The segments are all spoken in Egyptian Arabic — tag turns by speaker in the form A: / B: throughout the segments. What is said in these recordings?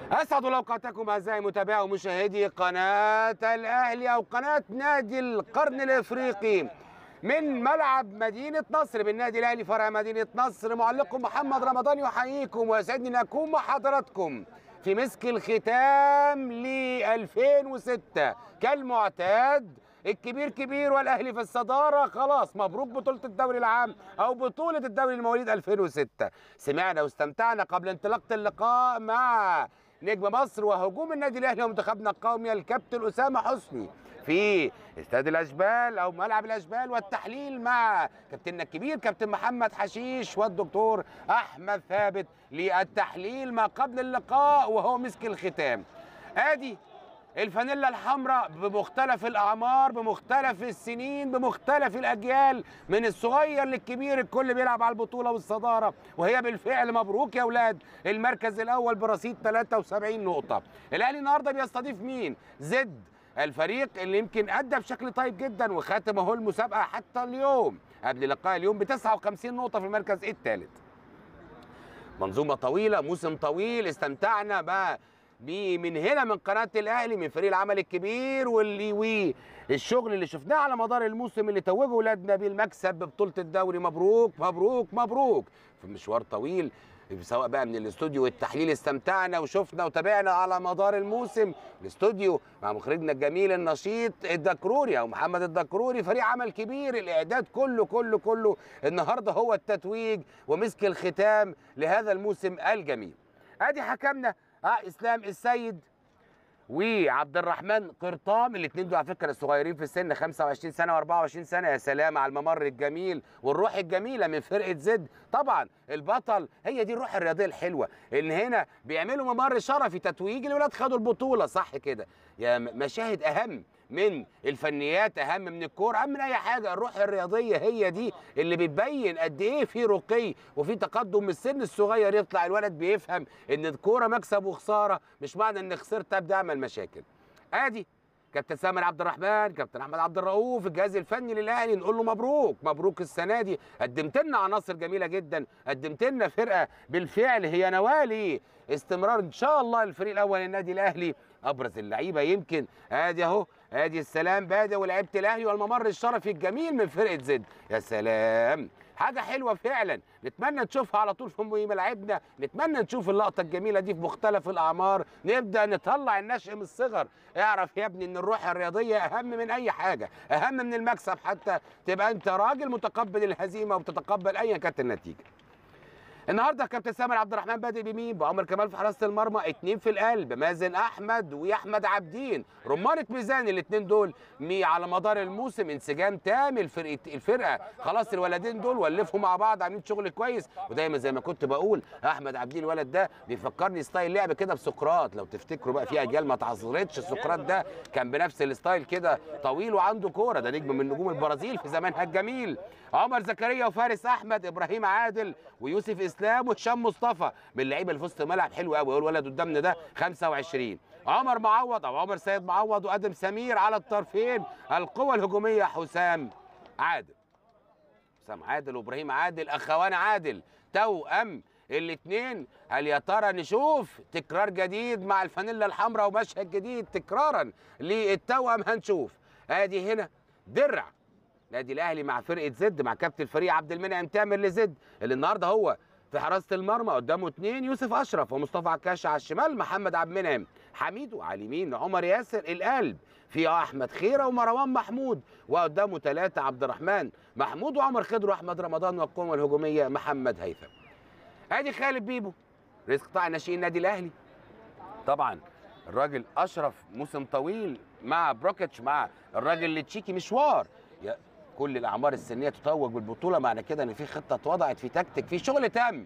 A: اسعد الله اوقاتكم اعزائي متابعي ومشاهدي قناه الاهلي او قناه نادي القرن الافريقي من ملعب مدينه نصر بالنادي الاهلي فرع مدينه نصر معلقكم محمد رمضان يحييكم ويسعدني ان اكون مع حضراتكم في مسك الختام ل 2006 كالمعتاد الكبير كبير والاهلي في الصداره خلاص مبروك بطوله الدوري العام او بطوله الدوري المواليد 2006 سمعنا واستمتعنا قبل انطلاقه اللقاء مع نجم مصر وهجوم النادي الاهلي ومنتخبنا القومي الكابتن اسامه حسني في استاد الاشبال او ملعب الاشبال والتحليل مع كابتننا الكبير كابتن محمد حشيش والدكتور احمد ثابت للتحليل ما قبل اللقاء وهو مسك الختام ادي الفانيلا الحمراء بمختلف الاعمار بمختلف السنين بمختلف الاجيال من الصغير للكبير الكل بيلعب على البطوله والصداره وهي بالفعل مبروك يا اولاد المركز الاول برصيد 73 نقطه الاهلي النهارده بيستضيف مين زد الفريق اللي يمكن ادى بشكل طيب جدا وختم اهو المسابقه حتى اليوم قبل لقاء اليوم ب 59 نقطه في المركز الثالث منظومه طويله موسم طويل استمتعنا بقى من هنا من قناه الاهلي من فريق العمل الكبير واللي والشغل اللي شفناه على مدار الموسم اللي توجه ولادنا بالمكسب ببطوله الدوري مبروك مبروك مبروك في مشوار طويل سواء بقى من الاستوديو والتحليل استمتعنا وشفنا وتابعنا على مدار الموسم الاستوديو مع مخرجنا الجميل النشيط الدكروري او محمد الدكروري فريق عمل كبير الاعداد كله كله كله النهارده هو التتويج ومسك الختام لهذا الموسم الجميل ادي حكمنا اه اسلام السيد وعبد الرحمن قرطام الاثنين دول على فكره الصغيرين في السن 25 سنه و24 سنه يا سلام على الممر الجميل والروح الجميله من فرقه زد طبعا البطل هي دي الروح الرياضيه الحلوه ان هنا بيعملوا ممر شرفي تتويج الولاد خدوا البطوله صح كده يا مشاهد اهم من الفنيات اهم من الكوره اهم من اي حاجه الروح الرياضيه هي دي اللي بتبين قد ايه في رقي وفي تقدم من السن الصغير يطلع الولد بيفهم ان الكوره مكسب وخساره مش معنى ان خسرت ابدا اعمل مشاكل ادي كابتن سامر عبد الرحمن كابتن احمد عبد الرؤوف الجهاز الفني للاهلي نقول له مبروك مبروك السنه دي قدمت لنا عناصر جميله جدا قدمت لنا فرقه بالفعل هي نوالي استمرار ان شاء الله الفريق الاول النادي الاهلي ابرز اللعيبه يمكن ادي اهو ادي السلام بادئ ولعيبه الاهلي والممر الشرفي الجميل من فرقه زد يا سلام حاجه حلوه فعلا نتمنى نشوفها على طول في ملاعبنا نتمنى نشوف اللقطه الجميله دي في مختلف الاعمار نبدا نطلع النشء من الصغر اعرف يا ابني ان الروح الرياضيه اهم من اي حاجه اهم من المكسب حتى تبقى انت راجل متقبل الهزيمه وبتتقبل ايا كانت النتيجه النهارده كابتن سامر عبد الرحمن بادئ بمين؟ بعمر كمال في حراسه المرمى اتنين في القلب مازن احمد واحمد عابدين رمانه ميزان الاثنين دول مي على مدار الموسم انسجام تام الفرقه الفرقه خلاص الولدين دول ولفوا مع بعض عاملين شغل كويس ودايما زي ما كنت بقول احمد عابدين الولد ده بيفكرني ستايل لعب كده بسقراط لو تفتكروا بقى في اجيال ما اتعصرتش سقراط ده كان بنفس الستايل كده طويل وعنده كوره ده نجم من نجوم البرازيل في زمانها الجميل عمر زكريا وفارس احمد ابراهيم عادل ويوسف اسلام وهشام مصطفى من اللعيبه اللي في وسط الملعب حلو قوي هو الولد قدامنا ده 25 عمر معوض او عمر سيد معوض وادم سمير على الطرفين القوه الهجوميه حسام عادل حسام عادل وابراهيم عادل اخوان عادل توأم الاثنين هل يا ترى نشوف تكرار جديد مع الفانيلا الحمراء ومشهد جديد تكرارا للتوأم هنشوف ادي هنا درع نادي الاهلي مع فرقه زد مع كابتن الفريق عبد المنعم تامر لزد اللي النهارده هو في حراسه المرمى قدامه اثنين يوسف اشرف ومصطفى عكاش على الشمال محمد عبد المنعم حميد وعلى اليمين عمر ياسر القلب في احمد خيره ومروان محمود وقدامه ثلاثه عبد الرحمن محمود وعمر خضر واحمد رمضان والقوه الهجوميه محمد هيثم ادي خالد بيبو رئيس قطاع ناشئين النادي الاهلي طبعا الراجل اشرف موسم طويل مع بروكيتش مع الراجل التشيكي مشوار كل الاعمار السنيه تتوج بالبطوله معنى كده ان في خطه اتوضعت في تكتيك في شغل تم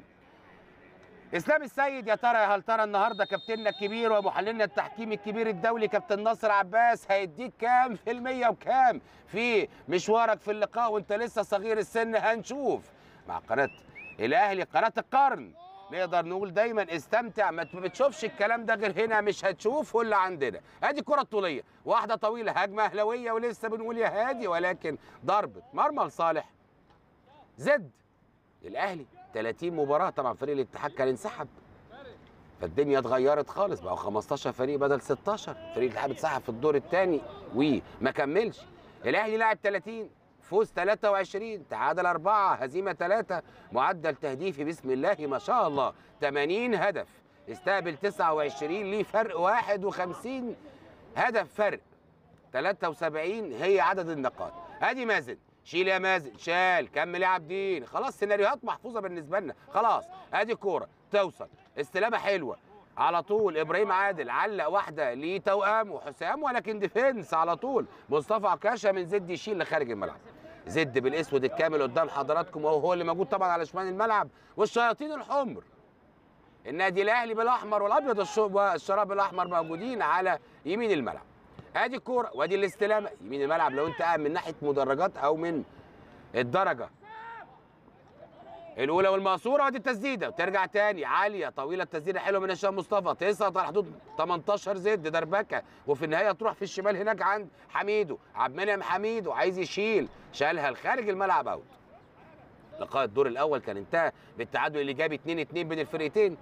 A: اسلام السيد يا ترى هل ترى النهارده كابتننا الكبير ومحللنا التحكيم الكبير الدولي كابتن ناصر عباس هيديك كام في المية وكام في مشوارك في اللقاء وانت لسه صغير السن هنشوف مع قناه الاهلي قناه القرن نقدر نقول دايما استمتع ما بتشوفش الكلام ده غير هنا مش هتشوفه الا عندنا ادي الكره الطوليه واحده طويله هجمه اهلاويه ولسه بنقول يا هادي ولكن ضربه مرمى لصالح زد الاهلي 30 مباراه طبعا فريق الاتحاد كان انسحب فالدنيا اتغيرت خالص بقوا 15 فريق بدل 16 فريق الاتحاد اتسحب في الدور الثاني وما كملش الاهلي لعب 30 فوز 23 تعادل 4 هزيمه 3 معدل تهديفي بسم الله ما شاء الله 80 هدف استقبل 29 ليه فرق 51 هدف فرق 73 هي عدد النقاط ادي مازن شيل يا مازن شال كمل يا عابدين خلاص سيناريوهات محفوظه بالنسبه لنا خلاص ادي كوره توصل استلامه حلوه على طول ابراهيم عادل علق واحده لتوأم وحسام ولكن ديفنس على طول مصطفى عكاشه من زد يشيل لخارج الملعب زد بالاسود الكامل قدام حضراتكم وهو هو اللي موجود طبعا على شمال الملعب والشياطين الحمر النادي الاهلي بالاحمر والابيض الش- والشراب الاحمر موجودين على يمين الملعب ادي الكوره وادي الاستلامه يمين الملعب لو انت قاعد من ناحيه مدرجات او من الدرجه الاولى والمقصوره وادي التسديده وترجع تاني عاليه طويله التسديده حلوه من هشام مصطفى تسقط على حدود 18 زد دربكه وفي النهايه تروح في الشمال هناك عند حميدو عبد المنعم حميدو عايز يشيل شالها لخارج الملعب اوت لقاء الدور الاول كان انتهى بالتعادل الايجابي 2 2 بين الفرقتين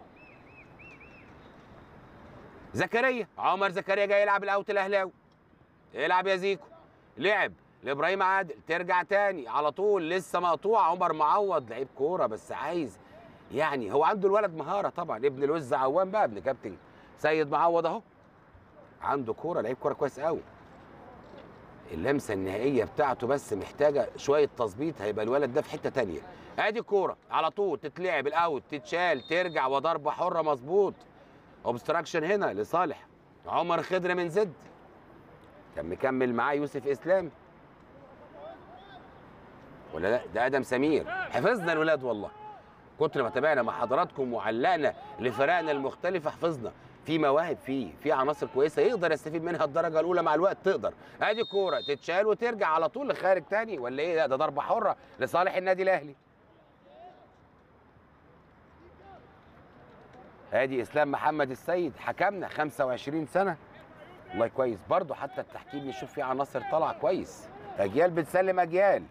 A: زكريا عمر زكريا جاي يلعب الاوت الاهلاوي يلعب يا زيكو لعب لابراهيم عادل ترجع تاني على طول لسه مقطوع عمر معوض لعيب كوره بس عايز يعني هو عنده الولد مهاره طبعا ابن الوز عوام بقى ابن كابتن سيد معوض اهو عنده كوره لعيب كوره كويس قوي اللمسه النهائيه بتاعته بس محتاجه شويه تظبيط هيبقى الولد ده في حته تانية ادي كوره على طول تتلعب الاوت تتشال ترجع وضربه حره مظبوط اوبستراكشن هنا لصالح عمر خضر من زد كان مكمل معاه يوسف اسلام ولا لا ده ادم سمير حفظنا الولاد والله كتر ما تابعنا مع حضراتكم وعلقنا لفرقنا المختلفه حفظنا في مواهب فيه في عناصر كويسه يقدر يستفيد منها الدرجه الاولى مع الوقت تقدر ادي كوره تتشال وترجع على طول لخارج تاني ولا ايه لا ده ضربه حره لصالح النادي الاهلي ادي اسلام محمد السيد حكمنا 25 سنه والله كويس برضه حتى التحكيم نشوف فيه عناصر طالعه كويس اجيال بتسلم اجيال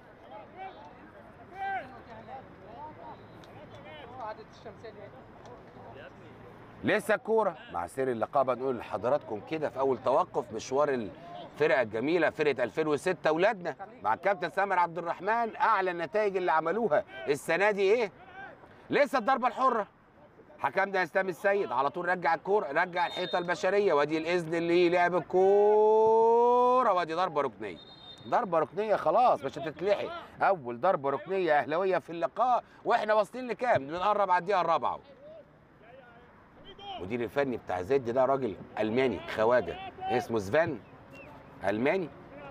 A: لسه الكوره مع سير اللقاء بنقول لحضراتكم كده في اول توقف مشوار الفرقه الجميله فرقه 2006 اولادنا مع الكابتن سامر عبد الرحمن اعلى النتائج اللي عملوها السنه دي ايه لسه الضربه الحره حكمنا اسلام السيد على طول رجع الكوره رجع الحيطه البشريه وادي الاذن اللي لعب الكوره وادي ضربه ركنيه ضربه ركنيه خلاص مش هتتلحق اول ضربه ركنيه اهلاويه في اللقاء واحنا واصلين لكام بنقرب على الدقيقه الرابعه المدير الفني بتاع زد ده راجل الماني خواجه اسمه سفان الماني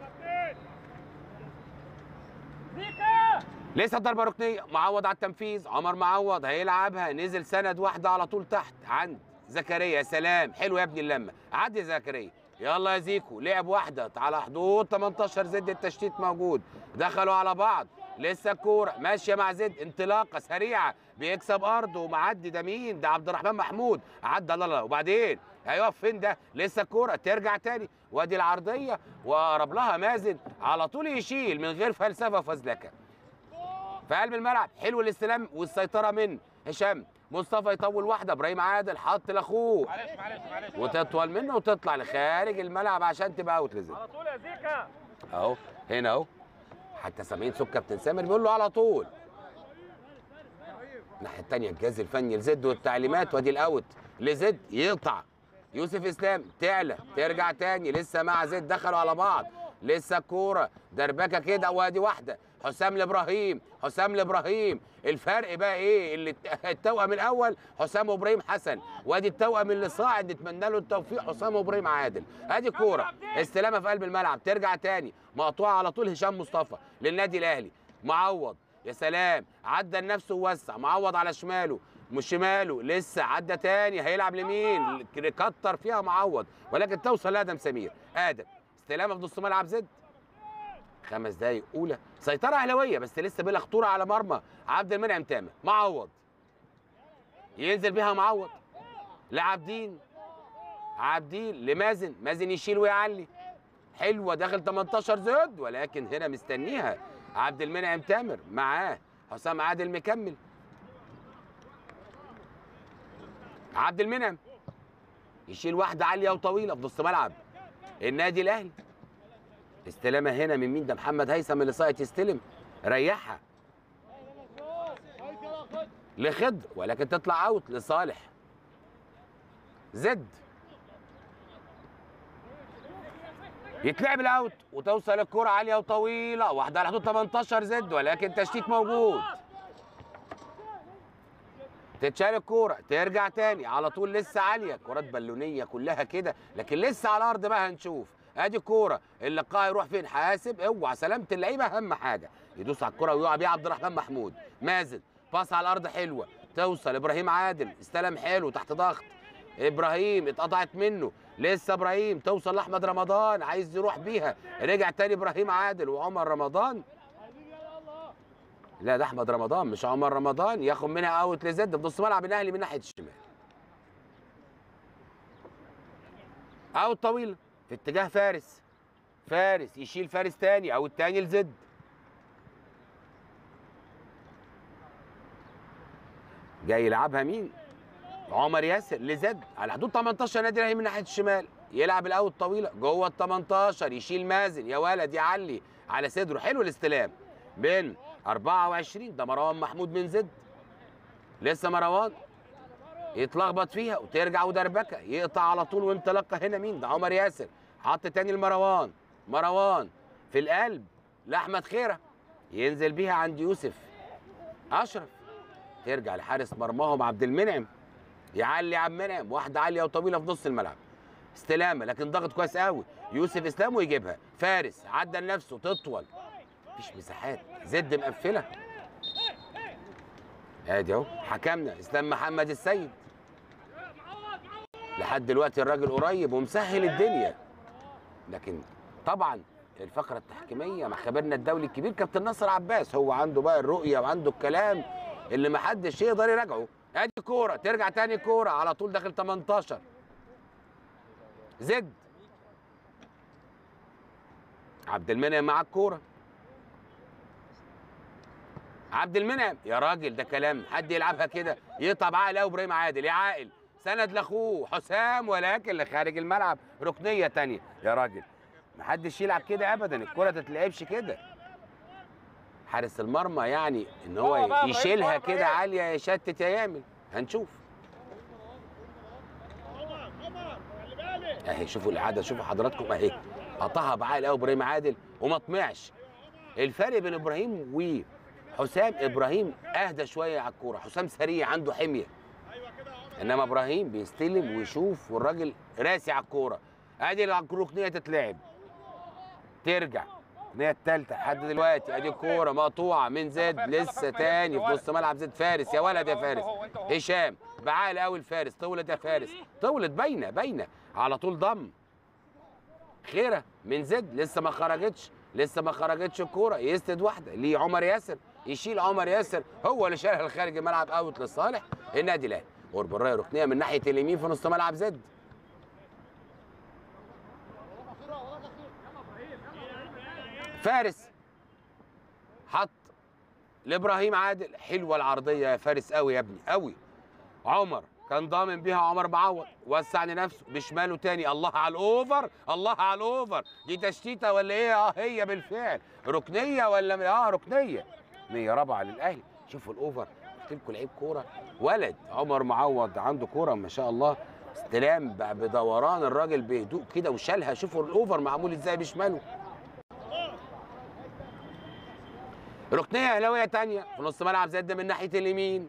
A: لسه الضربه ركنيه معوض على التنفيذ عمر معوض هيلعبها نزل سند واحده على طول تحت عند زكريا يا سلام حلو يا ابني اللمه عدي زكريا يلا يا زيكو لعب واحده على حدود 18 زد التشتيت موجود دخلوا على بعض لسه الكوره ماشيه مع زد انطلاقه سريعه بيكسب ارضه ومعدي ده مين ده عبد الرحمن محمود عدى لا لا وبعدين هيقف فين ده لسه الكوره ترجع تاني وادي العرضيه وقرب لها مازن على طول يشيل من غير فلسفه وفزلكه في قلب الملعب حلو الاستلام والسيطره من هشام مصطفى يطول واحده ابراهيم عادل حط لاخوه
B: معلش معلش معلش
A: وتطول منه وتطلع لخارج الملعب عشان تبقى اوت لزد
B: على طول يا زيكا
A: اهو هنا اهو حتى سامعين صوت كابتن سامر بيقول له على طول الناحيه الثانيه الجهاز الفني لزد والتعليمات وادي الاوت لزد يقطع يوسف اسلام تعلى ترجع تاني لسه مع زد دخلوا على بعض لسه الكوره دربكه كده وادي واحده حسام لابراهيم حسام لابراهيم الفرق بقى ايه اللي التوأم الاول حسام وابراهيم حسن وادي التوأم اللي صاعد نتمنى له التوفيق حسام وابراهيم عادل ادي كوره استلامه في قلب الملعب ترجع تاني مقطوعه على طول هشام مصطفى للنادي الاهلي معوض يا سلام عدى لنفسه ووسع معوض على شماله مش شماله لسه عدى تاني هيلعب لمين كتر فيها معوض ولكن توصل لادم سمير ادم استلامه في نص ملعب زد خمس دقايق اولى سيطره اهلاويه بس لسه بلا خطوره على مرمى عبد المنعم تامر معوض ينزل بيها معوض لعابدين عابدين لمازن مازن يشيل ويعلي حلوه داخل 18 زد ولكن هنا مستنيها عبد المنعم تامر معاه حسام عادل مكمل عبد المنعم يشيل واحده عاليه وطويله في نص ملعب النادي الاهلي استلامها هنا من مين ده محمد هيثم اللي ساقط يستلم ريحها لخضر ولكن تطلع اوت لصالح زد يتلعب الاوت وتوصل الكرة عالية وطويلة واحدة على حدود 18 زد ولكن تشتيت موجود تتشال الكورة ترجع تاني على طول لسه عالية كرات بالونية كلها كده لكن لسه على الأرض بقى هنشوف ادي الكورة اللقاء يروح فين حاسب اوعى سلامة اللعيبة أهم حاجة يدوس على الكرة ويقع بيها عبد الرحمن محمود مازن باص على الأرض حلوة توصل إبراهيم عادل استلم حلو تحت ضغط ابراهيم اتقطعت منه لسه ابراهيم توصل لاحمد رمضان عايز يروح بيها رجع تاني ابراهيم عادل وعمر رمضان لا ده احمد رمضان مش عمر رمضان ياخد منها اوت لزد في نص ملعب الاهلي من ناحيه الشمال اوت طويله في اتجاه فارس فارس يشيل فارس تاني او التاني لزد جاي يلعبها مين عمر ياسر لزد على حدود 18 نادي الاهلي من ناحيه الشمال يلعب الاوت طويله جوه ال 18 يشيل مازن يا ولد يعلي على صدره حلو الاستلام من 24 ده مروان محمود من زد لسه مروان يتلخبط فيها وترجع ودربكه يقطع على طول وانطلاقه هنا مين ده عمر ياسر حط تاني لمروان مروان في القلب لاحمد خيره ينزل بيها عند يوسف اشرف ترجع لحارس مرماهم عبد المنعم يعلي عبد المنعم واحده عاليه وطويله في نص الملعب استلامه لكن ضغط كويس قوي يوسف اسلام ويجيبها فارس عدى لنفسه تطول مفيش مساحات زد مقفله ادي اهو حكمنا اسلام محمد السيد لحد دلوقتي الراجل قريب ومسهل الدنيا لكن طبعا الفقره التحكيميه مع خبيرنا الدولي الكبير كابتن ناصر عباس هو عنده بقى الرؤيه وعنده الكلام اللي محدش يقدر يراجعه ادي كوره ترجع تاني كوره على طول داخل 18 زد عبد المنعم مع الكوره عبد المنعم يا راجل ده كلام حد يلعبها كده يقطع بعقل قوي ابراهيم عادل يا عاقل سند لاخوه حسام ولكن لخارج الملعب ركنيه تانية يا راجل محدش يلعب كده ابدا الكره تتلعبش كده حارس المرمى يعني ان هو يشيلها كده عاليه يشتت يا يعمل هنشوف اهي شوفوا الاعاده شوفوا حضراتكم اهي قطعها بعقل قوي ابراهيم عادل وما طمعش الفرق بين ابراهيم وحسام ابراهيم اهدى شويه على الكوره حسام سريع عنده حميه انما ابراهيم بيستلم ويشوف والراجل راسي على الكوره ادي الركنيه تتلعب ترجع الركنيه الثالثه لحد دلوقتي ادي الكوره مقطوعه من زد لسه تاني في نص ملعب زد فارس يا ولد يا فارس هشام بعقل قوي الفارس طولت يا فارس طولت باينه باينه على طول ضم خيره من زد لسه ما خرجتش لسه ما خرجتش الكوره يسند واحده ليه عمر ياسر يشيل عمر ياسر هو اللي شالها لخارج الملعب اوت لصالح النادي الاهلي قرب الرايه ركنيه من ناحيه اليمين في نص ملعب زد فارس حط لابراهيم عادل حلوه العرضيه يا فارس قوي يا ابني قوي عمر كان ضامن بيها عمر معوض وسع لنفسه بشماله تاني الله على الاوفر الله على الاوفر دي تشتيته ولا ايه اه هي بالفعل ركنيه ولا اه ركنيه ركنيه رابعه للاهلي شوفوا الاوفر قلت لكم لعيب كوره ولد عمر معوض عنده كوره ما شاء الله استلام بقى بدوران الراجل بهدوء كده وشالها شوفوا الاوفر معمول ازاي بشماله ركنيه اهلاويه تانية في نص ملعب زد من ناحيه اليمين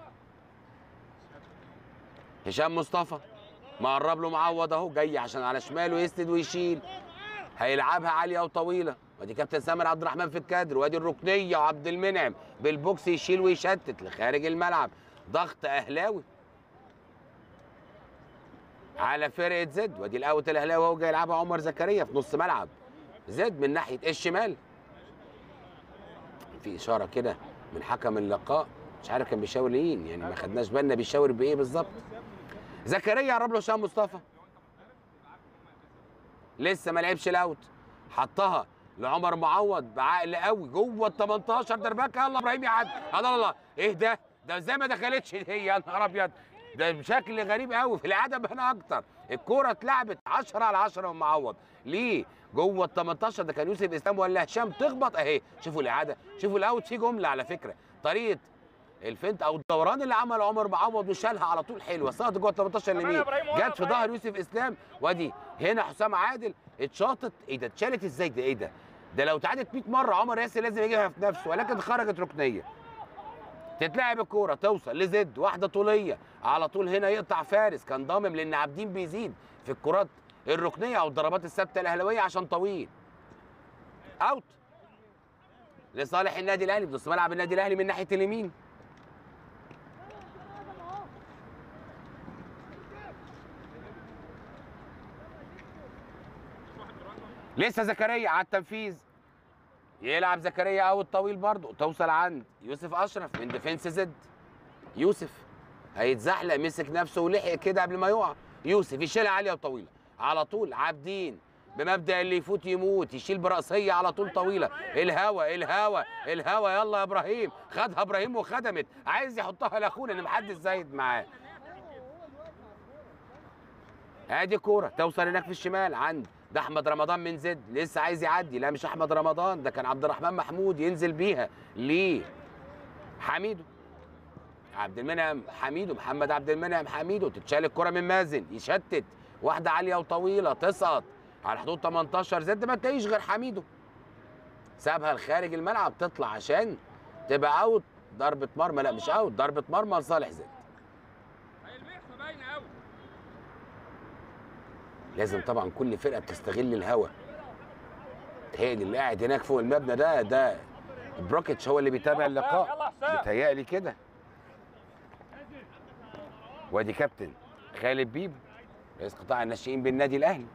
A: هشام مصطفى مقرب له معوض اهو جاي عشان على شماله يسند ويشيل هيلعبها عاليه وطويله وادي كابتن سامر عبد الرحمن في الكادر وادي الركنيه وعبد المنعم بالبوكس يشيل ويشتت لخارج الملعب ضغط اهلاوي على فرقه زد وادي الاوت الاهلاوي اهو جاي يلعبها عمر زكريا في نص ملعب زد من ناحيه الشمال في اشاره كده من حكم اللقاء مش عارف كان بيشاور مين يعني ما خدناش بالنا بيشاور بايه بالظبط زكريا قرب له هشام مصطفى لسه ما لعبش الاوت حطها لعمر معوض بعقل قوي جوه ال 18 دربكه يلا ابراهيم يعدي الله الله ايه ده ده ازاي ما دخلتش هي يا نهار ابيض ده بشكل غريب قوي في العاده هنا اكتر الكوره اتلعبت 10 على 10 ومعوض ليه جوه ال 18 ده كان يوسف اسلام ولا هشام تخبط اهي شوفوا الاعاده شوفوا الاوت في جمله على فكره طريقه الفنت او الدوران اللي عمله عمر معوض وشالها على طول حلوه صارت جوه ال 18 اليمين جت في ظهر يوسف اسلام وادي هنا حسام عادل اتشاطت ايه ده اتشالت ازاي ده ايه ده ده لو اتعادت 100 مره عمر ياسر لازم يجيبها في نفسه ولكن خرجت ركنيه تتلعب الكوره توصل لزد واحده طوليه على طول هنا يقطع فارس كان ضامم لان عابدين بيزيد في الكرات الركنيه او الضربات الثابته الاهلاويه عشان طويل اوت لصالح النادي الاهلي بنص ملعب النادي الاهلي من ناحيه اليمين لسه زكريا على التنفيذ يلعب زكريا اوت طويل برضه توصل عند يوسف اشرف من ديفنس زد يوسف هيتزحلق مسك نفسه ولحق كده قبل ما يقع يوسف يشيلها عاليه وطويله على طول عابدين بمبدا اللي يفوت يموت يشيل براسيه على طول طويله الهوا الهوا الهوا يلا يا ابراهيم خدها ابراهيم وخدمت عايز يحطها لاخونا ان محدش زايد معاه ادي كوره توصل هناك في الشمال عند ده احمد رمضان من زد لسه عايز يعدي لا مش احمد رمضان ده كان عبد الرحمن محمود ينزل بيها ليه حميدو عبد المنعم حميدو محمد عبد المنعم حميدو تتشال الكره من مازن يشتت واحده عاليه وطويله تسقط على حدود 18 زد ما تلاقيش غير حميدو سابها لخارج الملعب تطلع عشان تبقى اوت ضربه مرمى لا مش اوت ضربه مرمى لصالح زد لازم طبعا كل فرقه بتستغل الهوا تهيألي اللي قاعد هناك فوق المبنى ده ده بروكيتش هو اللي بيتابع اللقاء بيتهيألي كده وادي كابتن خالد بيبو رئيس قطاع الناشئين بالنادي الاهلي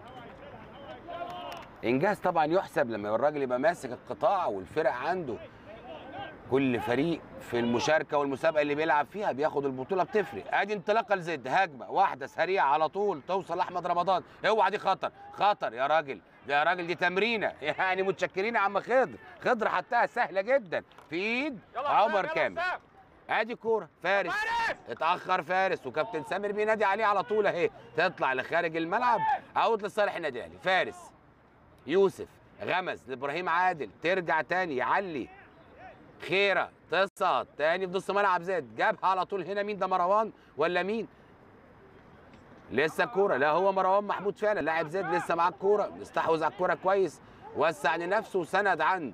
A: انجاز طبعا يحسب لما الراجل يبقى ماسك القطاع والفرق عنده كل فريق في المشاركه والمسابقه اللي بيلعب فيها بياخد البطوله بتفرق ادي انطلاقه لزد هجمه واحده سريعه على طول توصل لاحمد رمضان اوعى دي خطر خطر يا راجل ده يا راجل دي تمرينه يعني متشكرين يا عم خضر خضر حطها سهله جدا في ايد عمر كامل ادي كوره فارس اتاخر فارس وكابتن سامر بينادي عليه على طول اهي تطلع لخارج الملعب اوت لصالح النادي الاهلي فارس يوسف غمز لابراهيم عادل ترجع تاني يعلي خيره تسقط تاني في نص ملعب زاد جابها على طول هنا مين ده مروان ولا مين لسه الكوره لا هو مروان محمود فعلا لاعب زاد لسه معاه الكوره استحوذ على الكوره كويس وسع لنفسه وسند عند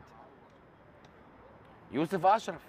A: يوسف اشرف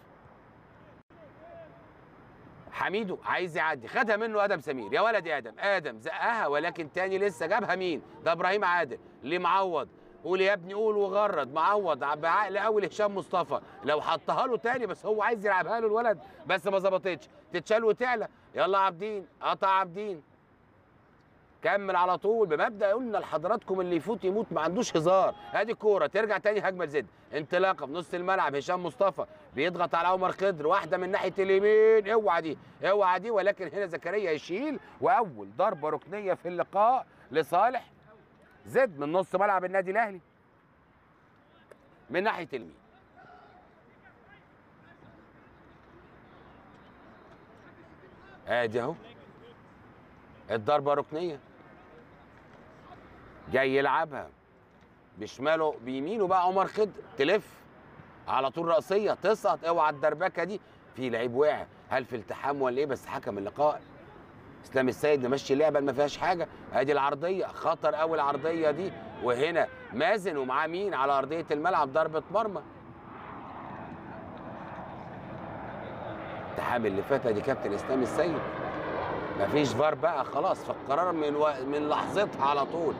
A: حميدو عايز يعدي خدها منه ادم سمير يا ولد يا ادم ادم زقها ولكن تاني لسه جابها مين ده ابراهيم عادل اللي معوض قول يا ابني قول وغرد معوض بعقل قوي لهشام مصطفى لو حطها له تاني بس هو عايز يلعبها له الولد بس ما ظبطتش تتشال وتعلى يلا عابدين قطع عابدين كمل على طول بمبدا قلنا لحضراتكم اللي يفوت يموت ما عندوش هزار ادي كوره ترجع تاني هجمه لزد انطلاقه في نص الملعب هشام مصطفى بيضغط على عمر خضر واحده من ناحيه اليمين اوعى دي اوعى دي ولكن هنا زكريا يشيل واول ضربه ركنيه في اللقاء لصالح زد من نص ملعب النادي الاهلي من ناحيه اليمين ادي اهو الضربه ركنيه جاي يلعبها بشماله بيمينه بقى عمر خضر تلف على طول راسيه تسقط اوعى الدربكه دي في لعيب وقع هل في التحام ولا ايه بس حكم اللقاء اسلام السيد ممشي اللعبه ما فيهاش حاجه ادي العرضيه خطر قوي العرضيه دي وهنا مازن ومعاه مين على ارضيه الملعب ضربه مرمى التحام اللي فات دي كابتن اسلام السيد مفيش فار بقى خلاص فالقرار من و... من لحظتها على طول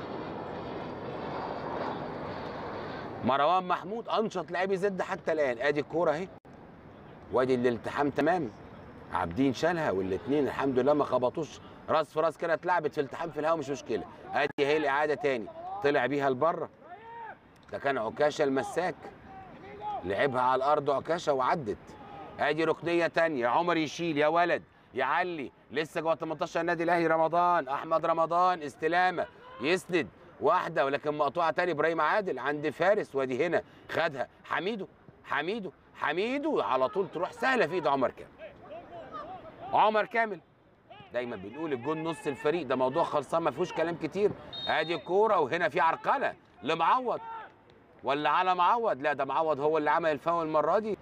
A: مروان محمود انشط لاعبي زد حتى الان ادي الكوره اهي وادي الالتحام تمام عابدين شالها والاثنين الحمد لله ما خبطوش راس في راس كده اتلعبت في التحام في الهواء مش مشكله ادي هي الاعاده تاني طلع بيها لبره ده كان عكاشه المساك لعبها على الارض عكاشه وعدت ادي ركنيه تانية عمر يشيل يا ولد يعلي لسه جوه 18 النادي الاهلي رمضان احمد رمضان استلامه يسند واحده ولكن مقطوعه تاني ابراهيم عادل عند فارس وادي هنا خدها حميدو حميدو حميدو على طول تروح سهله في ايد عمر كامل عمر كامل دايما بنقول الجون نص الفريق ده موضوع خلصان ما فيهوش كلام كتير ادي الكوره وهنا في عرقله لمعوض ولا على معوض لا ده معوض هو اللي عمل الفاول المره دي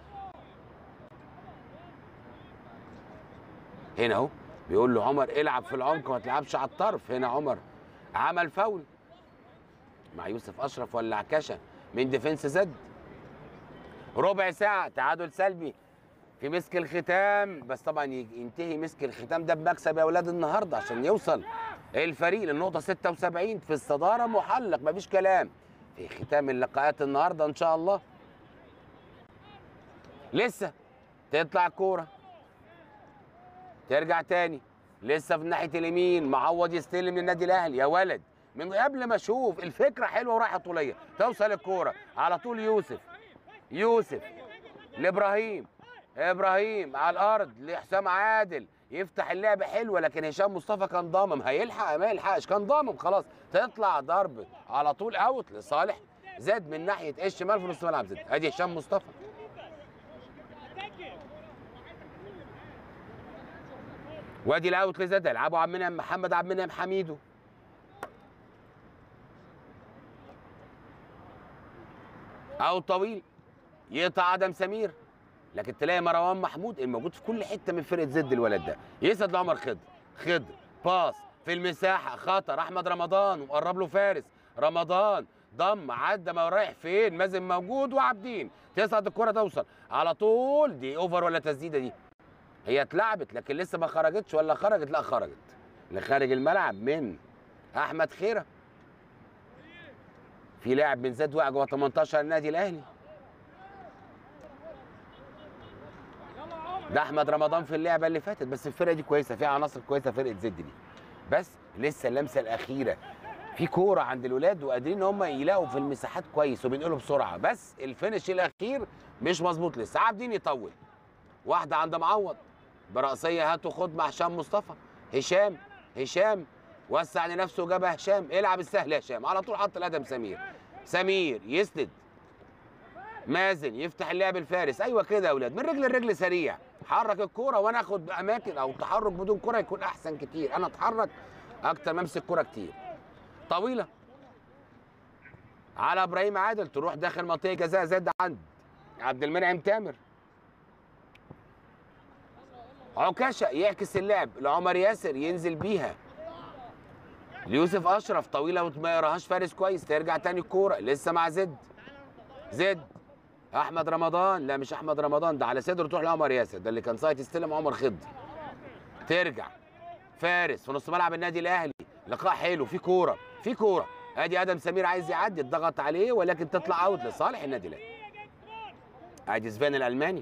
A: هنا اهو بيقول له عمر العب في العمق ما تلعبش على الطرف هنا عمر عمل فاول مع يوسف اشرف ولا عكاشه من ديفنس زد ربع ساعه تعادل سلبي في مسك الختام بس طبعا ينتهي مسك الختام ده بمكسب يا اولاد النهارده عشان يوصل الفريق للنقطه 76 في الصداره محلق مفيش كلام في ختام اللقاءات النهارده ان شاء الله لسه تطلع كوره ترجع تاني لسه في ناحيه اليمين معوض يستلم للنادي الاهلي يا ولد من قبل ما اشوف الفكره حلوه ورايحه طوليه توصل الكوره على طول يوسف يوسف لابراهيم ابراهيم على الارض لحسام عادل يفتح اللعب حلوه لكن هشام مصطفى كان ضامم هيلحق ما يلحقش كان ضامم خلاص تطلع ضرب على طول اوت لصالح زاد من ناحيه الشمال في نص ملعب زد ادي هشام مصطفى وادي الاوت لزاد يلعبوا عبد المنعم محمد عبد المنعم حميدو اوت طويل يقطع ادم سمير لكن تلاقي مروان محمود الموجود في كل حته من فرقه زد الولد ده يسعد لعمر خضر خضر باص في المساحه خطر احمد رمضان ومقرب له فارس رمضان ضم عدى ما رايح فين مازن موجود وعابدين تصعد الكره توصل على طول دي اوفر ولا تسديده دي هي اتلعبت لكن لسه ما خرجتش ولا خرجت لا خرجت اللي خارج الملعب من احمد خيره في لاعب من زاد وقع جوه 18 النادي الاهلي ده احمد رمضان في اللعبه اللي فاتت بس الفرقه دي كويسه فيها عناصر كويسه فرقه زد دي بس لسه اللمسه الاخيره في كوره عند الولاد وقادرين ان هم يلاقوا في المساحات كويس وبينقلوا بسرعه بس الفينش الاخير مش مظبوط لسه عابدين يطول واحده عند معوض براسيه هاتوا خد مع هشام مصطفى هشام هشام وسع لنفسه وجابها هشام العب السهل يا هشام على طول حط الادم سمير سمير يسند مازن يفتح اللعب الفارس ايوه كده يا اولاد من رجل لرجل سريع حرك الكوره وانا اخد اماكن او تحرك بدون كوره يكون احسن كتير انا اتحرك اكتر ما امسك كوره كتير طويله على ابراهيم عادل تروح داخل منطقه جزاء زاد عند عبد المنعم تامر عكاشه يعكس اللعب لعمر ياسر ينزل بيها ليوسف اشرف طويله وما يقراهاش فارس كويس ترجع تاني الكوره لسه مع زد زد احمد رمضان لا مش احمد رمضان ده على صدره تروح لعمر ياسر ده اللي كان سايت يستلم عمر خضر ترجع فارس في نص ملعب النادي الاهلي لقاء حلو في كوره في كوره ادي ادم سمير عايز يعدي اتضغط عليه ولكن تطلع اوت لصالح النادي الاهلي ادي سفان الالماني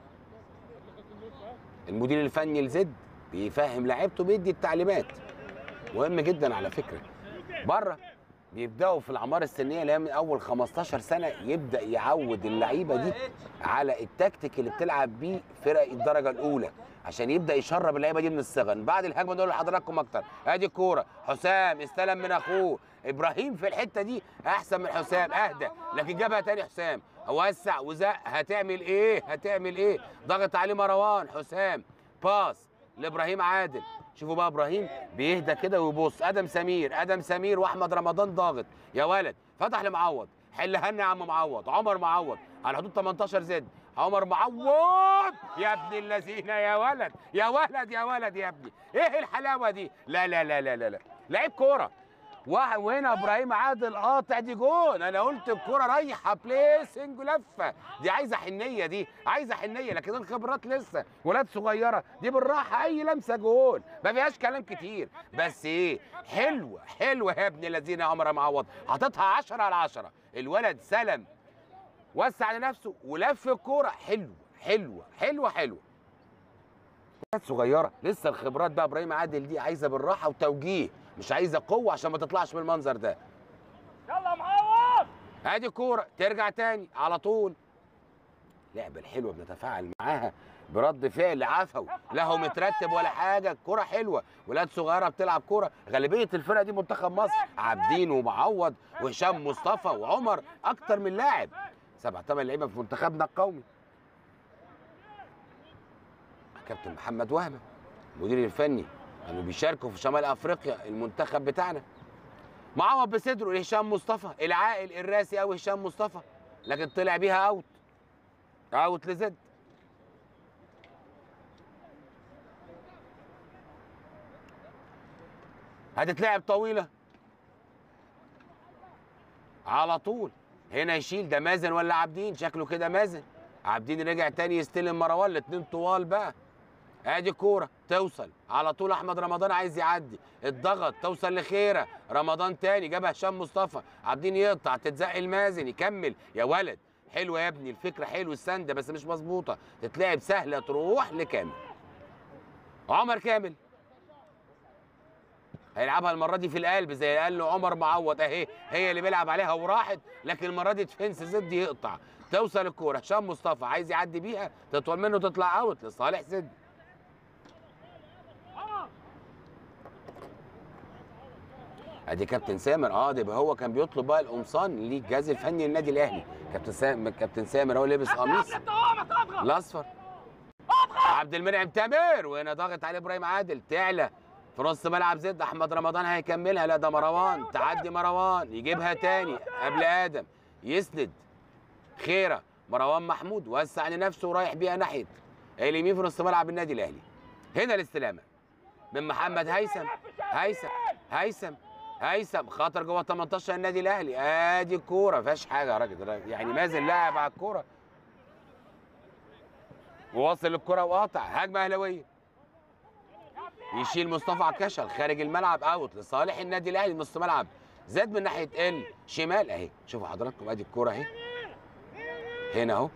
A: المدير الفني لزد بيفهم لعيبته بيدي التعليمات مهم جدا على فكره بره بيبداوا في الاعمار السنيه اللي هي من اول 15 سنه يبدا يعود اللعيبه دي على التكتيك اللي بتلعب بيه فرق الدرجه الاولى عشان يبدا يشرب اللعيبه دي من الصغر بعد الهجمه نقول لحضراتكم اكتر ادي الكوره حسام استلم من اخوه ابراهيم في الحته دي احسن من حسام اهدى لكن جابها تاني حسام وسع وزق هتعمل ايه هتعمل ايه ضغط عليه مروان حسام باس لابراهيم عادل شوفوا بقى ابراهيم بيهدى كده ويبص ادم سمير ادم سمير واحمد رمضان ضاغط يا ولد فتح لمعوض حل هنا يا عم معوض عمر معوض على حدود 18 زد عمر معوض يا ابن الذين يا ولد يا ولد يا ولد يا ابني ايه الحلاوه دي لا لا لا لا لا, لا. لعيب كوره واحد وهنا ابراهيم عادل قاطع دي جون انا قلت الكوره رايحه بليسنج لفه دي عايزه حنيه دي عايزه حنيه لكن الخبرات لسه ولاد صغيره دي بالراحه اي لمسه جون ما فيهاش كلام كتير بس ايه حلوه حلوه يا ابن الذين يا عمر معوض حاططها 10 على 10 الولد سلم وسع لنفسه ولف الكوره حلوه حلوه حلوه حلوه ولاد صغيره لسه الخبرات بقى ابراهيم عادل دي عايزه بالراحه وتوجيه مش عايزه قوه عشان ما تطلعش من المنظر ده
B: يلا معوض
A: ادي كوره ترجع تاني على طول اللعبه الحلوه بنتفاعل معاها برد فعل عفوي لا هو مترتب ولا حاجه الكوره حلوه ولاد صغيره بتلعب كوره غالبيه الفرقه دي منتخب مصر عابدين ومعوض وهشام مصطفى وعمر اكتر من لاعب سبع ثمان لعيبه في منتخبنا القومي كابتن محمد وهبه المدير الفني كانوا بيشاركوا في شمال افريقيا المنتخب بتاعنا معوض بصدره لهشام مصطفى العاقل الراسي قوي هشام مصطفى لكن طلع بيها اوت اوت لزد هتتلعب طويله على طول هنا يشيل ده مازن ولا عابدين شكله كده مازن عابدين رجع تاني يستلم مروان الاتنين طوال بقى ادي كوره توصل على طول احمد رمضان عايز يعدي الضغط توصل لخيره رمضان تاني جابها هشام مصطفى عابدين يقطع تتزق المازن يكمل يا ولد حلوه يا ابني الفكره حلو السنده بس مش مظبوطه تتلعب سهله تروح لكامل عمر كامل هيلعبها المره دي في القلب زي قال له عمر معوض اهي هي اللي بيلعب عليها وراحت لكن المره دي ديفنس زد يقطع توصل الكوره هشام مصطفى عايز يعدي بيها تطول منه تطلع اوت لصالح زد ادي كابتن سامر اه ده يبقى هو كان بيطلب بقى القمصان للجهاز الفني للنادي الاهلي كابتن سامر كابتن سامر هو لابس قميص
B: انت قومك اضغط
A: الاصفر عبد المنعم تامر وهنا ضاغط عليه ابراهيم عادل تعلى في نص ملعب زد احمد رمضان هيكملها لا ده مروان تعدي مروان يجيبها تاني قبل ادم يسند خيره مروان محمود وسع لنفسه ورايح بيها ناحيه اليمين في نص ملعب النادي الاهلي هنا الاستلامه من محمد هيثم هيثم هيثم هيثم خاطر جوه 18 النادي الاهلي ادي الكوره فيهاش حاجه يا راجل يعني مازن لاعب على الكوره وواصل الكرة وقاطع هجمة أهلاوية يشيل مصطفى عكاشة خارج الملعب اوت لصالح النادي الاهلي نص ملعب زاد من ناحية ال شمال اهي شوفوا حضراتكم ادي الكرة اهي هنا اهو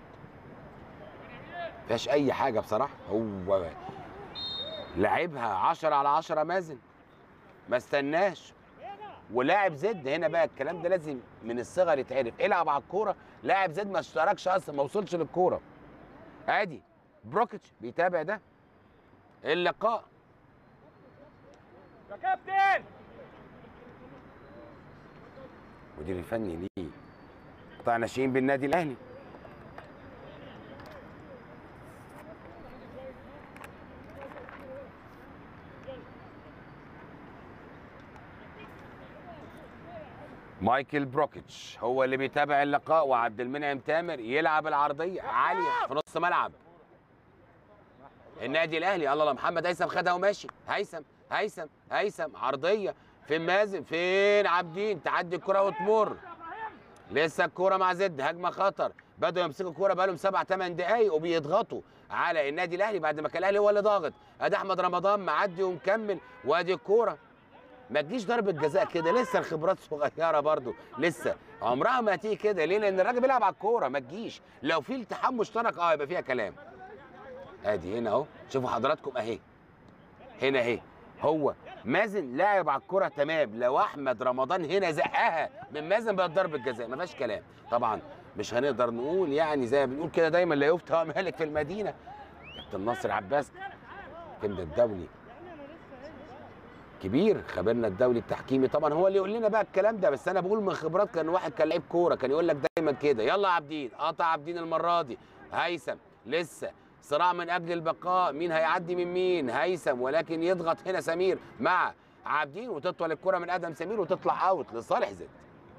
A: فيهاش اي حاجة بصراحة هو لعبها 10 على 10 مازن ما استناش ولاعب زد هنا بقى الكلام ده لازم من الصغر يتعرف العب على الكوره لاعب زد ما اشتركش اصلا ما وصلش للكوره ادي بروكيتش بيتابع ده اللقاء
B: يا كابتن
A: مدير الفني ليه قطاع ناشئين بالنادي الاهلي مايكل بروكيتش هو اللي بيتابع اللقاء وعبد المنعم تامر يلعب العرضيه عاليه في نص ملعب النادي الاهلي الله الله محمد هيثم خدها وماشي هيثم هيثم هيثم عرضيه فين مازن فين عابدين تعدي الكره وتمر لسه الكوره مع زد هجمه خطر بدأوا يمسكوا الكوره بقالهم سبع ثمان دقايق وبيضغطوا على النادي الاهلي بعد ما كان الاهلي هو اللي ضاغط ادي احمد رمضان معدي ومكمل وادي الكوره ما تجيش ضربه جزاء كده لسه الخبرات صغيره برضو لسه عمرها ما هتيجي كده ليه لان الراجل بيلعب على الكوره ما تجيش لو في التحام مشترك اه يبقى فيها كلام ادي هنا اهو شوفوا حضراتكم اهي هنا اهي هو مازن لاعب على الكرة تمام لو احمد رمضان هنا زقها من مازن بقت ضربة جزاء ما فيهاش كلام طبعا مش هنقدر نقول يعني زي ما بنقول كده دايما لا يفتى مالك في المدينة كابتن ناصر عباس كابتن الدولي كبير خبرنا الدولي التحكيمي طبعا هو اللي يقول لنا بقى الكلام ده بس انا بقول من خبرات كان واحد كان لعيب كوره كان يقول لك دايما كده يلا يا عابدين قطع عابدين المره دي هيثم لسه صراع من اجل البقاء مين هيعدي من مين هيثم ولكن يضغط هنا سمير مع عابدين وتطول الكره من ادم سمير وتطلع اوت لصالح زد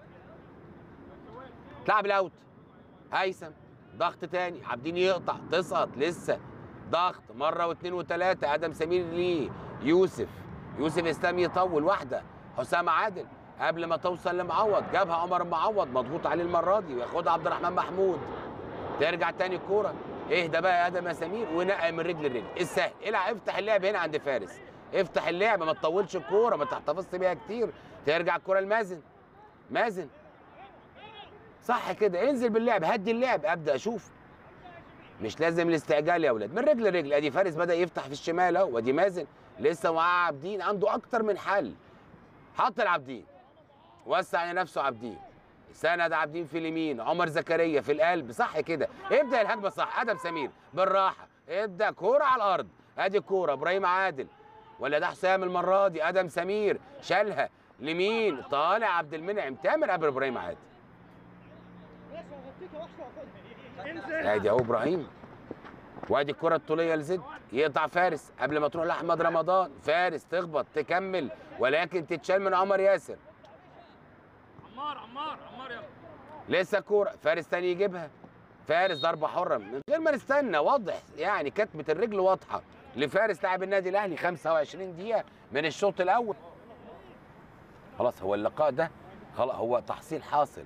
A: تلعب الاوت هيثم ضغط تاني عابدين يقطع تسقط لسه ضغط مره واثنين وثلاثه ادم سمير ليه يوسف يوسف اسلام يطول واحده حسام عادل قبل ما توصل لمعوض جابها عمر معوض مضغوط عليه المره دي وياخدها عبد الرحمن محمود ترجع تاني الكوره اهدى بقى يا ادم يا سمير ونقى من رجل لرجل السهل العب افتح اللعب هنا عند فارس افتح اللعب ما تطولش الكوره ما تحتفظش بيها كتير ترجع الكوره لمازن مازن صح كده انزل باللعب هدي اللعب ابدا اشوف مش لازم الاستعجال يا اولاد من رجل لرجل ادي فارس بدا يفتح في الشمال اهو وادي مازن لسه معاه عابدين عنده اكتر من حل حط العابدين وسع لنفسه عابدين سند عابدين في اليمين عمر زكريا في القلب صح كده ابدا الهجمه صح ادم سمير بالراحه ابدا كوره على الارض ادي الكوره ابراهيم عادل ولا ده حسام المره دي ادم سمير شالها لمين طالع عبد المنعم تامر قبل ابراهيم عادل ادي اهو ابراهيم وادي الكره الطوليه لزد يقطع فارس قبل ما تروح لاحمد رمضان فارس تخبط تكمل ولكن تتشال من عمر ياسر
B: عمار عمار عمار يلا
A: لسه كوره فارس تاني يجيبها فارس ضربه حره من غير ما نستنى واضح يعني كتمه الرجل واضحه لفارس لاعب النادي الاهلي 25 دقيقه من الشوط الاول خلاص هو اللقاء ده خلاص هو تحصيل حاصل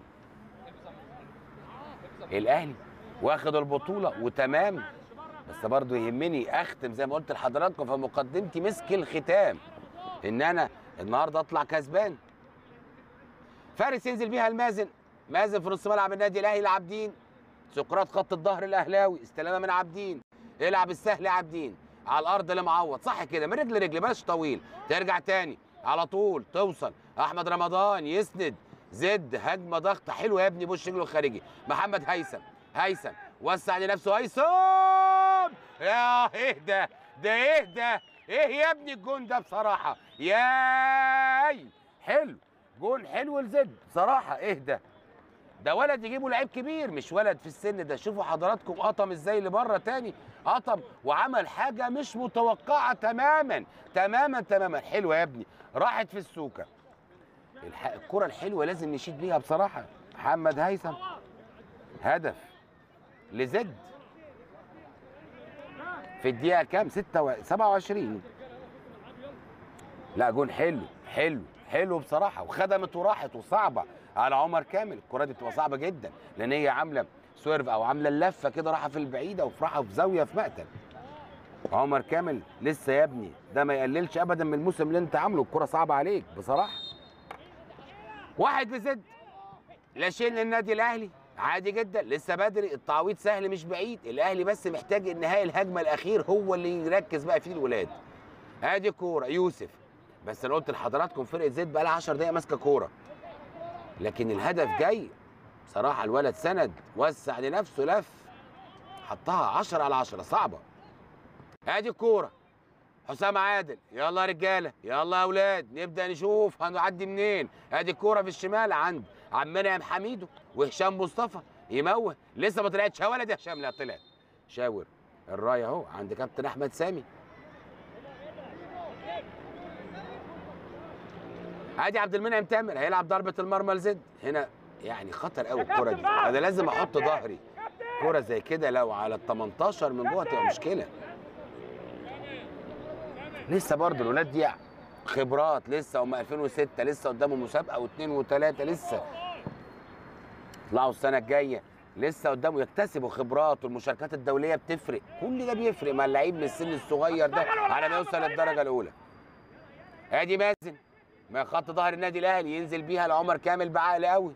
A: الاهلي واخد البطوله وتمام بس برضه يهمني اختم زي ما قلت لحضراتكم في مقدمتي مسك الختام ان انا النهارده اطلع كسبان فارس ينزل بيها المازن مازن في نص ملعب النادي الاهلي لعابدين سقراط خط الظهر الاهلاوي استلامه من عابدين يلعب السهل عابدين على الارض لمعوض صح كده من رجل لرجل بلاش طويل ترجع تاني على طول توصل احمد رمضان يسند زد هجمه ضغط حلو يا ابني بوش رجله الخارجي محمد هيثم هيثم وسع لنفسه هيثم يا ايه ده ده ايه ده ايه يا ابني الجون ده بصراحه ياي حلو جون حلو لزد بصراحه ايه ده ده ولد يجيبه لعيب كبير مش ولد في السن ده شوفوا حضراتكم قطم ازاي لبره تاني قطم وعمل حاجه مش متوقعه تماما تماما تماما حلوه يا ابني راحت في السوكه الح- الكره الحلوه لازم نشيد بيها بصراحه محمد هيثم هدف لزد في الدقيقه كام 6 27 لا جون حلو حلو حلو بصراحه وخدمت وراحت وصعبه على عمر كامل الكره دي بتبقى صعبه جدا لان هي عامله سويرف او عامله اللفه كده راحه في البعيده وفراحه في زاويه في مقتل عمر كامل لسه يا ابني ده ما يقللش ابدا من الموسم اللي انت عامله الكره صعبه عليك بصراحه واحد لزد لا شيء للنادي الاهلي عادي جدا لسه بدري التعويض سهل مش بعيد الاهلي بس محتاج النهائي الهجمه الاخير هو اللي يركز بقى فيه الولاد ادي كوره يوسف بس انا قلت لحضراتكم فرقه زد بقى لها 10 دقايق ماسكه كوره لكن الهدف جاي بصراحه الولد سند وسع لنفسه لف حطها 10 على 10 صعبه ادي الكوره حسام عادل يلا يا رجاله يلا يا اولاد نبدا نشوف هنعدي منين ادي الكوره في الشمال عند عم منعم حميدو وهشام مصطفى يموه لسه ما طلعتش يا ولد يا هشام لا طلعت شاور الرايه اهو عند كابتن احمد سامي ادي عبد المنعم تامر هيلعب ضربه المرمى لزد هنا يعني خطر قوي الكوره دي انا لازم احط ظهري كوره زي كده لو على ال 18 من جوه تبقى مشكله لسه برضه الولاد دي خبرات لسه هم 2006 لسه قدامهم مسابقه واثنين وثلاثه لسه يطلعوا السنه الجايه لسه قدامه يكتسبوا خبرات والمشاركات الدوليه بتفرق كل ده بيفرق مع اللعيب من السن الصغير ده على ما يوصل للدرجه الاولى ادي مازن ما خط ظهر النادي الاهلي ينزل بيها لعمر كامل بعقل قوي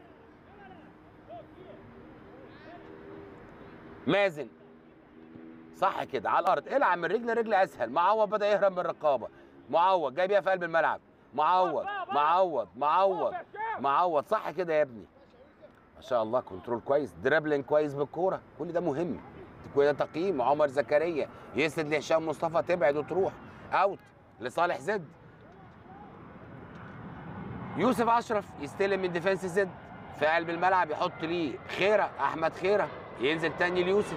A: مازن صح كده على الارض العب من رجل لرجل اسهل معوض بدا يهرب من الرقابه معوض جاي بيها في قلب الملعب معوض معوض معوض معوض صح كده يا ابني ما شاء الله كنترول كويس درابلين كويس بالكوره كل ده مهم كل ده تقييم عمر زكريا يسند لهشام مصطفى تبعد وتروح اوت لصالح زد يوسف اشرف يستلم من ديفenس زد في قلب الملعب يحط ليه خيره احمد خيره ينزل تاني ليوسف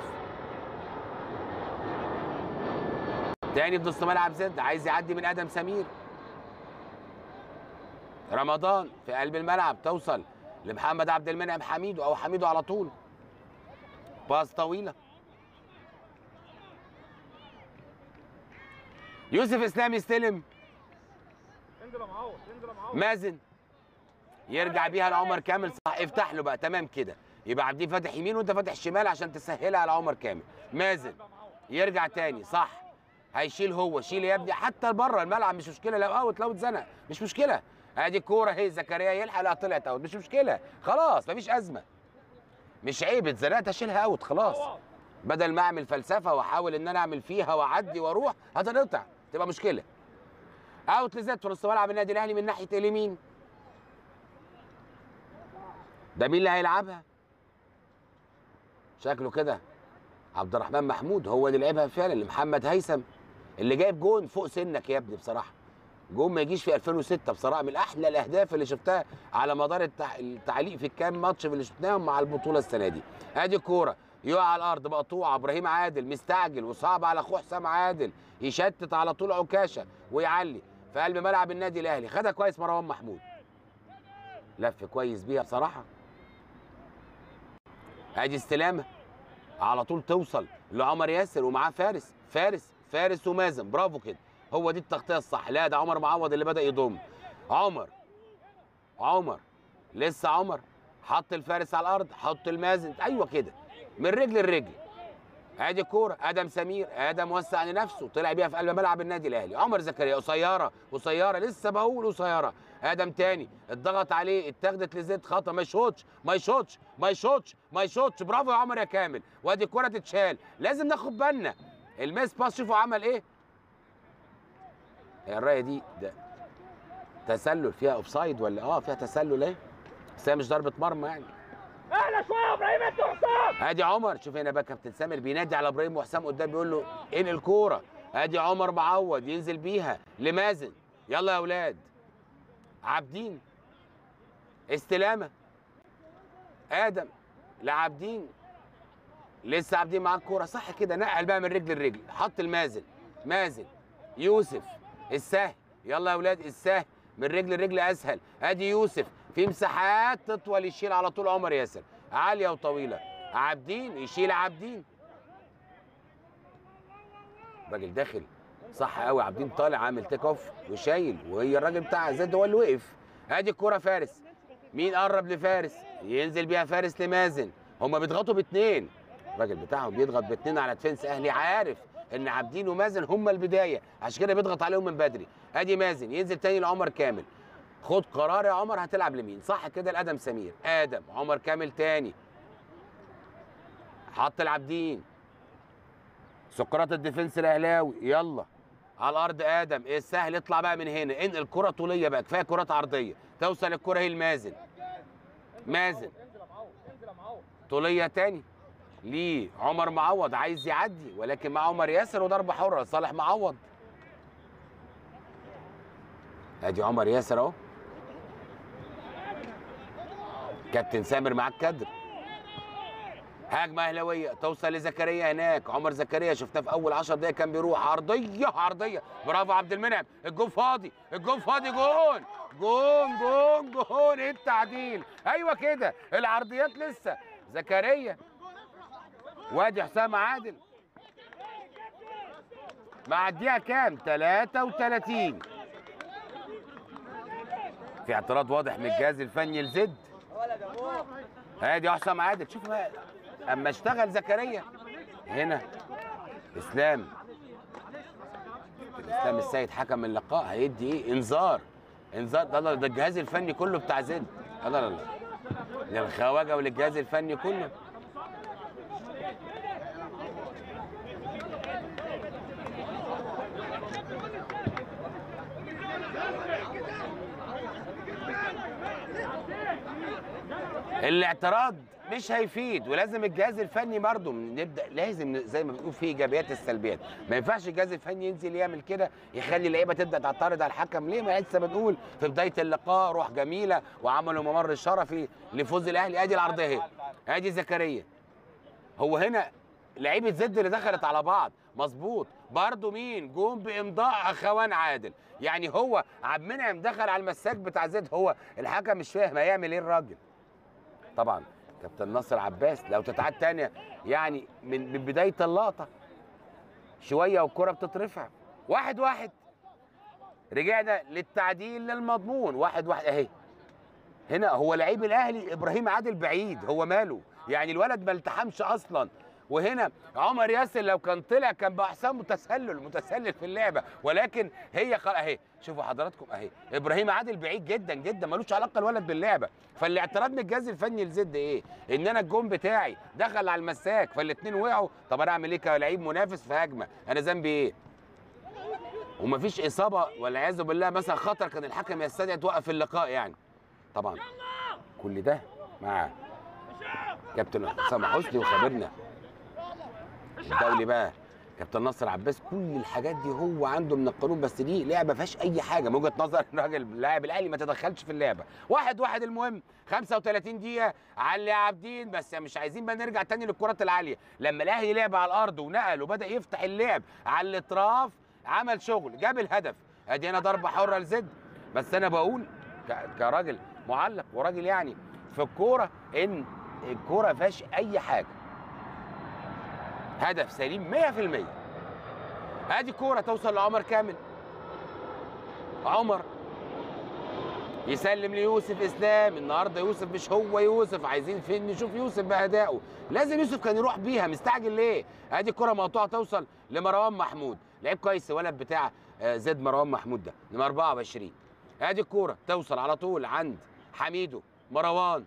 A: تاني في نص ملعب زد عايز يعدي من ادم سمير رمضان في قلب الملعب توصل لمحمد عبد المنعم حميدو او حميدو على طول باص طويله يوسف اسلام يستلم
B: انزل يا معوض انزل يا معوض
A: مازن يرجع بيها لعمر كامل صح افتح له بقى تمام كده يبقى عبدين فاتح يمين وانت فاتح شمال عشان تسهلها على عمر كامل مازن يرجع تاني صح هيشيل هو شيل يا ابني حتى بره الملعب مش مشكله لو اوت لو اتزنق مش مشكله ادي الكوره اهي زكريا يلحق لا طلعت اوت مش مشكله خلاص مفيش ازمه مش عيب اتزنقت اشيلها اوت خلاص بدل ما اعمل فلسفه واحاول ان انا اعمل فيها واعدي واروح هتنقطع تبقى مشكله اوت لزاد في نص ملعب النادي الاهلي من ناحيه اليمين ده مين اللي هيلعبها شكله كده عبد الرحمن محمود هو اللي لعبها فعلا لمحمد هيثم اللي جايب جون فوق سنك يا ابني بصراحه جون ما يجيش في 2006 بصراحه من احلى الاهداف اللي شفتها على مدار التع... التعليق في الكام ماتش اللي شفناهم مع البطوله السنه دي ادي الكوره يقع على الارض مقطوعه ابراهيم عادل مستعجل وصعب على اخوه حسام عادل يشتت على طول عكاشه ويعلي في قلب ملعب النادي الاهلي خدها كويس مروان محمود لف كويس بيها بصراحه ادي استلامه على طول توصل لعمر ياسر ومعاه فارس فارس فارس ومازن برافو كده هو دي التغطيه الصح لا ده عمر معوض اللي بدا يضم عمر عمر لسه عمر حط الفارس على الارض حط المازن ايوه كده من رجل لرجل ادي الكوره ادم سمير ادم وسع لنفسه طلع بيها في قلب ملعب النادي الاهلي عمر زكريا قصيره قصيره لسه بقول قصيره ادم تاني اتضغط عليه اتاخدت لزيد خطا ما يشوطش ما يشوطش ما يشوطش ما يشوطش برافو يا عمر يا كامل وادي الكوره تتشال لازم ناخد بالنا الميس باس شوفوا عمل ايه هي الرايه دي ده تسلل فيها اوفسايد ولا اه فيها تسلل ايه بس هي مش ضربه مرمى يعني
B: اعلى شويه يا ابراهيم انت وحسام
A: ادي عمر شوف هنا بقى كابتن سامر بينادي على ابراهيم وحسام قدام بيقول له انقل الكوره ادي عمر معوض ينزل بيها لمازن يلا يا اولاد عابدين استلامه ادم لعابدين لسه عابدين معاه الكوره صح كده نقل بقى من رجل لرجل حط المازن مازن يوسف السهل يلا يا اولاد السهل من رجل لرجل اسهل ادي يوسف في مساحات تطول يشيل على طول عمر ياسر عاليه وطويله عابدين يشيل عابدين الراجل داخل صح قوي عابدين طالع عامل تيك اوف وشايل وهي الراجل بتاع زيد هو اللي وقف ادي الكوره فارس مين قرب لفارس ينزل بيها فارس لمازن هما بيضغطوا باتنين الراجل بتاعهم بيضغط باتنين على ديفنس اهلي عارف ان عابدين ومازن هما البدايه عشان كده بيضغط عليهم من بدري ادي مازن ينزل تاني لعمر كامل خد قرار يا عمر هتلعب لمين صح كده لادم سمير ادم عمر كامل تاني حط العابدين سقراط الديفنس الاهلاوي يلا على الارض ادم ايه السهل اطلع بقى من هنا انقل كره طوليه بقى كفايه كرات عرضيه توصل الكره هي المازن مازن
B: انزل يا معوض انزل يا معوض
A: طوليه تاني ليه عمر معوض عايز يعدي ولكن مع عمر ياسر وضربه حره صالح معوض ادي عمر ياسر اهو كابتن سامر معاك كدر هجمه اهلاويه توصل لزكريا هناك عمر زكريا شفناه في اول 10 دقايق كان بيروح عرضيه عرضيه برافو عبد المنعم الجون فاضي الجون فاضي جون جون جون جون ايه التعديل ايوه كده العرضيات لسه زكريا وادي حسام عادل معديها كام 33 في اعتراض واضح من الجهاز الفني لزد ادي حسام عادل شوف بقى اما اشتغل زكريا هنا اسلام اسلام السيد حكم اللقاء هيدي ايه انذار انذار ده ده ده الجهاز الفني كله بتاع زد لا لا لا للخواجه وللجهاز الفني كله الاعتراض مش هيفيد ولازم الجهاز الفني برضه نبدا لازم زي ما بنقول في ايجابيات السلبيات ما ينفعش الجهاز الفني ينزل يعمل كده يخلي اللعيبه تبدا تعترض على الحكم ليه ما لسه بنقول في بدايه اللقاء روح جميله وعملوا ممر شرفي لفوز الاهلي ادي العرضيه اهي ادي زكريا هو هنا لعيبه زد اللي دخلت على بعض مظبوط برضه مين جون بامضاء اخوان عادل يعني هو عبد المنعم دخل على المساك بتاع زد هو الحكم مش فاهم هيعمل ايه الراجل طبعا كابتن ناصر عباس لو تتعاد تانية يعني من من بدايه اللقطه شويه والكره بتترفع واحد واحد رجعنا للتعديل للمضمون واحد واحد اهي هنا هو لعيب الاهلي ابراهيم عادل بعيد هو ماله يعني الولد ما التحمش اصلا وهنا عمر ياسر لو كان طلع كان بقى حسام متسلل متسلل في اللعبه ولكن هي خل... اهي شوفوا حضراتكم اهي ابراهيم عادل بعيد جدا جدا ملوش علاقه الولد باللعبه فالاعتراض من الجهاز الفني لزد ايه ان انا الجون بتاعي دخل على المساك فالاثنين وقعوا طب انا اعمل ايه كلاعب منافس في هجمه انا ذنبي ايه ومفيش اصابه والعياذ بالله مثلا خطر كان الحكم يستدعي توقف اللقاء يعني طبعا كل ده مع كابتن حسام حسني وخبرنا الدولي بقى كابتن نصر عباس كل الحاجات دي هو عنده من القانون بس دي لعبه ما فيهاش اي حاجه من وجهه نظر الراجل لاعب الاهلي ما تدخلش في اللعبه واحد واحد المهم 35 دقيقه علي عابدين بس مش عايزين بقى نرجع تاني للكرات العاليه لما الاهلي لعب على الارض ونقل وبدا يفتح اللعب على الاطراف عمل شغل جاب الهدف ادي هنا ضربه حره لزد بس انا بقول ك- كراجل معلق وراجل يعني في الكوره ان الكوره ما فيهاش اي حاجه هدف سليم 100% ادي كوره توصل لعمر كامل عمر يسلم ليوسف اسلام النهارده يوسف مش هو يوسف عايزين فين نشوف يوسف بادائه لازم يوسف كان يروح بيها مستعجل ليه ادي كره مقطوعه توصل لمروان محمود لعيب كويس الولد بتاع آه، زد مروان محمود ده نمرة 24 ادي الكوره توصل على طول عند حميدو مروان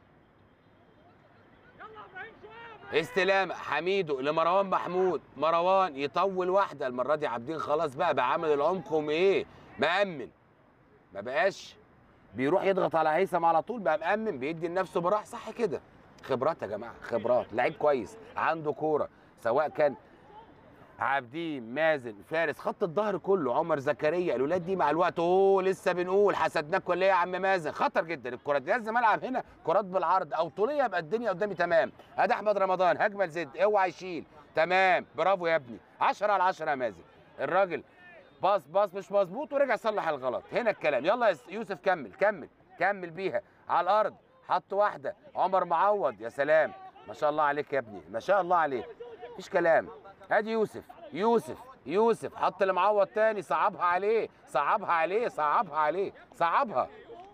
A: استلام حميدو لمروان محمود مروان يطول واحده المره دي عابدين خلاص بقى بقى عامل العمق وايه مأمن ما بقاش بيروح يضغط على هيثم على طول بقى مأمن بيدي لنفسه براح صح كده خبرات يا جماعه خبرات لعيب كويس عنده كوره سواء كان عابدين مازن فارس خط الظهر كله عمر زكريا الاولاد دي مع الوقت اوه لسه بنقول حسدناك ولا ايه يا عم مازن خطر جدا الكره دي لازم العب هنا كرات بالعرض او طوليه يبقى الدنيا قدامي تمام ادي احمد رمضان هجمه لزد اوعى يشيل تمام برافو يا ابني 10 على 10 يا مازن الراجل باص باص مش مظبوط ورجع صلح الغلط هنا الكلام يلا يا يوسف كمل كمل كمل بيها على الارض حط واحده عمر معوض يا سلام ما شاء الله عليك يا ابني ما شاء الله عليك مفيش كلام ادي يوسف يوسف يوسف حط المعوض تاني صعبها عليه صعبها عليه صعبها عليه صعبها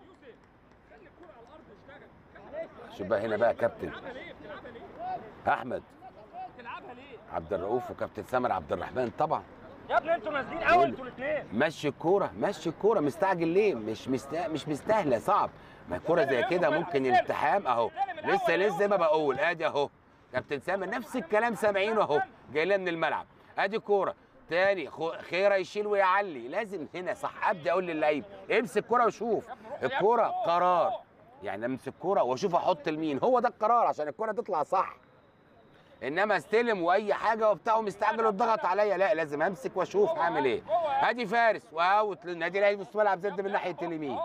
A: شوف بقى هنا بقى كابتن احمد
B: تلعبها ليه؟
A: عبد الرؤوف وكابتن سامر عبد الرحمن طبعا
B: يا ابني انتوا نازلين قوي انتوا الاثنين
A: مشي الكوره مشي الكوره مستعجل ليه مش مستا... مش مستاهله صعب ما الكوره زي كده ممكن الالتحام اهو لسه لسه زي ما بقول ادي اهو كابتن سامر نفس الكلام سامعينه اهو جاي لنا من الملعب ادي كوره تاني خو- خيره يشيل ويعلي لازم هنا صح ابدا اقول للعيب امسك الكوره وشوف الكوره قرار يعني امسك الكوره واشوف احط لمين هو ده القرار عشان الكوره تطلع صح انما استلم واي حاجه وبتاع ومستعجل واتضغط عليا لا لازم امسك واشوف هعمل ايه ادي فارس واوت للنادي الاهلي نص ملعب زد من ناحيه اليمين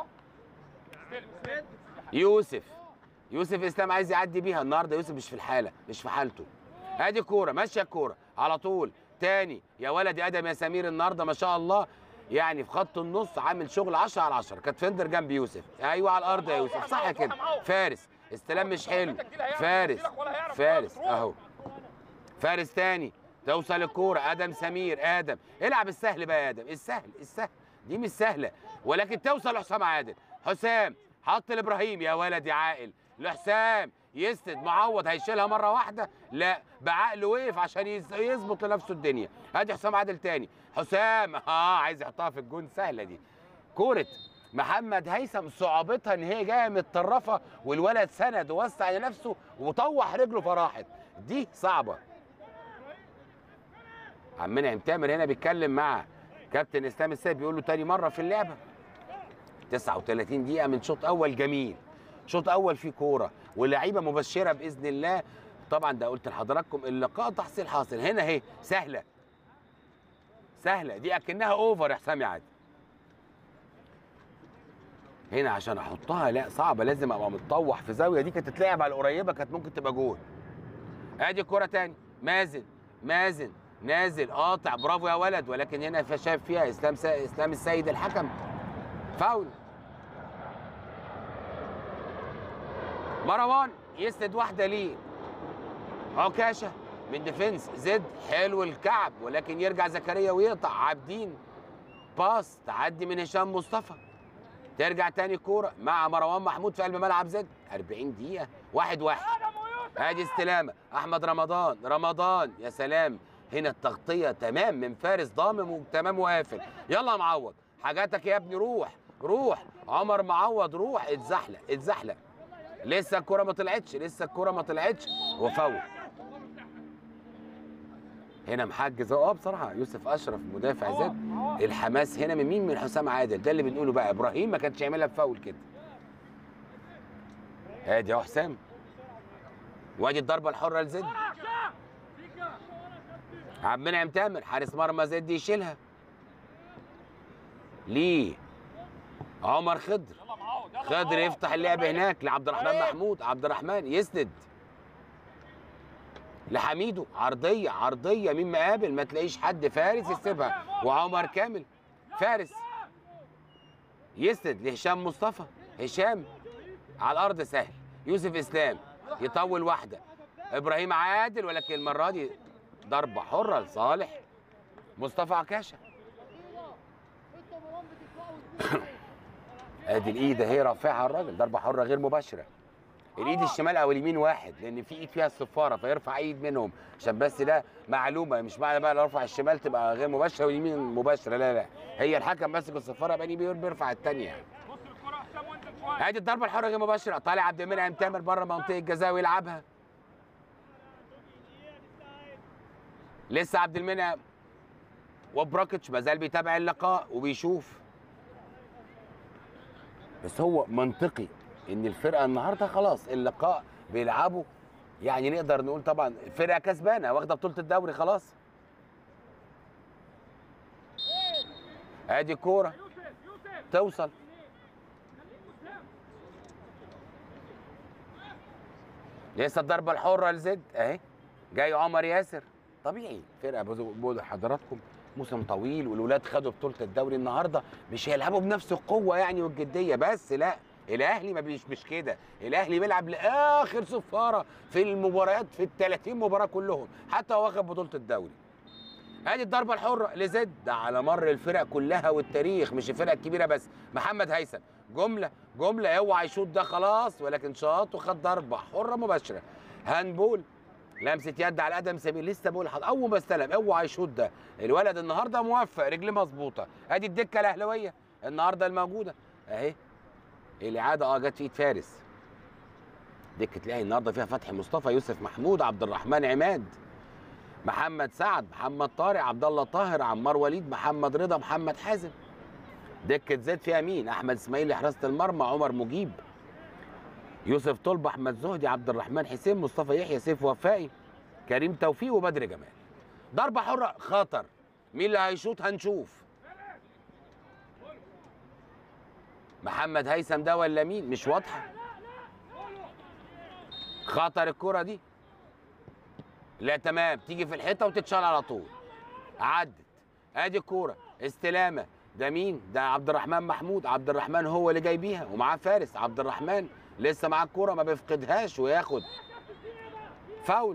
A: يوسف يوسف اسلام عايز يعدي بيها النهارده يوسف مش في الحاله مش في حالته ادي كوره ماشيه الكوره على طول تاني يا ولد يا ادم يا سمير النهارده ما شاء الله يعني في خط النص عامل شغل 10 على 10 كانت فندر جنب يوسف ايوه على الارض يا يوسف صح كده فارس استلام مش حلو فارس فارس اهو فارس تاني توصل الكوره ادم سمير ادم العب السهل بقى يا ادم السهل السهل دي مش سهله ولكن توصل لحسام عادل حسام حط لابراهيم يا ولد يا عاقل لحسام يسند معوض هيشيلها مره واحده لا بعقله وقف عشان يز- يظبط لنفسه الدنيا ادي حسام عادل تاني حسام اه عايز يحطها في الجون سهله دي كوره محمد هيثم صعوبتها ان هي جايه متطرفه والولد سند ووسع لنفسه وطوح رجله فراحت دي صعبه عم منعم تامر هنا بيتكلم مع كابتن اسلام السيد بيقول له تاني مره في اللعبه 39 دقيقه من شوط اول جميل شوط اول فيه كوره ولاعيبه مبشره باذن الله طبعا ده قلت لحضراتكم اللقاء تحصيل حاصل هنا اهي سهله سهله دي اكنها اوفر يا حسام يا عادل هنا عشان احطها لا صعبه لازم ابقى متطوح في زاويه دي كانت تتلعب على القريبه كانت ممكن تبقى جول ادي الكره تاني مازن مازن نازل قاطع برافو يا ولد ولكن هنا شاف فيها اسلام سا... اسلام السيد الحكم فاول مروان يسند واحده ليه عكاشه من ديفنس زد حلو الكعب ولكن يرجع زكريا ويقطع عابدين باس تعدي من هشام مصطفى ترجع تاني كوره مع مروان محمود في قلب ملعب زد 40 دقيقه واحد واحد
B: ادم ويوسف
A: ادي استلامه احمد رمضان رمضان يا سلام هنا التغطيه تمام من فارس ضامم وتمام وقافل يلا يا معوض حاجاتك يا ابني روح روح عمر معوض روح اتزحلق اتزحلق لسه الكره ما طلعتش لسه الكره ما طلعتش وفاول هنا محجز اه بصراحه يوسف اشرف مدافع زد الحماس هنا من مين من حسام عادل ده اللي بنقوله بقى ابراهيم ما كانش يعملها بفاول كده ادي اهو حسام وادي الضربه الحره لزد عبد المنعم تامر حارس مرمى زد يشيلها ليه عمر خضر
B: يلا معاود يلا
A: خضر
B: معاود.
A: يفتح اللعب هناك لعبد الرحمن محمود عبد الرحمن يسند لحميدو عرضيه عرضيه مين مقابل ما تلاقيش حد فارس يسيبها وعمر كامل فارس يسند لهشام مصطفى هشام على الارض سهل يوسف اسلام يطول واحده ابراهيم عادل ولكن المره دي ضربه حره لصالح مصطفى عكاشه ادي الايد اهي رافعها الراجل ضربه حره غير مباشره الايد الشمال او اليمين واحد لان في ايد فيها الصفاره فيرفع ايد منهم عشان بس ده معلومه مش معنى بقى لو رفع الشمال تبقى غير مباشره واليمين مباشره لا لا هي الحكم ماسك الصفاره يبقى بيقول بيرفع الثانيه
B: بص الكرة حسام وانت شوية
A: ادي الضربه الحره غير مباشره طالع عبد المنعم تامر بره منطقه الجزاء ويلعبها لسه عبد المنعم وبراكتش ما زال بيتابع اللقاء وبيشوف بس هو منطقي ان الفرقه النهارده خلاص اللقاء بيلعبوا يعني نقدر نقول طبعا فرقه كسبانه واخده بطوله الدوري خلاص ادي كوره
B: يوسف يوسف
A: توصل لسه الضربه الحره لزد اهي جاي عمر ياسر طبيعي فرقه بزو- بقول لحضراتكم موسم طويل والولاد خدوا بطوله الدوري النهارده مش هيلعبوا بنفس القوه يعني والجديه بس لا الاهلي ما بيش مش كده الاهلي بيلعب لاخر صفاره في المباريات في ال 30 مباراه كلهم حتى هو واخد بطوله الدوري ادي الضربه الحره لزد ده على مر الفرق كلها والتاريخ مش الفرق الكبيره بس محمد هيثم جمله جمله اوعى يشوط ده خلاص ولكن شاط وخد ضربه حره مباشره هاندبول لمسه يد على ادم سمير لسه بقول لحضرتك اول ما استلم اوعى يشوط ده الولد النهارده موفق رجليه مظبوطه ادي الدكه الاهلاويه النهارده الموجوده اهي الاعاده اه جت في ايد فارس دكه الاهلي النهارده فيها فتحي مصطفى يوسف محمود عبد الرحمن عماد محمد سعد محمد طارق عبد الله طاهر عمار وليد محمد رضا محمد حازم دكه زيد فيها مين احمد اسماعيل حراسه المرمى عمر مجيب يوسف طلب احمد زهدي عبد الرحمن حسين مصطفى يحيى سيف وفائي كريم توفيق وبدر جمال ضربه حره خطر مين اللي هيشوط هنشوف محمد هيثم ده ولا مين مش واضحه خطر الكره دي لا تمام تيجي في الحيطه وتتشال على طول عدت ادي الكوره استلامه ده مين ده عبد الرحمن محمود عبد الرحمن هو اللي جاي بيها ومعاه فارس عبد الرحمن لسه معاه الكوره ما بيفقدهاش وياخد فاول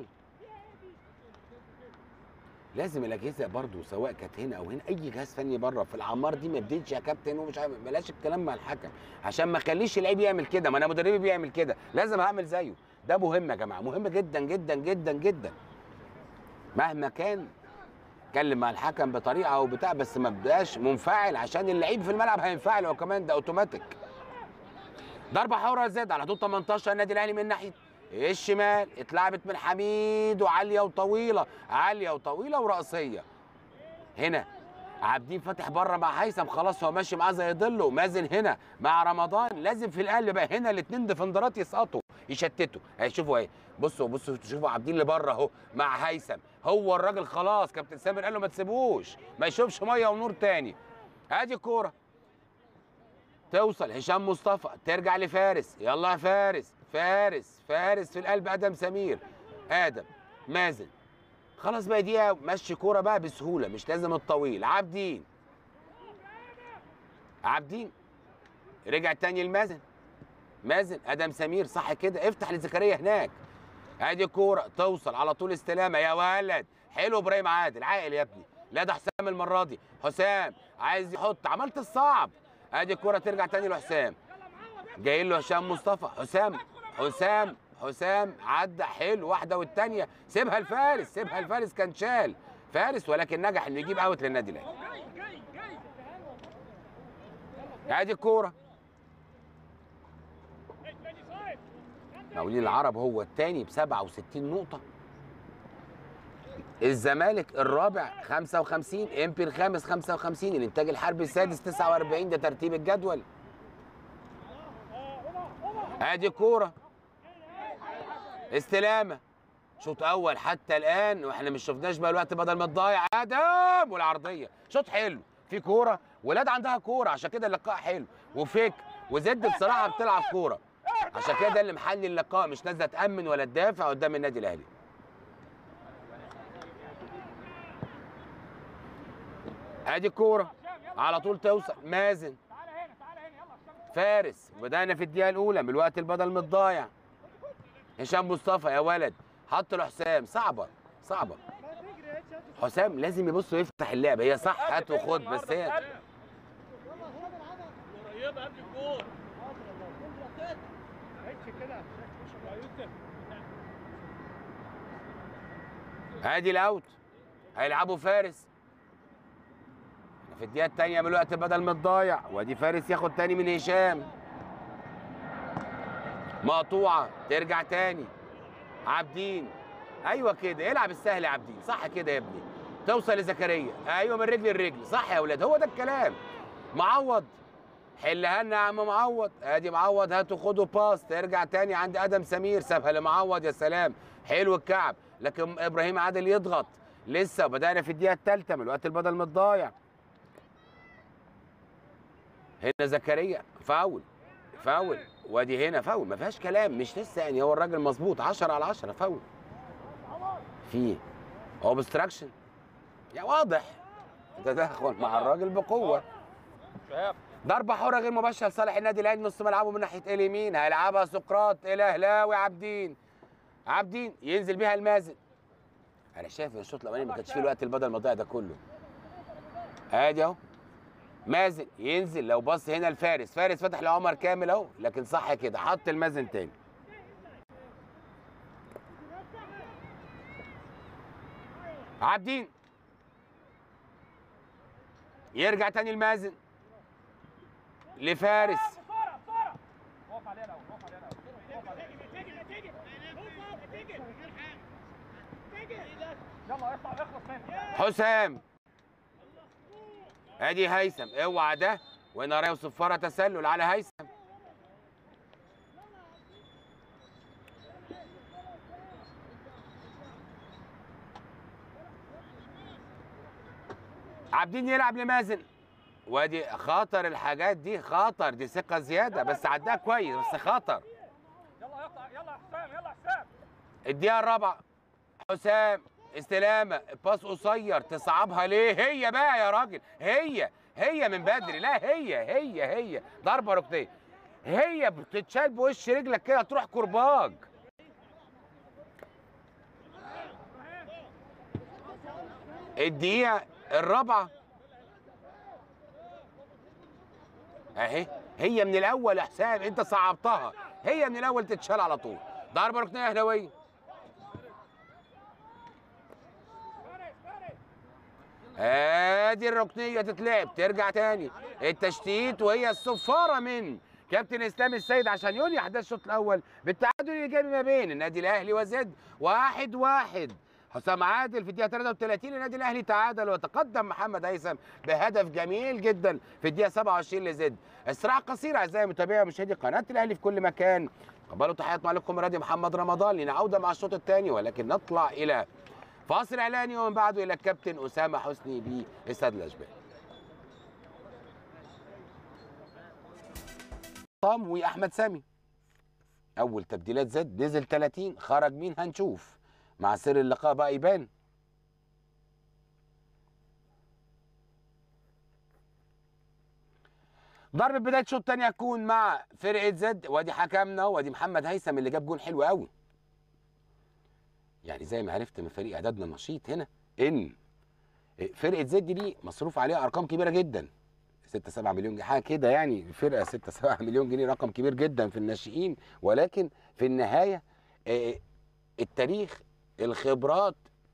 A: لازم الاجهزه برضو سواء كانت هنا او هنا اي جهاز فني بره في الاعمار دي ما بديتش يا كابتن ومش عارف بلاش الكلام مع الحكم عشان ما اخليش اللعيب يعمل كده ما انا مدربي بيعمل كده لازم اعمل زيه ده مهم يا جماعه مهم جدا جدا جدا جدا مهما كان اتكلم مع الحكم بطريقه او بتاع بس ما بقاش منفعل عشان اللعيب في الملعب هينفعل هو كمان ده اوتوماتيك ضربه حره زاد على حدود 18 النادي الاهلي من ناحيه الشمال اتلعبت من حميد وعاليه وطويله عاليه وطويله وراسيه هنا عابدين فاتح بره مع هيثم خلاص هو ماشي معاه زي ظله مازن هنا مع رمضان لازم في القلب بقى هنا الاثنين ديفندرات يسقطوا يشتتوا اهي شوفوا اهي بصوا بصوا شوفوا عابدين اللي بره اهو مع هيثم هو الراجل خلاص كابتن سامر قال له ما تسيبوش ما يشوفش ميه ونور تاني ادي الكوره توصل هشام مصطفى ترجع لفارس يلا يا فارس فارس فارس في القلب ادم سمير ادم مازن خلاص بقى دي مشي كوره بقى بسهوله مش لازم الطويل عابدين عابدين رجع تاني لمازن مازن ادم سمير صح كده افتح لزكريا هناك ادي كوره توصل على طول استلامه يا ولد حلو ابراهيم عادل عاقل يا ابني لا ده حسام المره دي حسام عايز يحط عملت الصعب ادي الكوره ترجع تاني لحسام جاي له هشام مصطفى حسام حسام حسام عدى حلو واحده والتانيه سيبها لفارس سيبها لفارس كان شال فارس ولكن نجح انه يجيب اوت للنادي الاهلي
B: جاي جاي جاي
A: ادي الكوره
B: تاني صايب
A: مقاولين العرب هو الثاني ب 67 نقطة الزمالك الرابع 55 امبي الخامس 55 الانتاج الحربي السادس 49 ده ترتيب الجدول ادي كورة استلامة شوط اول حتى الان واحنا مش شفناش بقى الوقت بدل ما تضيع ادم والعرضيه شوط حلو في كوره ولاد عندها كوره عشان كده اللقاء حلو وفيك وزد بصراحه بتلعب كوره عشان كده ده اللي محلي اللقاء مش نازله تامن ولا تدافع قدام النادي الاهلي ادي الكوره على طول توصل مازن
B: تعالى هنا تعالى هنا يلا هشام
A: فارس بدأنا في الدقيقة الأولى من الوقت البدل متضايع هشام مصطفى يا ولد حط له حسام صعبة صعبة حسام لازم يبص ويفتح اللعبة هي صح هات وخد بس هي
B: قريبه قبل الجول
A: ادي الاوت هيلعبوا فارس في الدقيقة الثانية من الوقت بدل متضايع وادي فارس ياخد تاني من هشام مقطوعة ترجع تاني عابدين ايوه كده العب السهل يا عابدين صح كده يا ابني توصل لزكريا ايوه من رجل لرجل صح يا اولاد هو ده الكلام معوض حلها لنا يا عم معوض ادي معوض هاتوا خدوا باس ترجع تاني عند ادم سمير سابها لمعوض يا سلام حلو الكعب لكن ابراهيم عادل يضغط لسه بدانا في الدقيقه الثالثه من الوقت البدل متضايع هنا زكريا فاول فاول وادي هنا فاول ما فيهاش كلام مش لسه يعني هو الراجل مظبوط 10 على 10 فاول في اوبستراكشن يا واضح تدخل مع الراجل بقوه
B: شهاب
A: ضربه حره غير مباشره لصالح النادي الاهلي نص ملعبه من ناحيه اليمين هيلعبها سقراط الاهلاوي عابدين عابدين ينزل بيها المازن انا شايف ان الشوط الاولاني ما كانش فيه الوقت البدل المضيع ده كله ادي اهو مازن ينزل لو بص هنا الفارس فارس فتح لعمر كامل اهو لكن صح كده حط المازن تاني عابدين يرجع تاني المازن لفارس
B: بسرعه بسرعه وقف عليها الاول وقف عليها الاول وقف عليها يلا اطلع اخلص منها
A: حسام ادي هيثم اوعى ده ونرى صفاره تسلل على هيثم عابدين يلعب لمازن وادي خطر الحاجات دي خطر دي ثقه زياده بس عداها كويس بس خطر
B: يلا يطلع يلا يا حسام يلا يا حسام
A: الدقيقة الرابعة حسام استلامة باس قصير تصعبها ليه هي بقى يا راجل هي هي من بدري لا هي هي هي ضربة ركنية هي بتتشال بوش رجلك كده تروح كرباج الدقيقة الرابعة اهي هي من الاول يا حسام انت صعبتها هي من الاول تتشال على طول ضربة ركنية اهلاوية ادي الركنيه تتلعب ترجع تاني التشتيت وهي الصفاره من كابتن اسلام السيد عشان ينهي احداث الشوط الاول بالتعادل الايجابي ما بين النادي الاهلي وزد واحد واحد حسام عادل في الدقيقه 33 النادي الاهلي تعادل وتقدم محمد هيثم بهدف جميل جدا في الدقيقه 27 لزد الصراع قصير اعزائي متابعي ومشاهدي قناه الاهلي في كل مكان قبلوا تحيات معلقكم رادي محمد رمضان لنا عوده مع الشوط الثاني ولكن نطلع الى فاصل اعلاني ومن بعده الى الكابتن اسامه حسني باستاد الاشبال طام واحمد سامي اول تبديلات زد نزل 30 خرج مين هنشوف مع سر اللقاء بقى يبان ضرب بدايه الشوط الثاني هتكون مع فرقه زد وادي حكمنا وادي محمد هيثم اللي جاب جون حلو قوي يعني زي ما عرفت من فريق اعدادنا النشيط هنا ان فرقه زد دي مصروف عليها ارقام كبيره جدا 6 7 مليون جنيه حاجه كده يعني فرقه 6 7 مليون جنيه رقم كبير جدا في الناشئين ولكن في النهايه آه، التاريخ الخبرات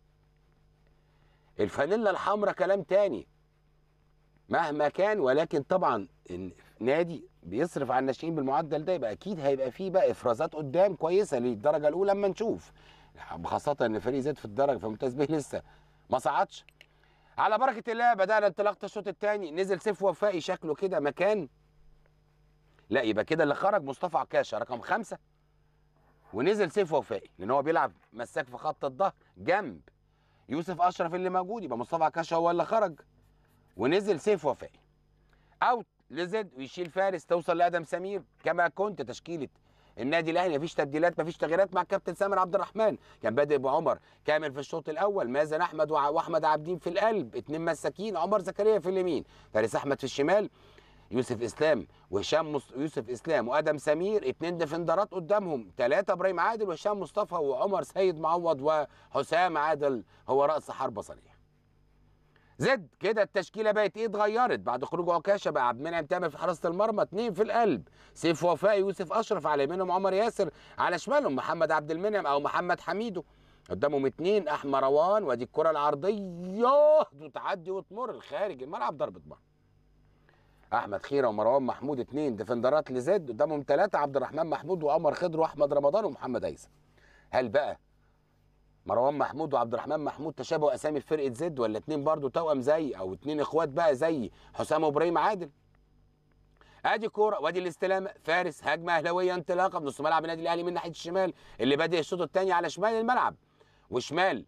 A: الفانيلا الحمراء كلام تاني مهما كان ولكن طبعا إن نادي بيصرف على الناشئين بالمعدل ده يبقى اكيد هيبقى فيه بقى افرازات قدام كويسه للدرجه الاولى اما نشوف خاصه ان فريق زد في الدرجه في ممتاز به لسه ما صعدش على بركه الله بدانا انطلاقه الشوط الثاني نزل سيف وفائي شكله كده مكان لا يبقى كده اللي خرج مصطفى عكاشه رقم خمسة ونزل سيف وفائي لان هو بيلعب مساك في خط الظهر جنب يوسف اشرف اللي موجود يبقى مصطفى عكاشه هو اللي خرج ونزل سيف وفائي اوت لزد ويشيل فارس توصل لادم سمير كما كنت تشكيله النادي الاهلي مفيش تبديلات مفيش تغييرات مع الكابتن سامر عبد الرحمن كان بادئ بعمر كامل في الشوط الاول مازن احمد وع- واحمد عابدين في القلب اتنين مساكين عمر زكريا في اليمين فارس احمد في الشمال يوسف اسلام وهشام مص... يوسف اسلام وادم سمير اتنين ديفندرات قدامهم ثلاثه ابراهيم عادل وهشام مصطفى وعمر سيد معوض وحسام عادل هو راس حربه صريح زد كده التشكيله بقت ايه اتغيرت بعد خروج عكاشه بقى عبد المنعم تامر في حراسه المرمى اتنين في القلب سيف وفاء يوسف اشرف على يمينهم عمر ياسر على شمالهم محمد عبد المنعم او محمد حميدو قدامهم اتنين احمد مروان وادي الكره العرضيه وتعدي وتمر خارج الملعب ضربه مرمى احمد خيره ومروان محمود اتنين ديفندرات لزد قدامهم ثلاثه عبد الرحمن محمود وعمر خضر واحمد رمضان ومحمد هيثم هل بقى مروان محمود وعبد الرحمن محمود تشابهوا اسامي في فرقه زد ولا اتنين برضو توأم زي او اتنين اخوات بقى زي حسام وابراهيم عادل ادي كوره وادي الاستلامه فارس هجمه اهلاويه انطلاقه بنص ملعب النادي الاهلي من ناحيه الشمال اللي بادئ الشوط الثاني على شمال الملعب وشمال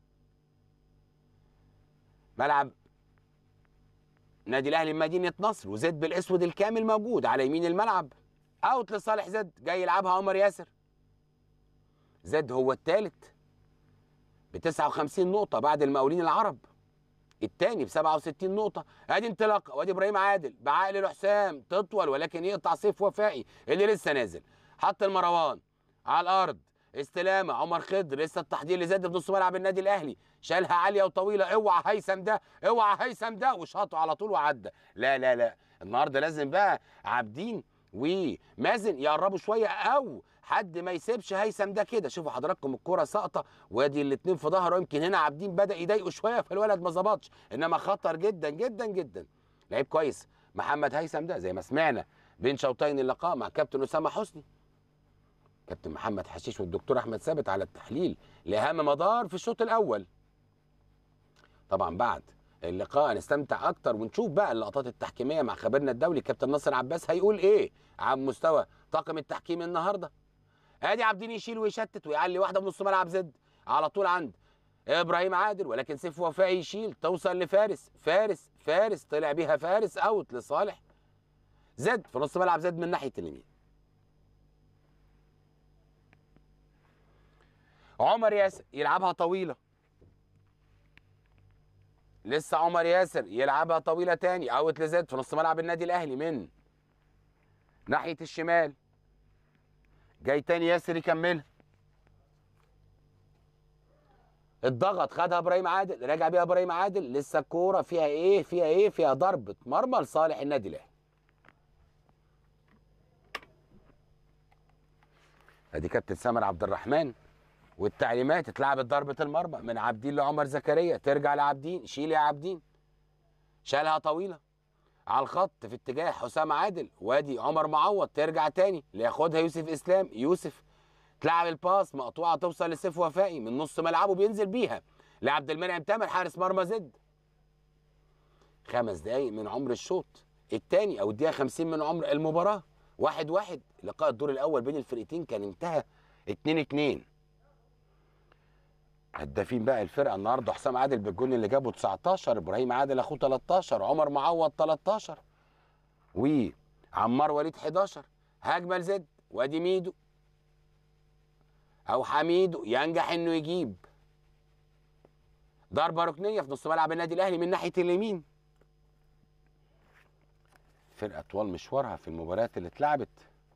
A: ملعب نادي الاهلي مدينه نصر وزد بالاسود الكامل موجود على يمين الملعب اوت لصالح زد جاي يلعبها عمر ياسر زد هو الثالث ب 59 نقطة بعد المقاولين العرب الثاني ب 67 نقطة ادي انطلاقة وادي ابراهيم عادل بعقل لحسام تطول ولكن يقطع سيف وفائي اللي لسه نازل حط المروان على الارض استلامة عمر خضر لسه التحضير لزد في نص ملعب النادي الاهلي شالها عالية وطويلة اوعى هيثم ده اوعى هيثم ده وشاطه على طول وعدى لا لا لا النهارده لازم بقى عابدين ومازن يقربوا شوية او حد ما يسيبش هيثم ده كده شوفوا حضراتكم الكرة ساقطة وادي الاتنين في ظهره يمكن هنا عابدين بدأ يضايقوا شوية فالولد ما ظبطش انما خطر جدا جدا جدا لعيب كويس محمد هيثم ده زي ما سمعنا بين شوطين اللقاء مع كابتن اسامه حسني كابتن محمد حشيش والدكتور احمد ثابت على التحليل لاهم مدار في الشوط الاول طبعا بعد اللقاء هنستمتع اكتر ونشوف بقى اللقطات التحكيميه مع خبيرنا الدولي كابتن ناصر عباس هيقول ايه عن مستوى طاقم التحكيم النهارده ادي عابدين يشيل ويشتت ويعلي واحده من نص ملعب زد على طول عند ابراهيم عادل ولكن سيف وفاء يشيل توصل لفارس فارس فارس طلع بيها فارس اوت لصالح زد في نص ملعب زد من ناحيه اليمين عمر ياسر يلعبها طويله لسه عمر ياسر يلعبها طويله تاني اوت لزد في نص ملعب النادي الاهلي من ناحيه الشمال جاي تاني ياسر يكملها الضغط خدها ابراهيم عادل راجع بيها ابراهيم عادل لسه الكوره فيها ايه فيها ايه فيها ضربه مرمى لصالح النادي الاهلي ادي كابتن سامر عبد الرحمن والتعليمات اتلعبت ضربه المرمى من عابدين لعمر زكريا ترجع لعابدين شيل يا عابدين شالها طويله على الخط في اتجاه حسام عادل وادي عمر معوض ترجع تاني لياخدها يوسف اسلام يوسف تلعب الباس مقطوعه توصل لسيف وفائي من نص ملعبه بينزل بيها لعبد المنعم تامر حارس مرمى زد خمس دقايق من عمر الشوط الثاني او الدقيقه 50 من عمر المباراه واحد واحد لقاء الدور الاول بين الفرقتين كان انتهى 2 2 هدافين بقى الفرقه النهارده حسام عادل بالجون اللي جابه 19 ابراهيم عادل اخوه 13 عمر معوض 13 وعمار وليد 11 هجمه لزد وادي ميدو او حميدو ينجح انه يجيب ضربه ركنيه في نص ملعب النادي الاهلي من ناحيه اليمين فرقه طوال مشوارها في المباريات اللي اتلعبت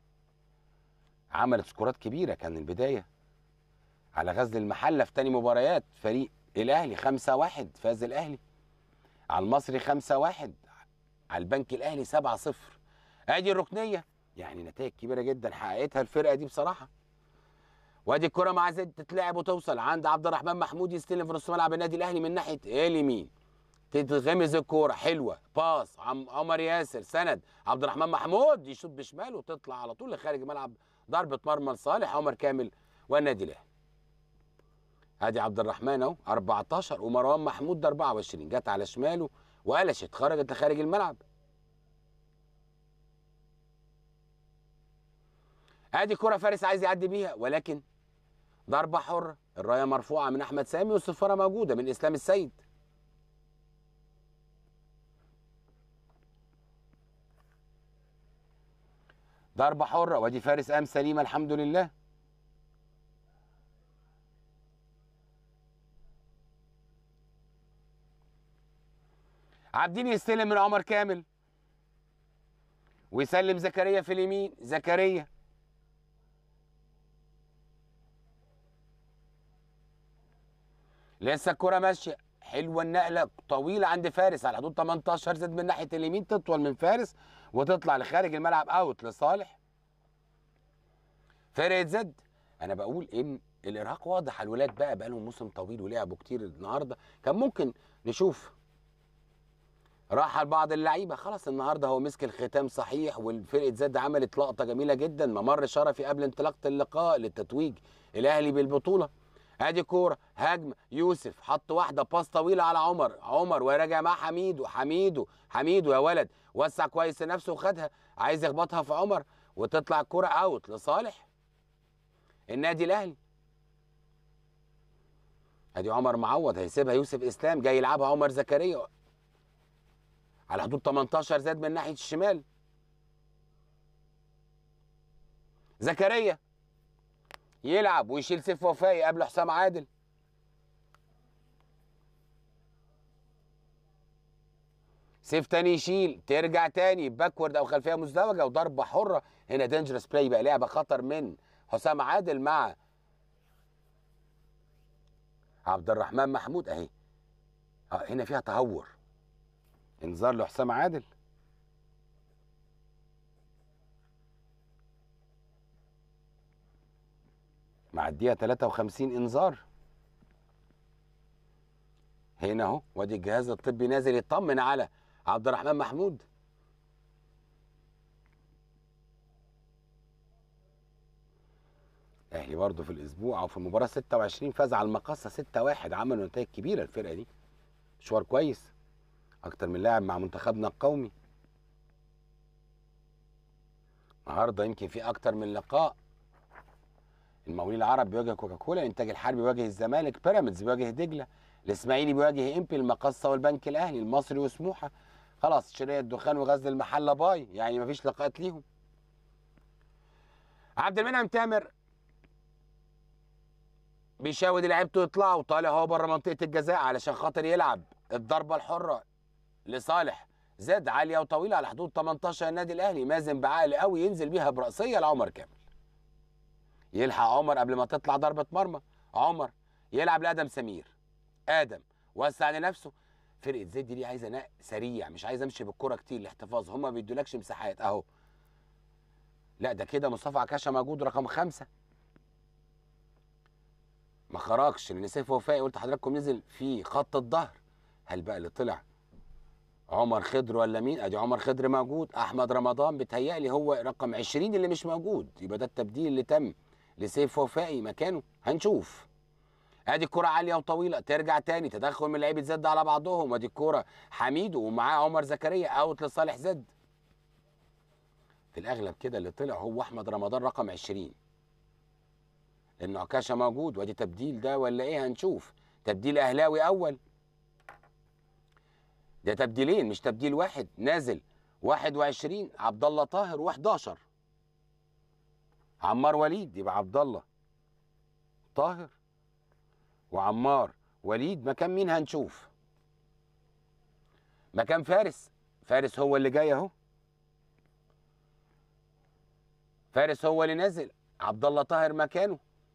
A: عملت سكورات كبيره كان البدايه على غزل المحله في تاني مباريات فريق الاهلي 5 1 فاز الاهلي على المصري 5 1 على البنك الاهلي 7 0 ادي الركنيه يعني نتائج كبيره جدا حققتها الفرقه دي بصراحه وادي الكره مع زد تتلعب وتوصل عند عبد الرحمن محمود يستلم في نص ملعب النادي الاهلي من ناحيه اليمين تتغمز الكوره حلوه باص عم عمر ياسر سند عبد الرحمن محمود يشوط بشماله وتطلع على طول لخارج الملعب ضربه مرمى لصالح عمر كامل والنادي الاهلي ادي عبد الرحمن اهو 14 ومروان محمود ده 24 جت على شماله وقلشت خرجت لخارج الملعب ادي كره فارس عايز يعدي بيها ولكن ضربه حره الرايه مرفوعه من احمد سامي والصفاره موجوده من اسلام السيد ضربه حره وادي فارس قام سليمه الحمد لله عابدين يستلم من عمر كامل ويسلم زكريا في اليمين زكريا لسه الكرة ماشية حلوة النقلة طويلة عند فارس على حدود 18 زد من ناحية اليمين تطول من فارس وتطلع لخارج الملعب اوت لصالح فرقة زد انا بقول ان الارهاق واضح على الولاد بقى بقى لهم موسم طويل ولعبوا كتير النهارده كان ممكن نشوف راحة لبعض اللعيبه خلاص النهارده هو مسك الختام صحيح والفرقه زد عملت لقطه جميله جدا ممر شرفي قبل انطلاقه اللقاء للتتويج الاهلي بالبطوله ادي كوره هجمه يوسف حط واحده باس طويله على عمر عمر وراجع مع حميدو حميدو حميدو يا ولد وسع كويس لنفسه وخدها عايز يخبطها في عمر وتطلع الكوره اوت لصالح النادي الاهلي ادي عمر معوض هيسيبها يوسف اسلام جاي يلعبها عمر زكريا على حدود 18 زاد من ناحيه الشمال زكريا يلعب ويشيل سيف وفائي قبل حسام عادل سيف تاني يشيل ترجع تاني باكورد او خلفيه مزدوجه وضربه حره هنا دينجرس بلاي بقى لعبه خطر من حسام عادل مع عبد الرحمن محمود اهي اه هنا فيها تهور انذار لحسام عادل معديها 53 انذار هنا اهو وادي الجهاز الطبي نازل يطمن على عبد الرحمن محمود الاهلي برضه في الاسبوع او في المباراه 26 فاز على المقصه 6-1 عملوا نتائج كبيره الفرقه دي مشوار كويس اكتر من لاعب مع منتخبنا القومي النهارده يمكن في اكتر من لقاء المقاولين العرب بيواجه كوكاكولا الانتاج الحربي بيواجه الزمالك بيراميدز بيواجه دجله الاسماعيلي بيواجه امبي المقصه والبنك الاهلي المصري وسموحه خلاص شريه الدخان وغزل المحله باي يعني مفيش لقاءات ليهم عبد المنعم تامر بيشاور لعيبته يطلعوا وطالع هو بره منطقه الجزاء علشان خاطر يلعب الضربه الحره لصالح زاد عاليه وطويله على حدود 18 النادي الاهلي مازن بعقل قوي ينزل بيها براسيه لعمر كامل يلحق عمر قبل ما تطلع ضربه مرمى عمر يلعب لادم سمير ادم وسع لنفسه فرقه زد دي عايزه نق سريع مش عايزه امشي بالكره كتير الاحتفاظ هم ما بيدولكش مساحات اهو لا ده كده مصطفى عكاشه موجود رقم خمسة ما خرجش لان سيف وفائي قلت لحضراتكم نزل في خط الظهر هل بقى اللي طلع عمر خضر ولا مين ادي عمر خضر موجود احمد رمضان بيتهيألي هو رقم 20 اللي مش موجود يبقى ده التبديل اللي تم لسيف وفائي مكانه هنشوف ادي الكرة عالية وطويلة ترجع تاني تدخل من لعيبة زد على بعضهم ادي الكرة حميدو ومعاه عمر زكريا اوت لصالح زد في الاغلب كده اللي طلع هو احمد رمضان رقم 20 لان عكاشة موجود وادي تبديل ده ولا ايه هنشوف تبديل اهلاوي اول ده تبديلين مش تبديل واحد نازل 21 عبد الله طاهر و11 عمار وليد يبقى عبد الله طاهر وعمار وليد مكان مين هنشوف مكان فارس فارس هو اللي جاي اهو فارس هو اللي نازل عبد الله طاهر مكانه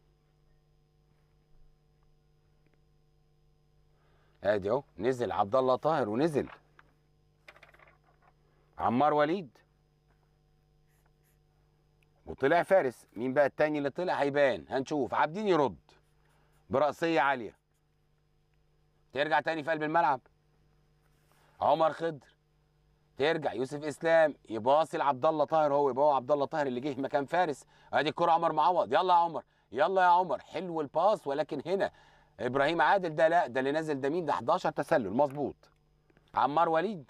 A: ادي اهو نزل عبد الله طاهر ونزل عمار وليد وطلع فارس مين بقى التاني اللي طلع هيبان هنشوف عابدين يرد برأسية عالية ترجع تاني في قلب الملعب عمر خضر ترجع يوسف اسلام يباصي لعبد الله طاهر هو يبقى هو عبد الله طاهر اللي جه مكان فارس ادي الكرة عمر معوض يلا يا عمر يلا يا عمر حلو الباص ولكن هنا ابراهيم عادل ده لا ده اللي نازل ده مين ده 11 تسلل مظبوط عمار وليد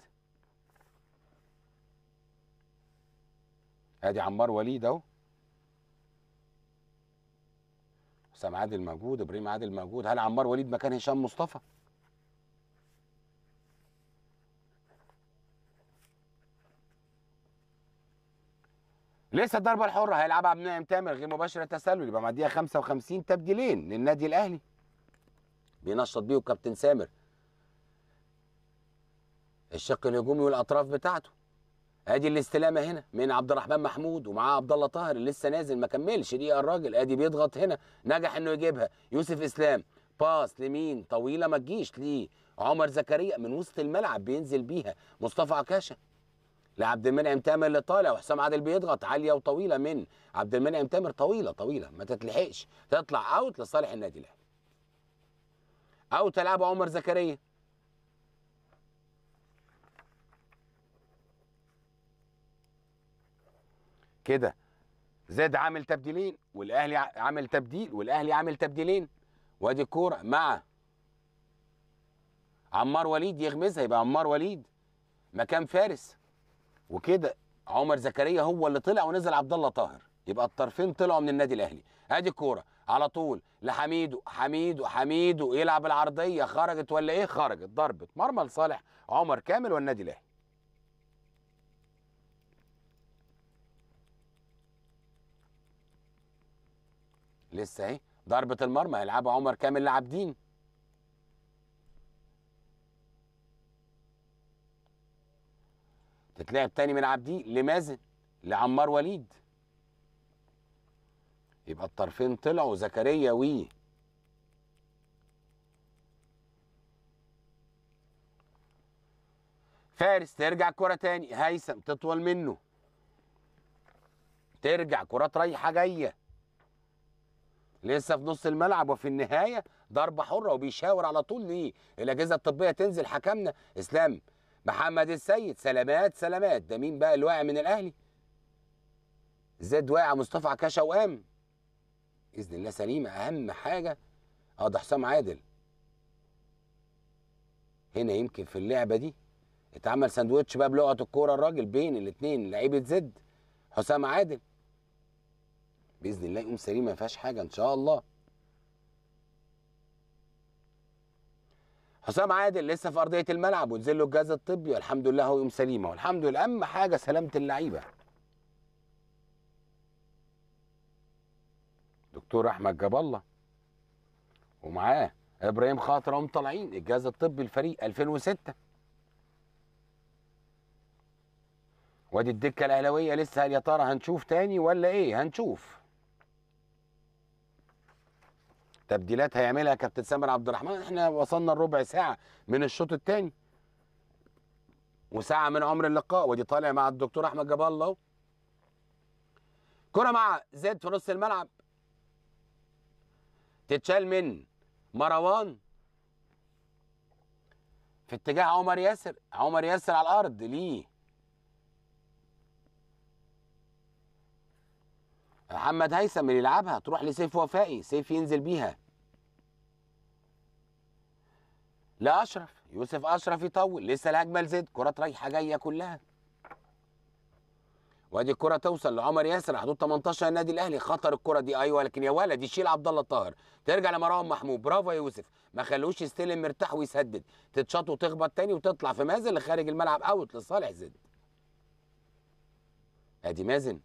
A: ادي عمار وليد اهو حسام عادل موجود ابراهيم عادل موجود هل عمار وليد مكان هشام مصطفى لسه الضربه الحره هيلعبها عبد المنعم تامر غير مباشره تسلل يبقى مع الدقيقه 55 تبديلين للنادي الاهلي بينشط بيه الكابتن سامر الشق الهجومي والاطراف بتاعته ادي الاستلامه هنا من عبد الرحمن محمود ومعاه عبد الله طاهر اللي لسه نازل ما كملش دقيقه الراجل ادي بيضغط هنا نجح انه يجيبها يوسف اسلام باس لمين طويله ما تجيش ليه عمر زكريا من وسط الملعب بينزل بيها مصطفى عكاشه لعبد المنعم تامر اللي طالع وحسام عادل بيضغط عاليه وطويله من عبد المنعم تامر طويله طويله ما تتلحقش تطلع اوت لصالح النادي الاهلي او تلعب عمر زكريا كده زاد عامل تبديلين والاهلي ع- عامل تبديل والاهلي عامل تبديلين وادي الكوره مع عمار وليد يغمزها يبقى عمار وليد مكان فارس وكده عمر زكريا هو اللي طلع ونزل عبد الله طاهر يبقى الطرفين طلعوا من النادي الاهلي ادي الكوره على طول لحميدو حميدو حميدو يلعب العرضيه خرجت ولا ايه خرجت ضربه مرمى لصالح عمر كامل والنادي الاهلي لسه اهي ضربه المرمى هيلعبها عمر كامل لعابدين تتلعب تاني من عابدين لمازن لعمار وليد يبقى الطرفين طلعوا زكريا وي فارس ترجع كرة تاني هيثم تطول منه ترجع كرات رايحة جاية لسه في نص الملعب وفي النهاية ضربة حرة وبيشاور على طول ليه الأجهزة الطبية تنزل حكمنا إسلام محمد السيد سلامات سلامات ده مين بقى اللي واقع من الأهلي زاد واقع مصطفى عكاشة وقام بإذن الله سليمة أهم حاجة اه ده حسام عادل هنا يمكن في اللعبة دي اتعمل ساندوتش بقى بلقطة الكورة الراجل بين الاتنين لعيبة زد حسام عادل باذن الله يقوم سليم ما فيهاش حاجه ان شاء الله حسام عادل لسه في ارضيه الملعب ونزل له الجهاز الطبي والحمد لله هو يقوم سليمه والحمد لله اهم حاجه سلامه اللعيبه دكتور احمد جاب الله ومعاه ابراهيم خاطر هم طالعين الجهاز الطبي الفريق 2006 وادي الدكه الاهلاويه لسه هل يا ترى هنشوف تاني ولا ايه هنشوف تبديلات هيعملها كابتن سامر عبد الرحمن احنا وصلنا لربع ساعه من الشوط الثاني وساعه من عمر اللقاء ودي طالع مع الدكتور احمد جاب الله أهو. كره مع زيد في نص الملعب تتشال من مروان في اتجاه عمر ياسر عمر ياسر على الارض ليه محمد هيثم اللي يلعبها تروح لسيف وفائي سيف ينزل بيها لاشرف يوسف اشرف يطول لسه الهجمه لزيد كرات رايحه جايه كلها وادي الكره توصل لعمر ياسر حدود 18 النادي الاهلي خطر الكره دي ايوه لكن يا ولد يشيل عبد الله الطاهر ترجع لمروان محمود برافو يا يوسف ما خلوش يستلم مرتاح ويسدد تتشاط وتخبط تاني وتطلع في مازن لخارج الملعب اوت لصالح زيد ادي مازن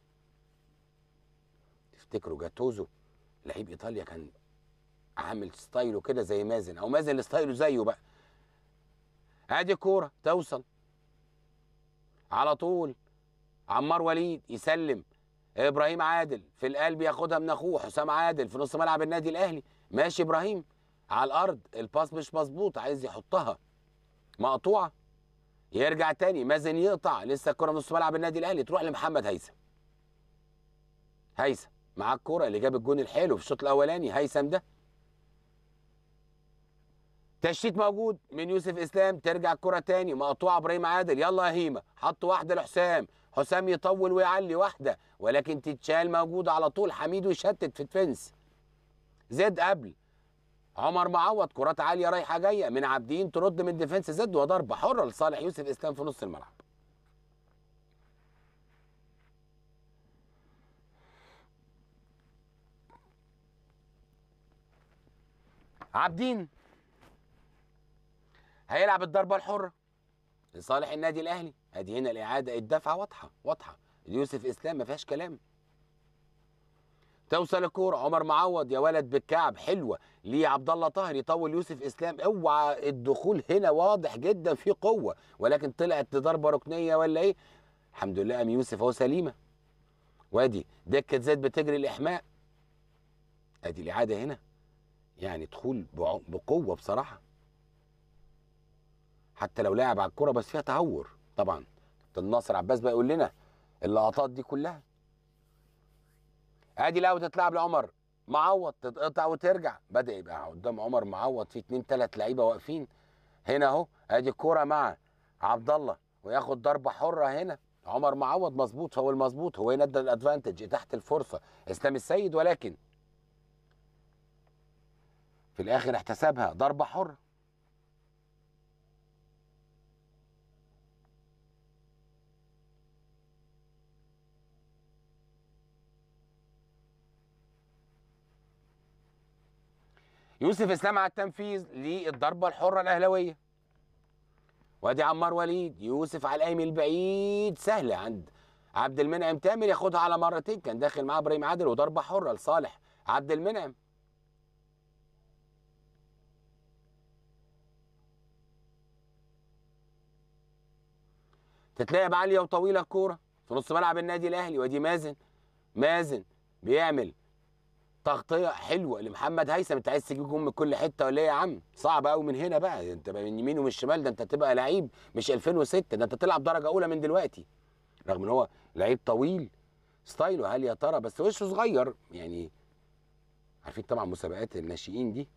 A: تفتكروا جاتوزو لعيب ايطاليا كان عامل ستايله كده زي مازن او مازن اللي ستايله زيه بقى ادي كوره توصل على طول عمار وليد يسلم ابراهيم عادل في القلب ياخدها من اخوه حسام عادل في نص ملعب النادي الاهلي ماشي ابراهيم على الارض الباس مش مظبوط عايز يحطها مقطوعه يرجع تاني مازن يقطع لسه الكره نص ملعب النادي الاهلي تروح لمحمد هيثم هيثم معاه الكرة اللي جاب الجون الحلو في الشوط الاولاني هيثم ده تشتيت موجود من يوسف اسلام ترجع الكرة تاني مقطوعة ابراهيم عادل يلا يا هيما حط واحدة لحسام حسام يطول ويعلي واحدة ولكن تتشال موجودة على طول حميد ويشتت في الفنس زد قبل عمر معوض كرات عالية رايحة جاية من عابدين ترد من ديفنس زد وضربة حرة لصالح يوسف اسلام في نص الملعب عابدين هيلعب الضربه الحره لصالح النادي الاهلي ادي هنا الاعاده الدفعه واضحه واضحه يوسف اسلام ما فيهاش كلام توصل الكوره عمر معوض يا ولد بالكعب حلوه ليه عبد الله طاهر يطول يوسف اسلام اوعى الدخول هنا واضح جدا في قوه ولكن طلعت ضربه ركنيه ولا ايه الحمد لله ام يوسف اهو سليمه وادي دكه زيد بتجري الاحماء ادي الاعاده هنا يعني دخول بع- بقوه بصراحه حتى لو لعب على الكرة بس فيها تهور طبعا كابتن ناصر عباس بقى يقول لنا اللقطات دي كلها ادي الاوت تتلعب لعمر معوض تتقطع وترجع بدا يبقى قدام عمر معوض في اتنين تلات لعيبه واقفين هنا اهو ادي الكوره مع عبد الله وياخد ضربه حره هنا عمر معوض مظبوط هو المظبوط هو هنا ادى الادفانتج تحت الفرصه اسلام السيد ولكن في الاخر احتسبها ضربه حره يوسف اسلام على التنفيذ للضربه الحره الاهلاويه وادي عمار وليد يوسف على القايم البعيد سهله عند عبد المنعم تامر ياخدها على مرتين كان داخل معاه ابراهيم عادل وضربه حره لصالح عبد المنعم تتلعب عاليه وطويله الكوره في نص ملعب النادي الاهلي وادي مازن مازن بيعمل تغطيه حلوه لمحمد هيثم انت عايز تجيب جون من كل حته ولا ايه يا عم صعب قوي من هنا بقى انت بقى من يمين ومن الشمال ده انت تبقى لعيب مش 2006 ده انت تلعب درجه اولى من دلوقتي رغم ان هو لعيب طويل ستايله هل يا ترى بس وشه صغير يعني عارفين طبعا مسابقات الناشئين دي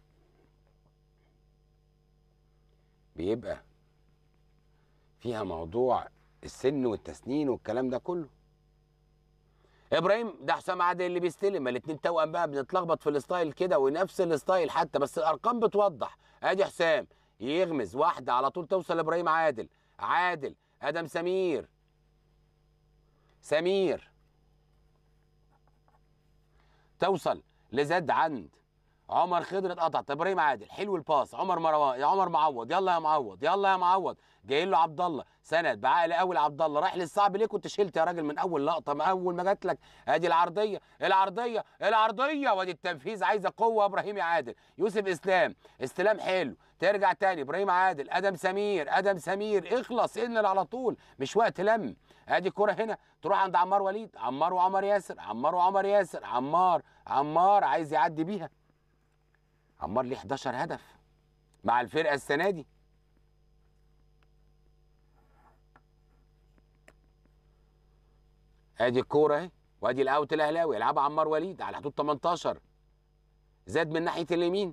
A: بيبقى فيها موضوع السن والتسنين والكلام ده كله ابراهيم ده حسام عادل اللي بيستلم ما الاتنين توأم بقى بنتلخبط في الستايل كده ونفس الستايل حتى بس الارقام بتوضح ادي حسام يغمز واحده على طول توصل لابراهيم عادل عادل ادم سمير سمير توصل لزد عند عمر خضر اتقطع ابراهيم عادل حلو الباس عمر مروان يا عمر معوض يلا يا معوض يلا يا معوض جاي له عبد الله سند بعقل قوي لعبد الله رايح للصعب ليه كنت شلت يا راجل من اول لقطه من اول ما جات لك ادي العرضيه العرضيه العرضيه وادي التنفيذ عايزه قوه ابراهيم عادل يوسف اسلام استلام حلو ترجع تاني ابراهيم عادل ادم سمير ادم سمير اخلص انقل على طول مش وقت لم ادي الكره هنا تروح عند عمار وليد عمار وعمر ياسر عمار وعمر ياسر عمار عمار عايز يعدي بيها عمار ليه 11 هدف مع الفرقه السنه دي ادي الكوره اهي وادي الاوت الاهلاوي يلعبها عمار وليد على حدود 18 زاد من ناحيه اليمين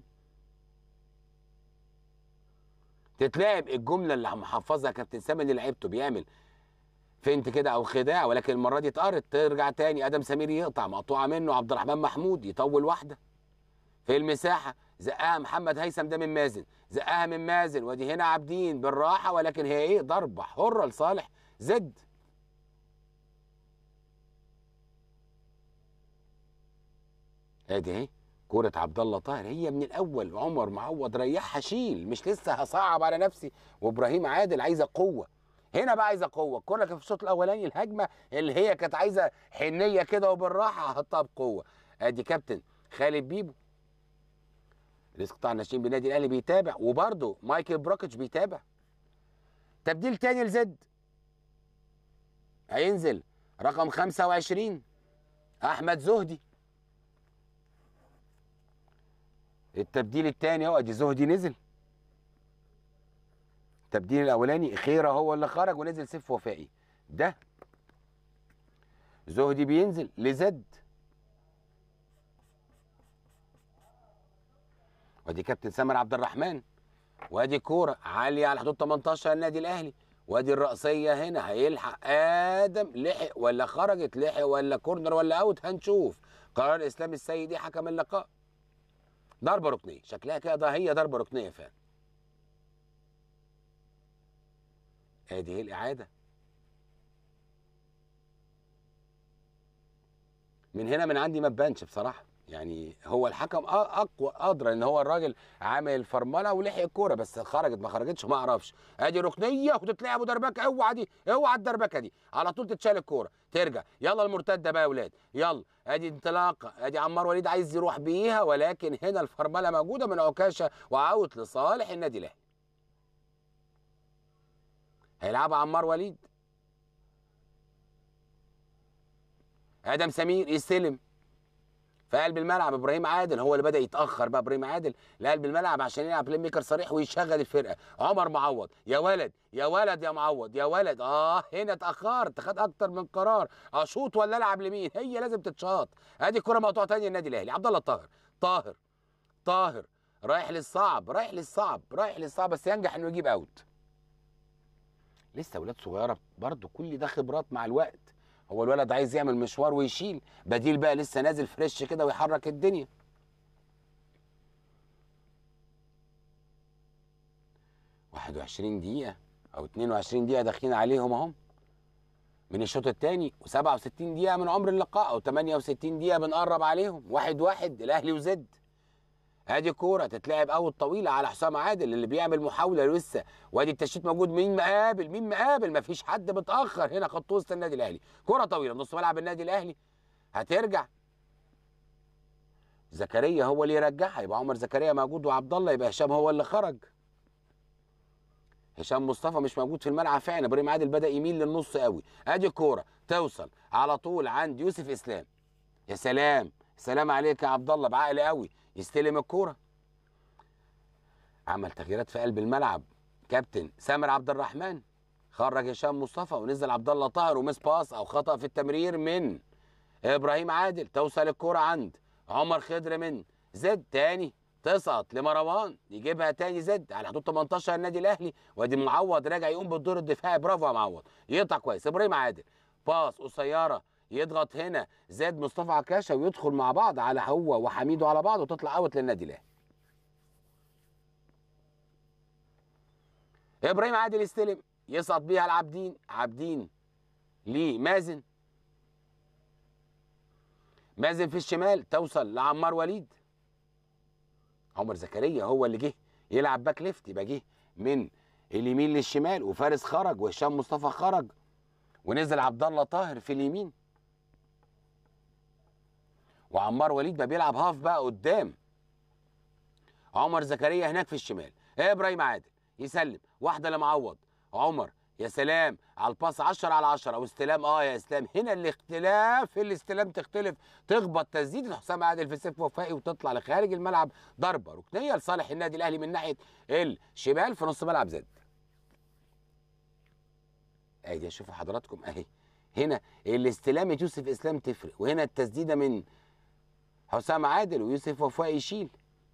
A: تتلعب الجمله اللي محفظها كابتن سامي اللي لعبته بيعمل فنت كده او خداع ولكن المره دي اتقرت ترجع تاني ادم سمير يقطع مقطوعه منه عبد الرحمن محمود يطول واحده في المساحه زقها محمد هيثم ده من مازن زقها من مازن وادي هنا عابدين بالراحه ولكن هي ايه ضربه حره لصالح زد ادي اهي كرة عبد الله طاهر هي من الاول عمر معوض ريحها شيل مش لسه هصعب على نفسي وابراهيم عادل عايزه قوه هنا بقى عايزه قوه الكره كانت في الشوط الاولاني الهجمه اللي هي كانت عايزه حنيه كده وبالراحه هحطها بقوه ادي كابتن خالد بيبو رئيس قطاع الناشئين بالنادي الاهلي بيتابع وبرده مايكل بروكيتش بيتابع تبديل تاني لزد هينزل رقم 25 احمد زهدي التبديل الثاني اهو ادي زهدي نزل التبديل الاولاني خيره هو اللي خرج ونزل سيف وفائي ده زهدي بينزل لزد وادي كابتن سامر عبد الرحمن وادي كوره عاليه على حدود 18 النادي الاهلي وادي الرأسية هنا هيلحق آدم لحق ولا خرجت لحق ولا كورنر ولا أوت هنشوف قرار إسلام السيدي حكم اللقاء ضربة ركنية شكلها كده ده هي ضربة ركنية فعلا ادي هي الإعادة من هنا من عندي ما تبانش بصراحة يعني هو الحكم أ- اقوى ادرى ان هو الراجل عامل الفرمله ولحق الكوره بس خرجت ما خرجتش ما اعرفش ادي ركنيه وتتلعب دربكه اوعى دي اوعى الدربكه دي على طول تتشال الكوره ترجع يلا المرتده بقى يا اولاد يلا ادي انطلاقه ادي عمار وليد عايز يروح بيها ولكن هنا الفرمله موجوده من عكاشه وعوت لصالح النادي الاهلي هيلعبها عمار وليد ادم سمير يستلم في قلب الملعب ابراهيم عادل هو اللي بدا يتاخر بقى ابراهيم عادل لقلب الملعب عشان يلعب بلاي ميكر صريح ويشغل الفرقه عمر معوض يا ولد يا ولد يا معوض يا ولد اه هنا اتاخرت خد اكتر من قرار اشوط ولا العب لمين هي لازم تتشاط ادي كره مقطوعه تاني النادي الاهلي عبد الله طاهر طاهر طاهر رايح للصعب رايح للصعب رايح للصعب بس ينجح انه يجيب اوت لسه اولاد صغيره برضه كل ده خبرات مع الوقت هو الولد عايز يعمل مشوار ويشيل بديل بقى لسه نازل فريش كده ويحرك الدنيا واحد وعشرين دقيقة أو اتنين وعشرين دقيقة داخلين عليهم أهم من الشوط الثاني و67 دقيقة من عمر اللقاء أو 68 دقيقة بنقرب عليهم واحد واحد الأهلي وزد ادي كوره تتلعب اوت طويله على حسام عادل اللي بيعمل محاوله لسه وادي التشتيت موجود مين مقابل مين مقابل مفيش حد متاخر هنا خط وسط النادي الاهلي كره طويله نص ملعب النادي الاهلي هترجع زكريا هو اللي يرجعها يبقى عمر زكريا موجود وعبد الله يبقى هشام هو اللي خرج هشام مصطفى مش موجود في الملعب فعلا ابراهيم عادل بدا يميل للنص قوي ادي كوره توصل على طول عند يوسف اسلام يا سلام سلام عليك يا عبد الله بعقل قوي يستلم الكوره عمل تغييرات في قلب الملعب كابتن سامر عبد الرحمن خرج هشام مصطفى ونزل عبد الله طاهر ومس باس او خطا في التمرير من ابراهيم عادل توصل الكوره عند عمر خضر من زد تاني تسقط لمروان يجيبها تاني زد على حدود 18 النادي الاهلي وادي معوض راجع يقوم بالدور الدفاعي برافو يا معوض يقطع كويس ابراهيم عادل باص قصيره يضغط هنا زاد مصطفى عكاشه ويدخل مع بعض على هو وحميدو على بعض وتطلع اوت للنادي الاهلي ابراهيم عادل يستلم يسقط بيها العابدين عابدين ليه مازن مازن في الشمال توصل لعمار وليد عمر زكريا هو اللي جه يلعب باك ليفت يبقى جه من اليمين للشمال وفارس خرج وهشام مصطفى خرج ونزل عبد الله طاهر في اليمين وعمار وليد بقى بيلعب هاف بقى قدام عمر زكريا هناك في الشمال ايه ابراهيم عادل يسلم واحده لمعوض عمر يا سلام على الباص 10 على 10 واستلام اه يا اسلام هنا الاختلاف الاستلام تختلف تخبط تسديده حسام عادل في سيف وفائي وتطلع لخارج الملعب ضربه ركنيه لصالح النادي الاهلي من ناحيه الشمال في نص ملعب زد اهي شوفوا حضراتكم اهي هنا الاستلام يوسف اسلام تفرق وهنا التسديده من حسام عادل ويوسف وفائي يشيل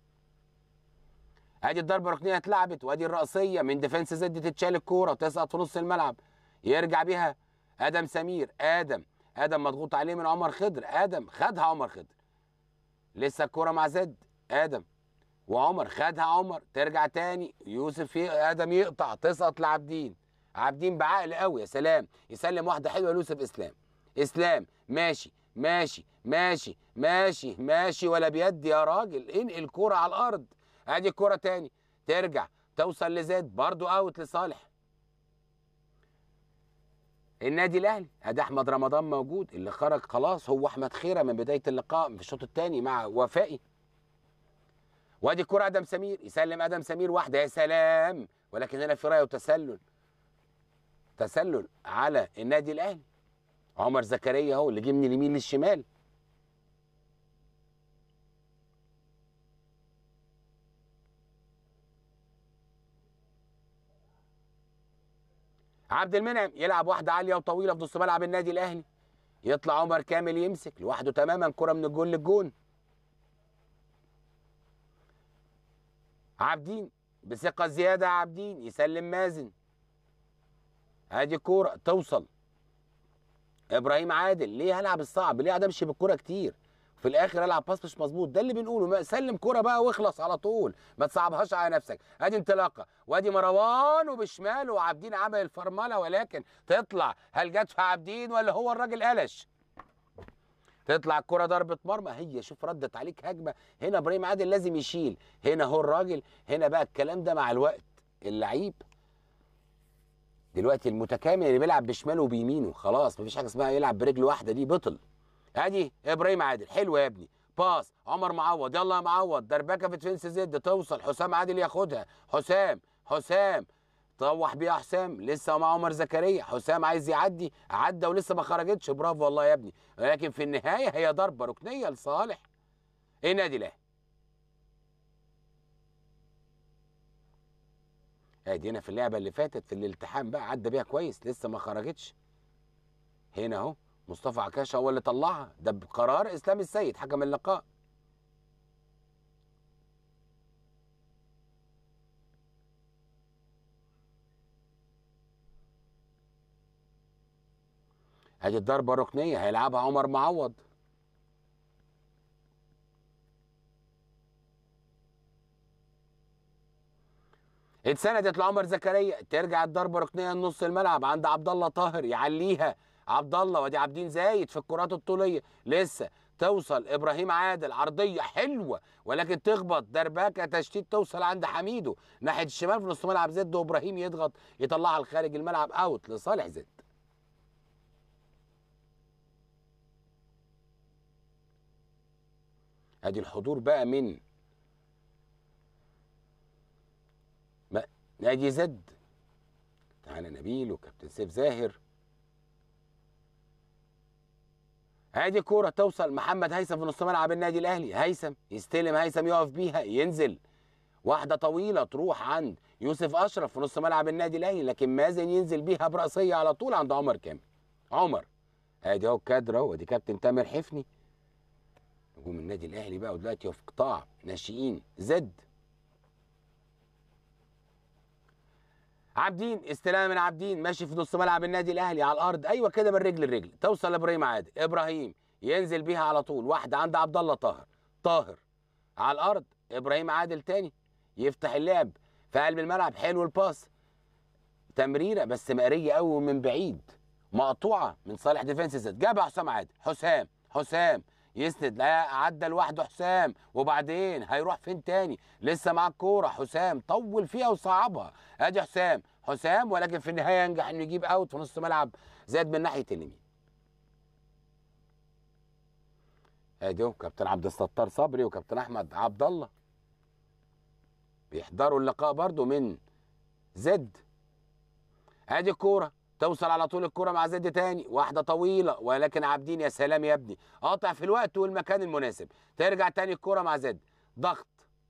A: ادي الضربه الركنيه اتلعبت وادي الرأسيه من ديفنس زد تتشال الكوره وتسقط في نص الملعب يرجع بيها ادم سمير ادم ادم مضغوط عليه من عمر خضر ادم خدها عمر خضر لسه الكوره مع زد ادم وعمر خدها عمر ترجع تاني يوسف ي... ادم يقطع تسقط لعابدين عابدين بعقل قوي يا سلام يسلم واحده حلوه ليوسف اسلام اسلام ماشي ماشي ماشي ماشي ماشي ولا بيد يا راجل انقل الكوره على الارض ادي الكوره تاني ترجع توصل لزاد برضو اوت لصالح النادي الاهلي ادي احمد رمضان موجود اللي خرج خلاص هو احمد خيره من بدايه اللقاء في الشوط الثاني مع وفائي وادي الكوره ادم سمير يسلم ادم سمير واحده يا سلام ولكن هنا في رايه وتسلل تسلل على النادي الاهلي عمر زكريا اهو اللي جه من اليمين للشمال عبد المنعم يلعب واحده عاليه وطويله في نص ملعب النادي الاهلي يطلع عمر كامل يمسك لوحده تماما كره من الجول للجون عابدين بثقه زياده عابدين يسلم مازن ادي كوره توصل ابراهيم عادل ليه هلعب الصعب ليه قاعد امشي بالكوره كتير في الاخر العب باص مش مظبوط ده اللي بنقوله ما سلم كوره بقى واخلص على طول ما تصعبهاش على نفسك ادي انطلاقه وادي مروان وبشماله وعابدين عمل الفرمله ولكن تطلع هل جت في عابدين ولا هو الراجل قلش تطلع الكره ضربه مرمى هي شوف ردت عليك هجمه هنا ابراهيم عادل لازم يشيل هنا هو الراجل هنا بقى الكلام ده مع الوقت اللعيب دلوقتي المتكامل اللي بيلعب بشماله وبيمينه خلاص مفيش حاجه اسمها يلعب برجل واحده دي بطل ادي ابراهيم عادل حلو يا ابني باس عمر معوض يلا يا معوض دربكه في ديفنس زد توصل حسام عادل ياخدها حسام حسام طوح بيها حسام لسه مع عمر زكريا حسام عايز يعدي عدى ولسه ما خرجتش برافو والله يا ابني ولكن في النهايه هي ضربه ركنيه لصالح ايه نادي الاهلي ادي هنا في اللعبه اللي فاتت في الالتحام بقى عدى بيها كويس لسه ما خرجتش هنا اهو مصطفى عكاشه هو اللي طلعها ده بقرار اسلام السيد حكم اللقاء ادي الضربه ركنيه هيلعبها عمر معوض اتسندت لعمر زكريا ترجع الضربه ركنيه لنص الملعب عند عبد الله طاهر يعليها عبد الله وادي عابدين زايد في الكرات الطوليه لسه توصل ابراهيم عادل عرضيه حلوه ولكن تخبط دربكه تشتيت توصل عند حميدو ناحيه الشمال في نص ملعب زد وابراهيم يضغط يطلعها لخارج الملعب اوت لصالح زد ادي الحضور بقى من ما- نادي زد تعالى نبيل وكابتن سيف زاهر ادي كوره توصل محمد هيثم في نص ملعب النادي الاهلي هيثم يستلم هيثم يقف بيها ينزل واحده طويله تروح عند يوسف اشرف في نص ملعب النادي الاهلي لكن مازن ينزل بيها براسيه على طول عند عمر كامل عمر ادي اهو الكادر اهو ادي كابتن تامر حفني نجوم النادي الاهلي بقى ودلوقتي في قطاع ناشئين زد عابدين استلام من عابدين ماشي في نص ملعب النادي الاهلي على الارض ايوه كده من رجل لرجل توصل لابراهيم عادل ابراهيم ينزل بيها على طول واحده عند عبد الله طاهر طاهر على الارض ابراهيم عادل تاني يفتح اللعب في قلب الملعب حلو الباس تمريره بس مقريه قوي من بعيد مقطوعه من صالح ديفense زد جابها حسام عادل حسام حسام يسند لا عدى لوحده حسام وبعدين هيروح فين تاني لسه مع الكوره حسام طول فيها وصعبها ادي حسام حسام ولكن في النهايه ينجح انه يجيب اوت في نص ملعب زاد من ناحيه اليمين ادي اهو كابتن عبد الستار صبري وكابتن احمد عبد الله بيحضروا اللقاء برضو من زد ادي الكوره توصل على طول الكرة مع زد تاني واحدة طويلة ولكن عابدين يا سلام يا ابني قاطع في الوقت والمكان المناسب ترجع تاني الكرة مع زد ضغط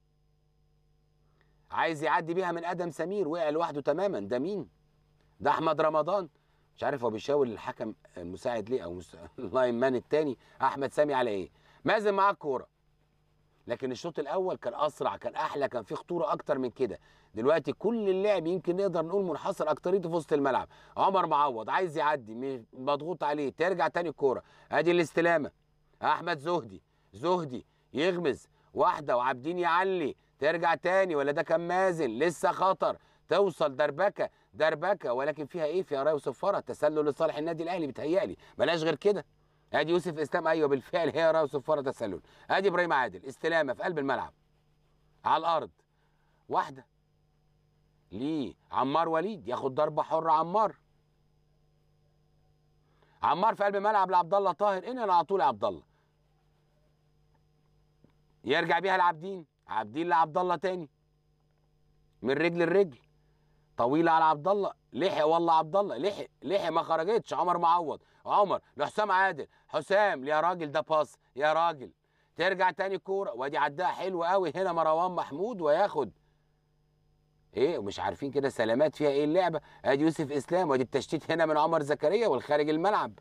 A: عايز يعدي بيها من ادم سمير وقع لوحده تماما ده مين ده احمد رمضان مش عارف هو بيشاور للحكم المساعد ليه او مس... اللاين مان التاني احمد سامي على ايه مازن معاه الكوره لكن الشوط الاول كان اسرع كان احلى كان فيه خطوره اكتر من كده دلوقتي كل اللعب يمكن نقدر نقول منحصر اكتريته في وسط الملعب عمر معوض عايز يعدي م- مضغوط عليه ترجع تاني الكوره ادي الاستلامه احمد زهدي زهدي يغمز واحده وعابدين يعلي ترجع تاني ولا ده كان مازن لسه خطر توصل دربكه دربكه ولكن فيها ايه فيها راي وصفاره تسلل لصالح النادي الاهلي بيتهيألي بلاش غير كده ادي يوسف اسلام ايوه بالفعل هي راي وصفاره تسلل ادي ابراهيم عادل استلامه في قلب الملعب على الارض واحده ليه عمار وليد ياخد ضربه حره عمار عمار في قلب الملعب لعبد الله طاهر انقل على طول يا عبد الله يرجع بيها لعابدين عابدين لعبد الله تاني من رجل لرجل طويله على عبد الله لحق والله عبد الله لحق لحق ما خرجتش عمر معوض عمر لحسام عادل حسام يا راجل ده باص يا راجل ترجع تاني كوره وادي عدها حلو قوي هنا مروان محمود وياخد ايه ومش عارفين كده سلامات فيها ايه اللعبه ادي يوسف اسلام وادي التشتيت هنا من عمر زكريا والخارج الملعب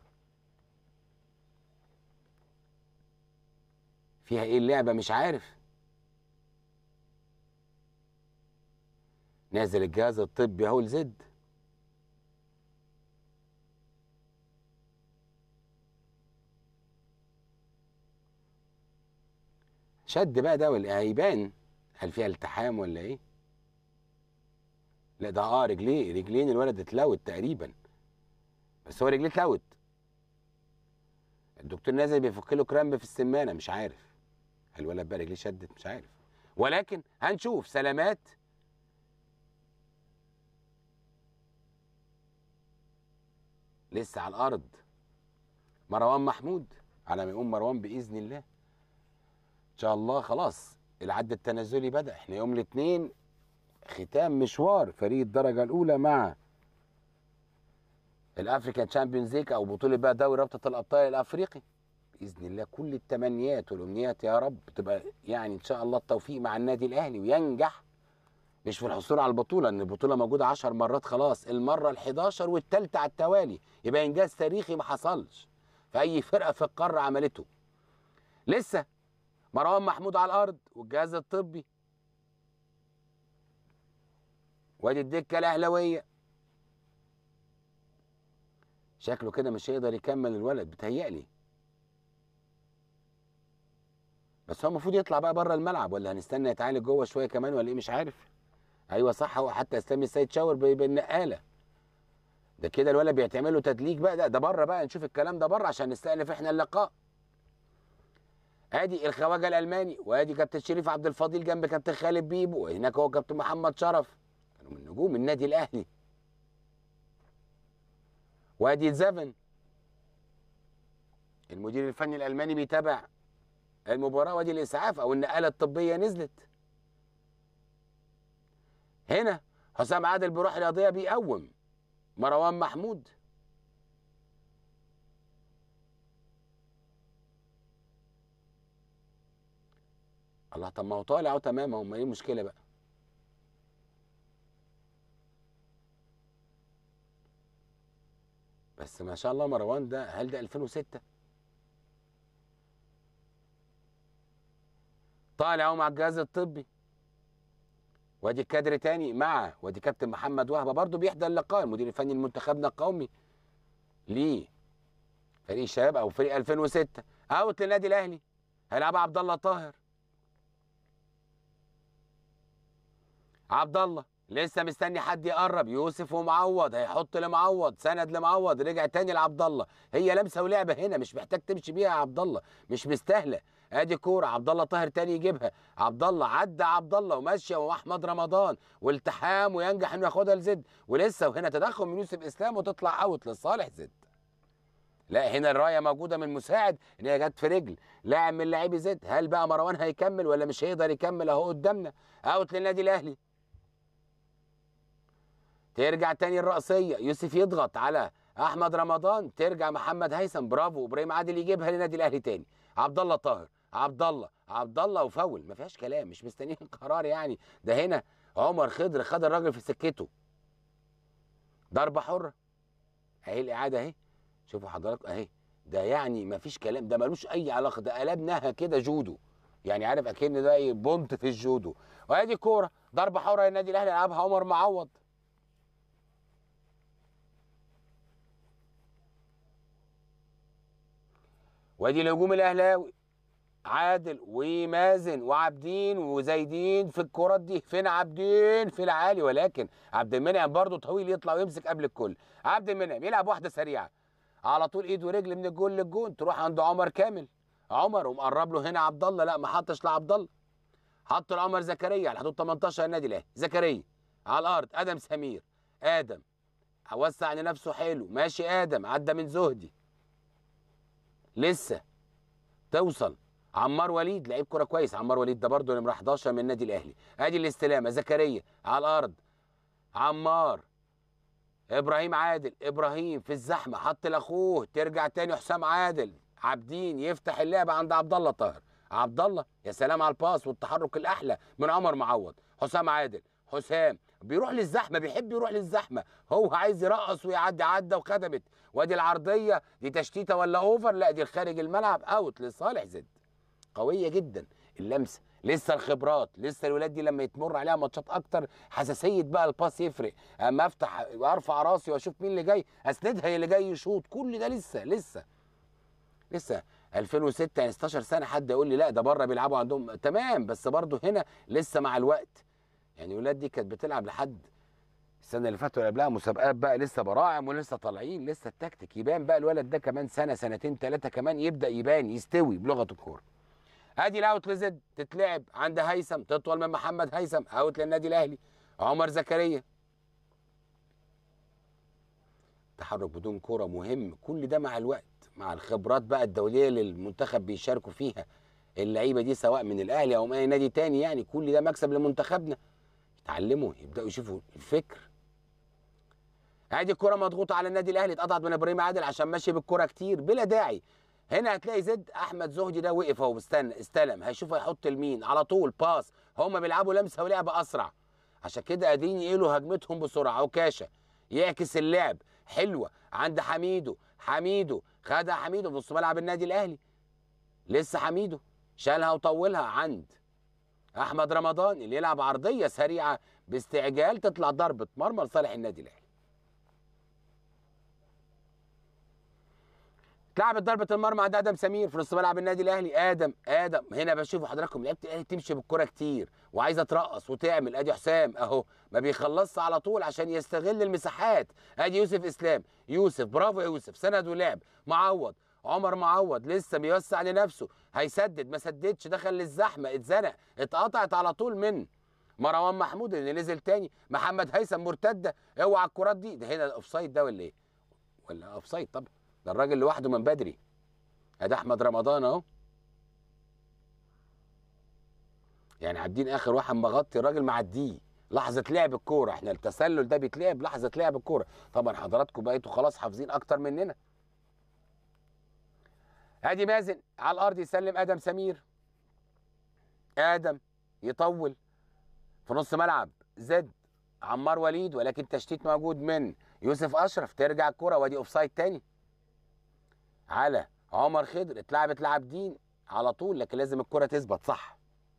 A: فيها ايه اللعبه مش عارف نازل الجهاز الطبي اهو لزد شد بقى ده ولا هيبان هل فيها التحام ولا ايه لا ده اه رجليه رجلين الولد اتلوت تقريبا بس هو رجليه اتلوت الدكتور نازل بيفك له كرامب في السمانه مش عارف الولد بقى رجليه شدت مش عارف ولكن هنشوف سلامات لسه على الارض مروان محمود على ما يقوم مروان باذن الله ان شاء الله خلاص العد التنازلي بدا احنا يوم الاثنين ختام مشوار فريق الدرجه الاولى مع الافريكان تشامبيونز ليج او بطوله بقى دوري رابطه الابطال الافريقي باذن الله كل التمنيات والامنيات يا رب تبقى يعني ان شاء الله التوفيق مع النادي الاهلي وينجح مش في الحصول على البطوله ان البطوله موجوده 10 مرات خلاص المره ال11 والثالثه على التوالي يبقى انجاز تاريخي ما حصلش في اي فرقه في القاره عملته لسه مروان محمود على الارض والجهاز الطبي وادي الدكه الاهلاويه شكله كده مش هيقدر يكمل الولد بتهيألي بس هو المفروض يطلع بقى بره الملعب ولا هنستنى يتعالج جوه شويه كمان ولا ايه مش عارف ايوه صح هو حتى اسلام السيد شاور ب- بالنقاله ده كده الولد بيتعمل له تدليك بقى ده, ده بره بقى نشوف الكلام ده بره عشان نستأنف احنا اللقاء ادي الخواجه الالماني وادي كابتن شريف عبد الفضيل جنب كابتن خالد بيبو وهناك هو كابتن محمد شرف كانوا من نجوم النادي الاهلي وادي زفن المدير الفني الالماني بيتابع المباراه وادي الاسعاف او النقاله الطبيه نزلت هنا حسام عادل بروح رياضيه بيقوم مروان محمود الله طب ما هو طالع اهو تمام اهو ما ايه المشكله بقى بس ما شاء الله مروان ده هل ده 2006 طالع اهو مع الجهاز الطبي وادي كادر تاني مع وادي كابتن محمد وهبه برضه بيحضر اللقاء المدير الفني لمنتخبنا القومي ليه فريق الشباب او فريق 2006 اوت للنادي الاهلي هيلعبها عبد الله طاهر عبد الله لسه مستني حد يقرب يوسف ومعوض هيحط لمعوض سند لمعوض رجع تاني لعبد الله هي لمسه ولعبه هنا مش محتاج تمشي بيها يا عبد الله مش مستاهله ادي كوره عبد الله طاهر تاني يجيبها عبد الله عدى عبد الله وماشيه واحمد رمضان والتحام وينجح انه ياخدها لزد ولسه وهنا تدخل من يوسف اسلام وتطلع اوت لصالح زد لا هنا الرايه موجوده من مساعد ان هي جت في رجل لاعب من لاعبي زد هل بقى مروان هيكمل ولا مش هيقدر يكمل اهو قدامنا اوت للنادي الاهلي ترجع تاني الرأسية يوسف يضغط على أحمد رمضان ترجع محمد هيثم برافو إبراهيم عادل يجيبها للنادي الأهلي تاني عبد الله طاهر عبد الله عبد الله وفاول ما فيهاش كلام مش مستنيين قرار يعني ده هنا عمر خضر خد الراجل في سكته ضربة حرة اهي الإعادة اهي شوفوا حضراتكم اهي ده يعني ما فيش كلام ده ملوش أي علاقة ده قلبناها كده جودو يعني عارف أكن ده ايه بونت في الجودو وادي كورة ضربة حرة للنادي الأهلي يلعبها عمر معوض وادي الهجوم الاهلاوي عادل ومازن وعابدين وزايدين في الكرات دي فين عابدين في العالي ولكن عبد المنعم برضه طويل يطلع ويمسك قبل الكل عبد المنعم يلعب واحده سريعه على طول ايد ورجل من الجول للجون تروح عند عمر كامل عمر ومقرب له هنا عبد الله لا ما حطش لعبد الله حط لعمر زكريا على حدود 18 النادي الاهلي زكريا على الارض ادم سمير ادم وسع لنفسه حلو ماشي ادم عدى من زهدي لسه توصل عمار وليد لعيب كوره كويس عمار وليد ده برضه نمره 11 من النادي الاهلي ادي الاستلامه زكريا على الارض عمار ابراهيم عادل ابراهيم في الزحمه حط لاخوه ترجع تاني حسام عادل عابدين يفتح اللعبه عند عبد الله طاهر عبد الله يا سلام على الباس والتحرك الاحلى من عمر معوض حسام عادل حسام بيروح للزحمه بيحب يروح للزحمه هو عايز يرقص ويعدي عدى وخدمت وادي العرضيه دي تشتيته ولا اوفر لا دي خارج الملعب اوت لصالح زد قويه جدا اللمسه لسه الخبرات لسه الولاد دي لما يتمر عليها ماتشات اكتر حساسيه بقى الباس يفرق اما افتح وارفع راسي واشوف مين اللي جاي اسندها هي اللي جاي يشوط كل ده لسه لسه لسه 2006 يعني 16 سنه حد يقول لي لا ده بره بيلعبوا عندهم تمام بس برضه هنا لسه مع الوقت يعني الولاد دي كانت بتلعب لحد السنه اللي فاتت واللي قبلها مسابقات بقى لسه براعم ولسه طالعين لسه التكتيك يبان بقى الولد ده كمان سنه سنتين ثلاثه كمان يبدا يبان يستوي بلغه الكوره ادي الاوت لزد تتلعب عند هيثم تطول من محمد هيثم اوت للنادي الاهلي عمر زكريا تحرك بدون كرة مهم كل ده مع الوقت مع الخبرات بقى الدولية اللي المنتخب بيشاركوا فيها اللعيبة دي سواء من الأهلي أو من أي نادي تاني يعني كل ده مكسب لمنتخبنا يتعلموا يبدأوا يشوفوا الفكر ادي الكرة مضغوطة على النادي الأهلي اتقطعت من إبراهيم عادل عشان ماشي بالكرة كتير بلا داعي هنا هتلاقي زد احمد زهدي ده وقف اهو استنى استلم هيشوف هيحط لمين على طول باس هم بيلعبوا لمسه ولعب اسرع عشان كده قادرين يقلوا هجمتهم بسرعه عكاشه يعكس اللعب حلوه عند حميدو حميدو خدها حميدو في نص ملعب النادي الاهلي لسه حميدو شالها وطولها عند احمد رمضان اللي يلعب عرضيه سريعه باستعجال تطلع ضربه مرمى لصالح النادي الاهلي اتلعبت ضربه المرمى عند ادم سمير في نص ملعب النادي الاهلي ادم ادم هنا بشوف حضراتكم لعيبه الاهلي تمشي بالكره كتير وعايزه ترقص وتعمل ادي حسام اهو ما بيخلصش على طول عشان يستغل المساحات ادي يوسف اسلام يوسف برافو يا يوسف سند ولعب معوض عمر معوض لسه بيوسع لنفسه هيسدد ما سددش دخل للزحمه اتزنق اتقطعت على طول من مروان محمود اللي نزل تاني محمد هيثم مرتده اوعى الكرات دي ده هنا الاوفسايد ده ولا ايه ولا اوفسايد طبعا ده الراجل لوحده من بدري ادي احمد رمضان اهو يعني عدين اخر واحد مغطي الراجل معديه لحظه لعب الكوره احنا التسلل ده بيتلعب لحظه لعب الكوره طبعا حضراتكم بقيتوا خلاص حافظين اكتر مننا ادي مازن على الارض يسلم ادم سمير ادم يطول في نص ملعب زد عمار وليد ولكن تشتيت موجود من يوسف اشرف ترجع الكره وادي اوفسايد تاني على عمر خضر اتلعبت لعابدين على طول لكن لازم الكره تثبت صح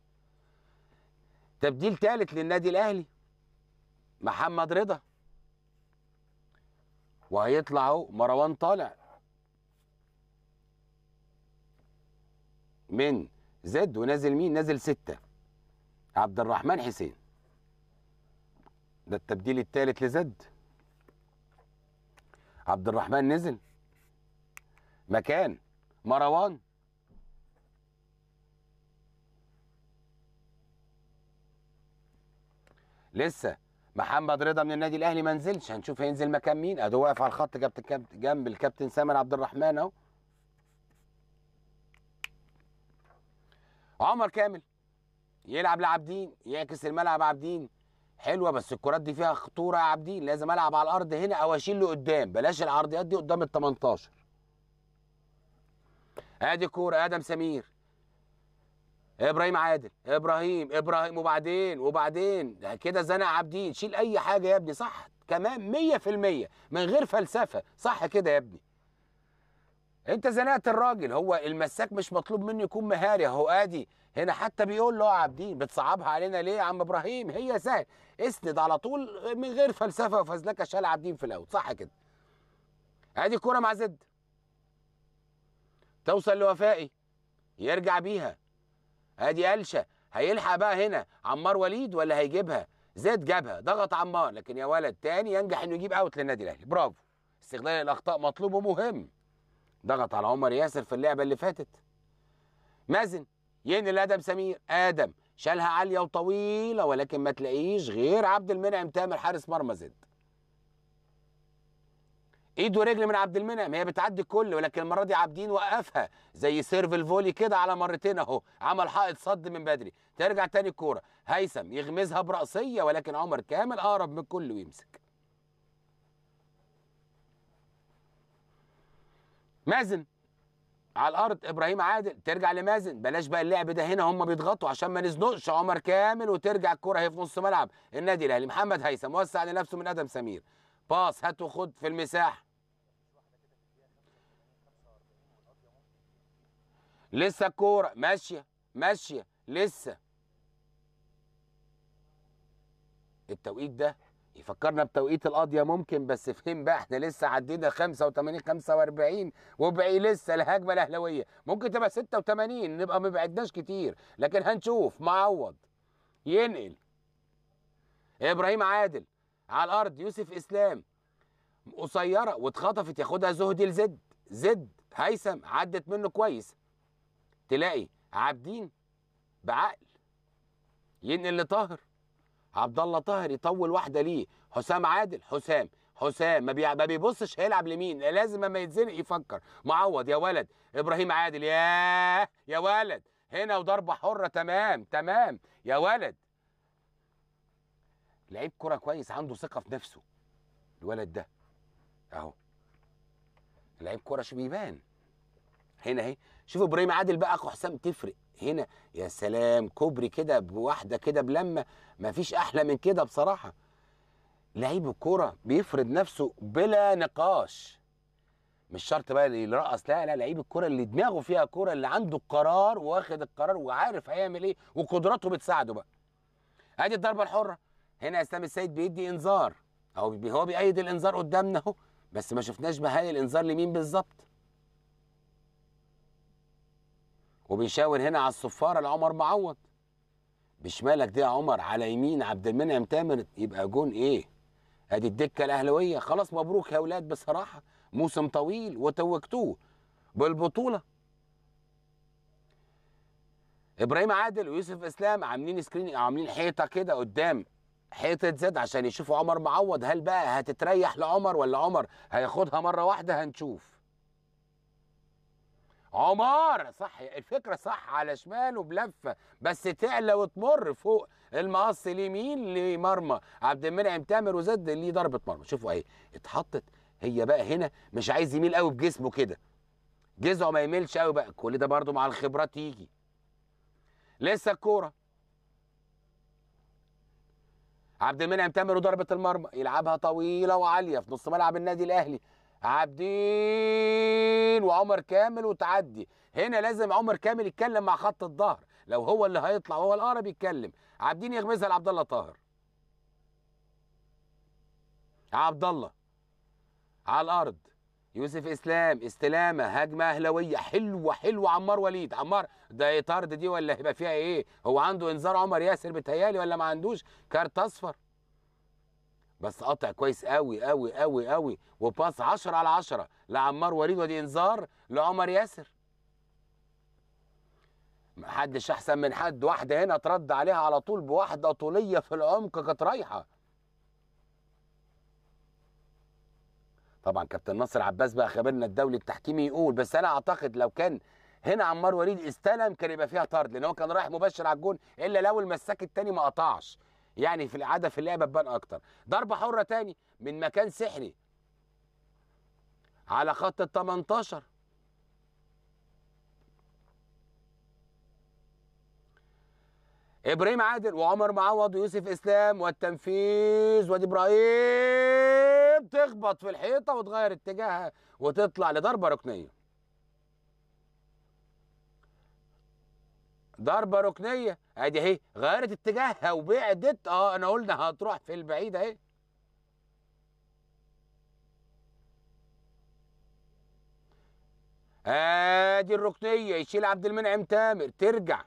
A: تبديل ثالث للنادي الاهلي محمد رضا وهيطلع اهو مروان طالع من زد ونازل مين نازل ستة عبد الرحمن حسين ده التبديل الثالث لزد عبد الرحمن نزل مكان مروان لسه محمد رضا من النادي الاهلي ما نزلش هنشوف هينزل مكان مين ادو واقف على الخط جنب الكابتن جنب الكابتن سامر عبد الرحمن اهو عمر كامل يلعب لعابدين يعكس الملعب عابدين حلوه بس الكرات دي فيها خطوره يا عابدين لازم العب على الارض هنا او اشيل له قدام بلاش العرضيات دي قدام ال 18 ادي كوره ادم سمير ابراهيم عادل ابراهيم ابراهيم وبعدين وبعدين كده زنق عابدين شيل اي حاجه يا ابني صح كمان 100% من غير فلسفه صح كده يا ابني انت زنقت الراجل هو المساك مش مطلوب منه يكون مهاري اهو ادي هنا حتى بيقول له يا عابدين بتصعبها علينا ليه يا عم ابراهيم هي سهل اسند على طول من غير فلسفه وفزلكه شال عابدين في الاول صح كده ادي كوره مع زد توصل لوفائي يرجع بيها ادي قلشه هيلحق بقى هنا عمار وليد ولا هيجيبها زيد جابها ضغط عمار لكن يا ولد تاني ينجح انه يجيب اوت للنادي الاهلي برافو استغلال الاخطاء مطلوب ومهم ضغط على عمر ياسر في اللعبه اللي فاتت مازن ينقل ادم سمير ادم شالها عاليه وطويله ولكن ما تلاقيش غير عبد المنعم تامر حارس مرمى زد ايد ورجل من عبد المنعم هي بتعدي الكل ولكن المره دي عابدين وقفها زي سيرف الفولي كده على مرتين اهو عمل حائط صد من بدري ترجع تاني الكوره هيثم يغمزها براسيه ولكن عمر كامل اقرب من الكل ويمسك مازن على الارض ابراهيم عادل ترجع لمازن بلاش بقى اللعب ده هنا هم بيضغطوا عشان ما نزنقش عمر كامل وترجع الكره هي في نص ملعب النادي الاهلي محمد هيثم وسع لنفسه من ادم سمير باص هات وخد في المساحه لسه الكوره ماشيه ماشيه لسه التوقيت ده يفكرنا بتوقيت القضيه ممكن بس فين بقى احنا لسه عدينا 85 45 وبقي لسه الهجمه الاهلاويه ممكن تبقى 86 نبقى ما بعدناش كتير لكن هنشوف معوض ينقل ابراهيم عادل على الارض يوسف اسلام قصيره واتخطفت ياخدها زهدي لزد زد هيثم عدت منه كويس تلاقي عابدين بعقل ينقل لطاهر عبد الله طاهر يطول واحده ليه حسام عادل حسام حسام ما, بي... ما بيبصش هيلعب لمين لازم اما يتزنق يفكر معوض يا ولد ابراهيم عادل ياه يا ولد هنا وضربه حره تمام تمام يا ولد لعيب كرة كويس عنده ثقة في نفسه الولد ده اهو لعيب كرة شو بيبان هنا اهي شوف ابراهيم عادل بقى اخو حسام تفرق هنا يا سلام كوبري كده بواحدة كده بلمة مفيش احلى من كده بصراحة لعيب الكرة بيفرض نفسه بلا نقاش مش شرط بقى اللي يرقص لا لا لعيب الكرة اللي دماغه فيها كرة اللي عنده القرار واخد القرار وعارف هيعمل ايه وقدراته بتساعده بقى ادي الضربة الحرة هنا اسلام السيد بيدي انذار او بي- هو بيأيد الانذار قدامنا اهو بس ما شفناش بهاي الانذار لمين بالظبط وبيشاور هنا على الصفاره لعمر معوض بشمالك دي يا عمر على يمين عبد المنعم تامر يبقى جون ايه ادي الدكه الاهلاويه خلاص مبروك يا اولاد بصراحه موسم طويل وتوجتوه بالبطوله ابراهيم عادل ويوسف اسلام عاملين سكرين عاملين حيطه كده قدام حيطه زد عشان يشوفوا عمر معوض هل بقى هتتريح لعمر ولا عمر هياخدها مره واحده هنشوف عمر صح الفكره صح على شماله بلفه بس تعلى وتمر فوق المقص اليمين لمرمى عبد المنعم تامر وزد ليه ضربه مرمى شوفوا اهي اتحطت هي بقى هنا مش عايز يميل قوي بجسمه كده جذعه ما يميلش قوي بقى كل ده برضو مع الخبرات يجي لسه الكوره عبد المنعم تامر وضربه المرمى يلعبها طويله وعاليه في نص ملعب النادي الاهلي عابدين وعمر كامل وتعدي هنا لازم عمر كامل يتكلم مع خط الظهر لو هو اللي هيطلع وهو الاقرب يتكلم عابدين يغمزها لعبد الله طاهر عبد الله على الارض يوسف اسلام استلامه هجمه اهلاويه حلوه حلوه عمار وليد عمار ده إيه طرد دي ولا هيبقى فيها ايه هو عنده انذار عمر ياسر بتهيالي ولا ما عندوش كارت اصفر بس قطع كويس قوي قوي قوي قوي وباص 10 على 10 لعمار وليد ودي انذار لعمر ياسر محدش احسن من حد واحده هنا ترد عليها على طول بواحده طوليه في العمق كانت رايحه طبعا كابتن ناصر عباس بقى خبرنا الدولي التحكيمي يقول بس انا اعتقد لو كان هنا عمار وليد استلم كان يبقى فيها طرد لان هو كان رايح مباشر على الجون الا لو المساك التاني ما قطعش يعني في العاده في اللعبه تبان اكتر ضربه حره تاني من مكان سحري على خط ال 18 ابراهيم عادل وعمر معوض ويوسف اسلام والتنفيذ وادي ابراهيم تخبط في الحيطه وتغير اتجاهها وتطلع لضربه ركنيه ضربه ركنيه ادي اهي غيرت اتجاهها وبعدت اه انا قلنا هتروح في البعيد اهي ادي الركنيه يشيل عبد المنعم تامر ترجع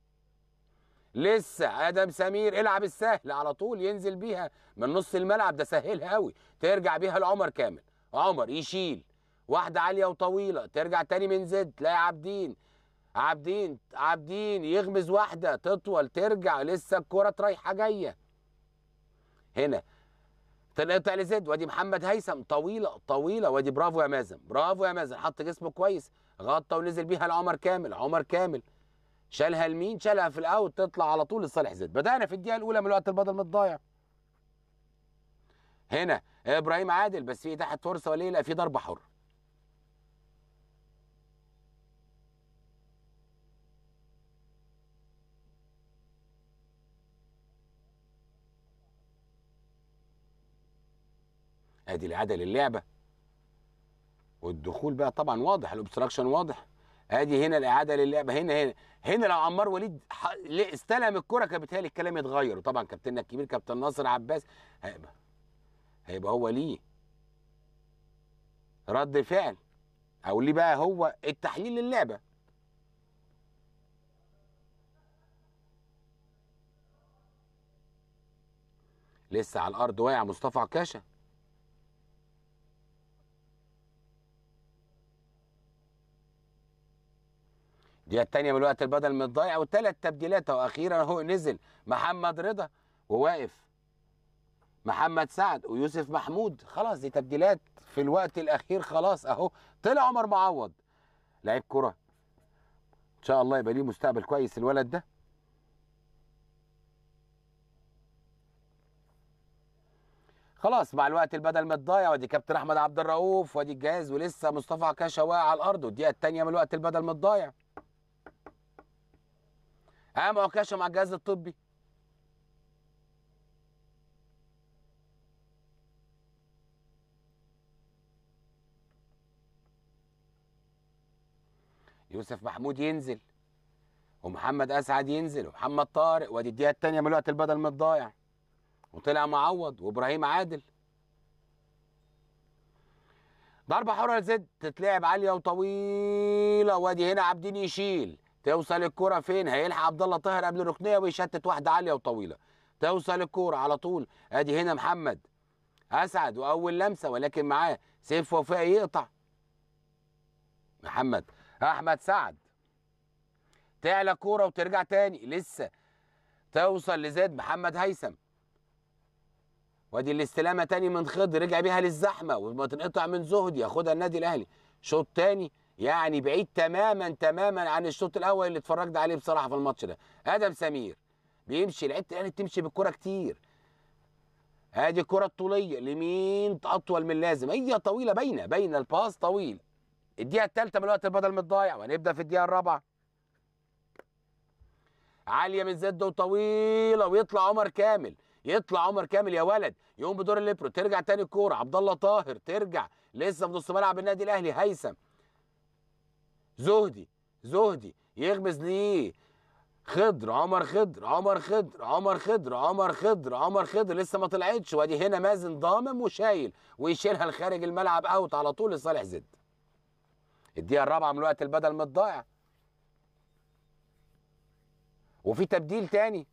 A: لسه ادم سمير العب السهل على طول ينزل بيها من نص الملعب ده سهلها قوي ترجع بيها لعمر كامل عمر يشيل واحده عاليه وطويله ترجع تاني من زد تلاقي عابدين عابدين عابدين يغمز واحده تطول ترجع لسه الكره رايحه جايه هنا تقطع لزد وادي محمد هيثم طويله طويله وادي برافو يا مازن برافو يا مازن حط جسمه كويس غطى ونزل بيها لعمر كامل عمر كامل شالها لمين شالها في الاوت تطلع على طول لصالح زد بدانا في الدقيقه الاولى من الوقت البدل متضايع هنا ابراهيم عادل بس في تحت فرصه وليه لا في ضربه حره ادي الاعاده للعبه والدخول بقى طبعا واضح الاوبستراكشن واضح ادي هنا الاعاده للعبه هنا هنا هنا لو عمار وليد ح... ليه استلم الكره كان بيتهيألي الكلام يتغير وطبعا كابتننا الكبير كابتن ناصر عباس هيبقى هيبقى هو ليه رد فعل او ليه بقى هو التحليل للعبه لسه على الارض واقع مصطفى عكاشه دي التانية من الوقت البدل من الضايع وثلاث تبديلات واخيرا اهو نزل محمد رضا وواقف محمد سعد ويوسف محمود خلاص دي تبديلات في الوقت الاخير خلاص اهو طلع عمر معوض لعيب كره ان شاء الله يبقى ليه مستقبل كويس الولد ده خلاص مع الوقت البدل متضايع وادي كابتن احمد عبد الرؤوف وادي الجهاز ولسه مصطفى عكاشه واقع على الارض والدقيقه الثانيه من الوقت البدل متضايع قام عكاشه مع الجهاز الطبي يوسف محمود ينزل ومحمد اسعد ينزل ومحمد طارق وادي الدقيقه الثانيه من الوقت البدل متضايع وطلع معوض وابراهيم عادل ضربه حره لزد تتلعب عاليه وطويله وادي هنا عابدين يشيل توصل الكره فين هيلحق عبد الله طاهر قبل الركنيه ويشتت واحده عاليه وطويله توصل الكره على طول ادي هنا محمد اسعد واول لمسه ولكن معاه سيف وفاء يقطع محمد احمد سعد تعلى كوره وترجع تاني لسه توصل لزيد محمد هيثم وادي الاستلامه تاني من خضر رجع بيها للزحمه وما تنقطع من زهدي ياخدها النادي الاهلي شوط تاني يعني بعيد تماما تماما عن الشوط الاول اللي اتفرجنا عليه بصراحه في الماتش ده ادم سمير بيمشي لعيبه الاهلي بتمشي بالكره كتير ادي الكره الطوليه لمين اطول من اللازم هي طويله باينه باينه الباس طويل الدقيقه الثالثه من الوقت البدل متضايع وهنبدا في الدقيقه الرابعه عاليه من زد وطويله ويطلع عمر كامل يطلع عمر كامل يا ولد يقوم بدور الليبرو ترجع تاني الكوره عبد الله طاهر ترجع لسه في نص ملعب النادي الاهلي هيثم زهدي زهدي يغمز ليه خضر عمر خضر عمر خضر عمر خضر عمر خضر عمر خضر لسه ما طلعتش وادي هنا مازن ضامم وشايل ويشيلها لخارج الملعب اوت على طول لصالح زد الدقيقه الرابعه من الوقت البدل متضايع وفي تبديل تاني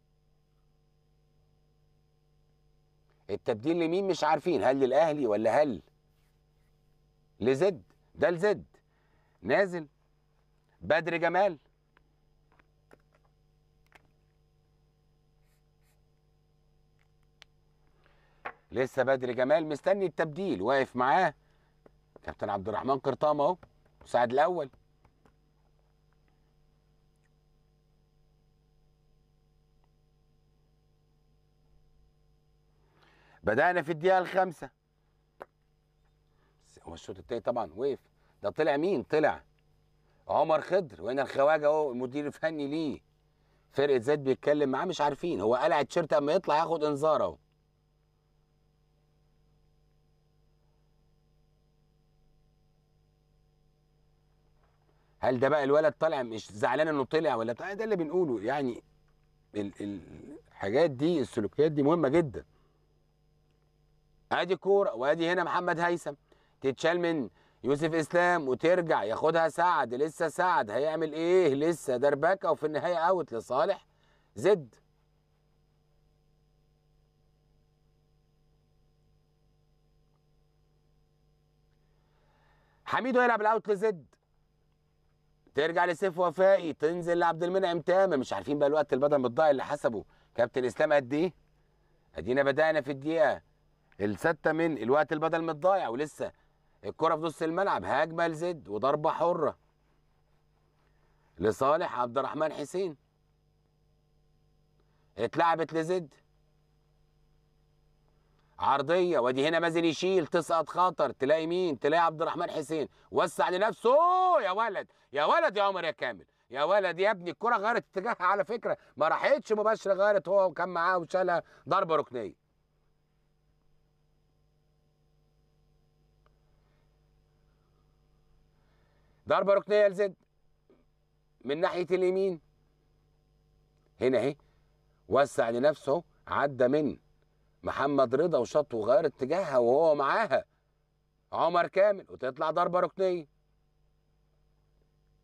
A: التبديل لمين مش عارفين هل للاهلي ولا هل لزد ده لزد نازل بدر جمال لسه بدر جمال مستني التبديل واقف معاه كابتن عبد الرحمن قرطام اهو مساعد الاول بدأنا في الدقيقة الخامسة هو الشوط التاني طبعا وقف ده طلع مين؟ طلع عمر خضر وهنا الخواجة اهو المدير الفني ليه فرقة زيد بيتكلم معاه مش عارفين هو قلع التيشيرت اما يطلع ياخد انذار اهو هل ده بقى الولد طالع مش زعلان انه طلع ولا بتاع ده اللي بنقوله يعني ال- ال- الحاجات دي السلوكيات دي مهمة جدا ادي كوره وادي هنا محمد هيثم تتشال من يوسف اسلام وترجع ياخدها سعد لسه سعد هيعمل ايه لسه دربكه وفي النهايه اوت لصالح زد حميدو يلعب الاوت لزد ترجع لسيف وفائي تنزل لعبد المنعم تامر مش عارفين بقى الوقت البدن بالضايع اللي حسبه كابتن اسلام قد ايه ادينا بدانا في الدقيقه الستة من الوقت البدل متضايع ولسه الكرة في نص الملعب هجمة لزد وضربة حرة لصالح عبد الرحمن حسين اتلعبت لزد عرضية وادي هنا مازن يشيل تسقط خطر تلاقي مين تلاقي عبد الرحمن حسين وسع لنفسه أوه يا ولد يا ولد يا عمر يا كامل يا ولد يا ابني الكرة غيرت اتجاهها على فكرة ما راحتش مباشرة غيرت هو وكان معاه وشالها ضربة ركنية ضربه ركنيه لزد من ناحيه اليمين هنا اهي وسع لنفسه عدى من محمد رضا وشاط وغير اتجاهها وهو معاها عمر كامل وتطلع ضربه ركنيه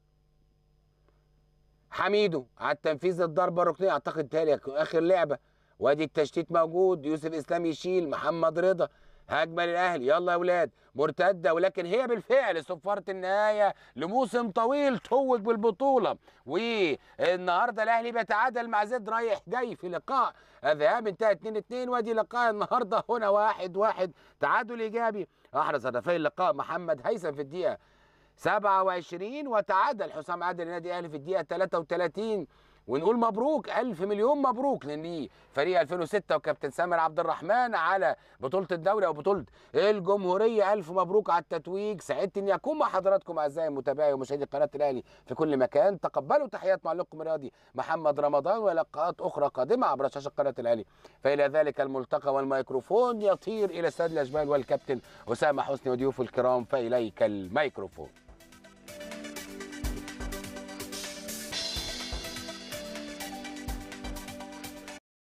A: حميدو على التنفيذ الضربه الركنيه اعتقد تالي اخر لعبه وادي التشتيت موجود يوسف اسلام يشيل محمد رضا هجمه للاهلي يلا يا اولاد مرتده ولكن هي بالفعل صفاره النهايه لموسم طويل توج بالبطوله والنهارده الاهلي بيتعادل مع زد رايح جاي في لقاء الذهاب انتهى 2 2 وادي لقاء النهارده هنا 1 1 تعادل ايجابي احرز هدفي اللقاء محمد هيثم في الدقيقه 27 وتعادل حسام عادل النادي الاهلي في الدقيقه 33 ونقول مبروك ألف مليون مبروك لأن فريق 2006 وكابتن سامر عبد الرحمن على بطولة الدوري أو بطولة الجمهورية ألف مبروك على التتويج سعدت إني أكون مع حضراتكم أعزائي المتابعي ومشاهدي قناة الأهلي في كل مكان تقبلوا تحيات معلقكم الرياضي محمد رمضان ولقاءات أخرى قادمة عبر شاشة قناة الأهلي فإلى ذلك الملتقى والميكروفون يطير إلى استاد الأجمال والكابتن أسامة حسني وضيوفه الكرام فإليك الميكروفون